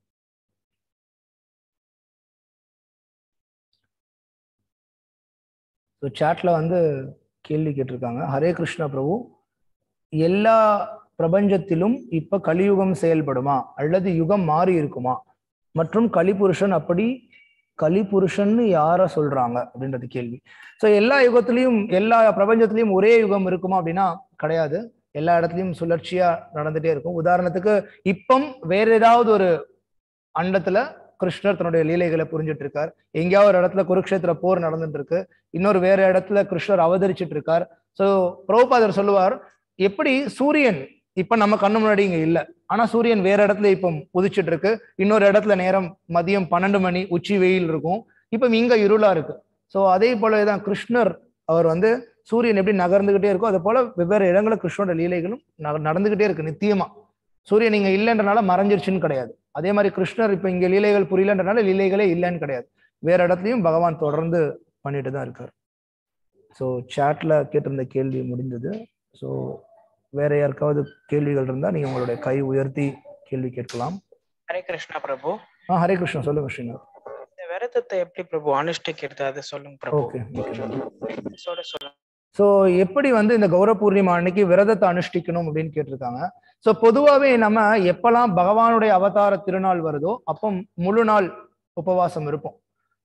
ஸோ சாட்ல வந்து கேள்வி கேட்டிருக்காங்க ஹரே கிருஷ்ணா பிரபு எல்லா பிரபஞ்சத்திலும் இப்ப கலியுகம் செயல்படுமா அல்லது யுகம் மாறி இருக்குமா மற்றும் கலிபுருஷன் அப்படி கலிபுருஷன்னு யார சொல்றாங்க அப்படின்றது கேள்வி ஸோ எல்லா யுகத்திலையும் எல்லா பிரபஞ்சத்திலையும் ஒரே யுகம் இருக்குமா அப்படின்னா கிடையாது எல்லா இடத்துலயும் சுழற்சியா நடந்துட்டே இருக்கும் உதாரணத்துக்கு இப்பம் வேற ஏதாவது ஒரு அண்டத்துல கிருஷ்ணர் தன்னுடைய லீலைகளை புரிஞ்சிட்டு இருக்கார் எங்கேயாவது ஒரு இடத்துல குருக்ஷேத்திர போர் நடந்துட்டு இருக்கு இன்னொரு வேற இடத்துல கிருஷ்ணர் அவதரிச்சிட்டு இருக்கார் சோ பிரபுபாதர் சொல்லுவார் எப்படி சூரியன் இப்ப நம்ம கண்ணு முன்னாடி இங்க இல்ல ஆனா சூரியன் வேற இடத்துல இப்போ உதிச்சிட்டு இருக்கு இன்னொரு இடத்துல நேரம் மதியம் பன்னெண்டு மணி உச்சி வெயில் இருக்கும் இப்ப இங்க இருளா இருக்கு சோ அதே போலதான் கிருஷ்ணர் அவர் வந்து சூரியன் எப்படி நகர்ந்துகிட்டே இருக்கோ அது போல வெவ்வேறு இடங்கள கிருஷ்ணனோட லீலைகளும் நக- நடந்துகிட்டே இருக்கு நித்தியமா சூரியன் இங்க இல்லைன்றனால மறைஞ்சிருச்சுன்னு கிடையாது அதே மாதிரி கிருஷ்ணர் இப்ப இங்க லீலைகள் புரியலன்றனால லீலைகளே இல்லைன்னு கிடையாது வேற இடத்துலயும் பகவான் தொடர்ந்து பண்ணிட்டு தான் இருக்கார் ஸோ சேட்ல கேட்டிருந்த கேள்வி முடிந்தது ஸோ வேற யாருக்காவது கேள்விகள் இருந்தா நீங்க உங்களுடைய கை உயர்த்தி கேள்வி கேட்கலாம் ஹரே கிருஷ்ணா பிரபு ஆ ஹரே கிருஷ்ணா சொல்லுங்க ஸ்ரீநாத் இந்த விரதத்தை எப்படி பிரபு அனுஷ்டிக்கிறது அதை சொல்லுங்க பிரபு ஓகே சொல்ல சொல்லுங்க ஸோ எப்படி வந்து இந்த கௌர பூர்ணிமா அன்னைக்கு விரதத்தை அனுஷ்டிக்கணும் அப்படின்னு கேட்டிருக்காங்க ஸோ பொதுவாகவே நம்ம எப்பெல்லாம் பகவானுடைய அவதார திருநாள் வருதோ அப்போ முழு நாள் உபவாசம் இருப்போம்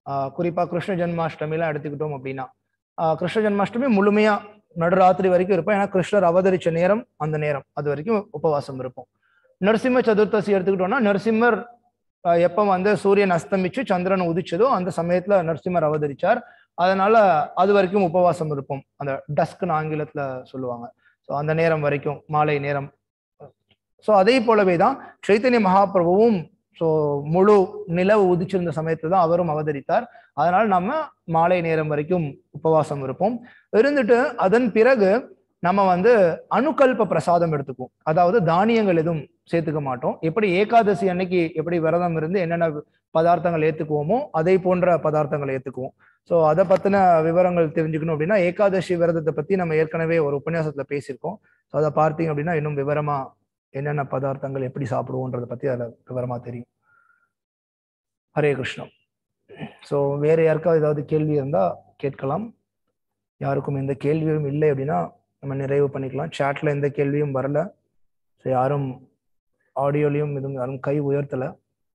ஆஹ் குறிப்பா கிருஷ்ண ஜென்மாஷ்டமிலாம் எடுத்துக்கிட்டோம் அப்படின்னா ஆஹ் கிருஷ்ண ஜென்மாஷ்டமி முழுமையா நடுராத்திரி வரைக்கும் இருப்போம் ஏன்னா கிருஷ்ணர் அவதரிச்ச நேரம் அந்த நேரம் அது வரைக்கும் உபவாசம் இருப்போம் நரசிம்ம சதுர்த்தசி எடுத்துக்கிட்டோம்னா நரசிம்மர் ஆஹ் எப்ப வந்து சூரியன் அஸ்தமிச்சு சந்திரன் உதிச்சதோ அந்த சமயத்துல நரசிம்மர் அவதரிச்சார் அதனால அது வரைக்கும் உபவாசம் இருப்போம் அந்த டஸ்க்னு ஆங்கிலத்துல சொல்லுவாங்க ஸோ அந்த நேரம் வரைக்கும் மாலை நேரம் ஸோ அதே போலவே தான் சைத்தன்ய மகாபிரபுவும் ஸோ முழு நிலவு உதிச்சிருந்த சமயத்துல தான் அவரும் அவதரித்தார் அதனால நம்ம மாலை நேரம் வரைக்கும் உபவாசம் இருப்போம் இருந்துட்டு அதன் பிறகு நம்ம வந்து அணுக்கல்ப பிரசாதம் எடுத்துக்குவோம் அதாவது தானியங்கள் எதுவும் சேர்த்துக்க மாட்டோம் எப்படி ஏகாதசி அன்னைக்கு எப்படி விரதம் இருந்து என்னென்ன பதார்த்தங்கள் ஏத்துக்குவோமோ அதே போன்ற பதார்த்தங்களை ஏத்துக்குவோம் ஸோ அதை பத்தின விவரங்கள் தெரிஞ்சுக்கணும் அப்படின்னா ஏகாதசி விரதத்தை பத்தி நம்ம ஏற்கனவே ஒரு உபன்யாசத்துல பேசியிருக்கோம் ஸோ அதை பார்த்தீங்க அப்படின்னா இன்னும் விவரமா என்னென்ன பதார்த்தங்கள் எப்படி சாப்பிடுவோன்றதை பத்தி அதில் விவரமா தெரியும் ஹரே கிருஷ்ணம் ஸோ வேற யாருக்காவது ஏதாவது கேள்வி இருந்தா கேட்கலாம் யாருக்கும் எந்த கேள்வியும் இல்லை அப்படின்னா நம்ம நிறைவு பண்ணிக்கலாம் சேட்ல எந்த கேள்வியும் வரல ஸோ யாரும் ஆடியோலையும் எதுவும் யாரும் கை உயர்த்தல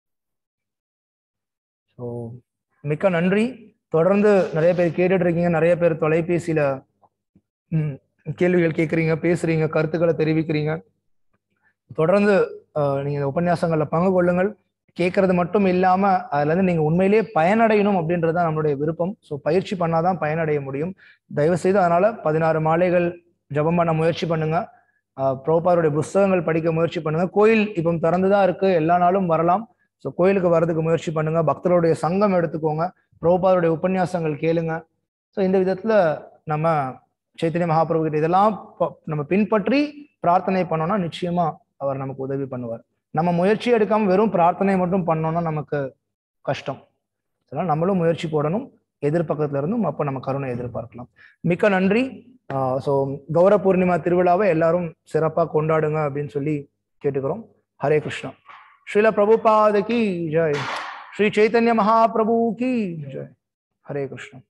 ஸோ மிக்க நன்றி தொடர்ந்து நிறைய பேர் கேட்டுட்டு இருக்கீங்க நிறைய பேர் தொலைபேசியில ம், கேள்விகள் கேட்குறீங்க பேசுறீங்க கருத்துக்களை தெரிவிக்கிறீங்க தொடர்ந்து அஹ், நீங்க இந்த உபன்யாசங்கள்ல பங்கு கொள்ளுங்கள் கேட்கறது மட்டும் இல்லாம அதுல இருந்து நீங்க உண்மையிலேயே பயனடையணும் அப்படின்றது தான் நம்மளுடைய விருப்பம் ஸோ பயிற்சி பண்ணாதான் பயனடைய முடியும் தயவு செய்து அதனால பதினாறு மாலைகள் ஜபம் பண்ண முயற்சி பண்ணுங்க ப்ரோபாருடைய புஸ்தகங்கள் படிக்க முயற்சி பண்ணுங்க கோயில் இப்போ திறந்துதான் இருக்கு எல்லா நாளும் வரலாம் ஸோ கோயிலுக்கு வர்றதுக்கு முயற்சி பண்ணுங்க பக்தருடைய சங்கம் எடுத்துக்கோங்க ப்ரோபாருடைய உபன்யாசங்கள் கேளுங்க ஸோ இந்த விதத்துல நம்ம சைத்தன்ய மகாபிரபு கிட்ட இதெல்லாம் ப- நம்ம பின்பற்றி பிரார்த்தனை பண்ணோம்னா நிச்சயமா அவர் நமக்கு உதவி பண்ணுவார் நம்ம முயற்சி எடுக்காம வெறும் பிரார்த்தனை மட்டும் பண்ணோம்னா நமக்கு கஷ்டம் அதனால நம்மளும் முயற்சி போடணும் எதிர்பக்கத்துல இருந்தும் அப்ப நம்ம கருணை எதிர்பார்க்கலாம் மிக்க நன்றி ஸோ கௌர பூர்ணிமா திருவிழாவை எல்லாரும் சிறப்பா கொண்டாடுங்க அப்படின்னு சொல்லி கேட்டுக்கிறோம் ஹரே கிருஷ்ணா ஸ்ரீல பிரபுபாத கி ஜெய் ஸ்ரீ சைத்தன்ய மகாபிரபு கி ஜெய் ஹரே கிருஷ்ணா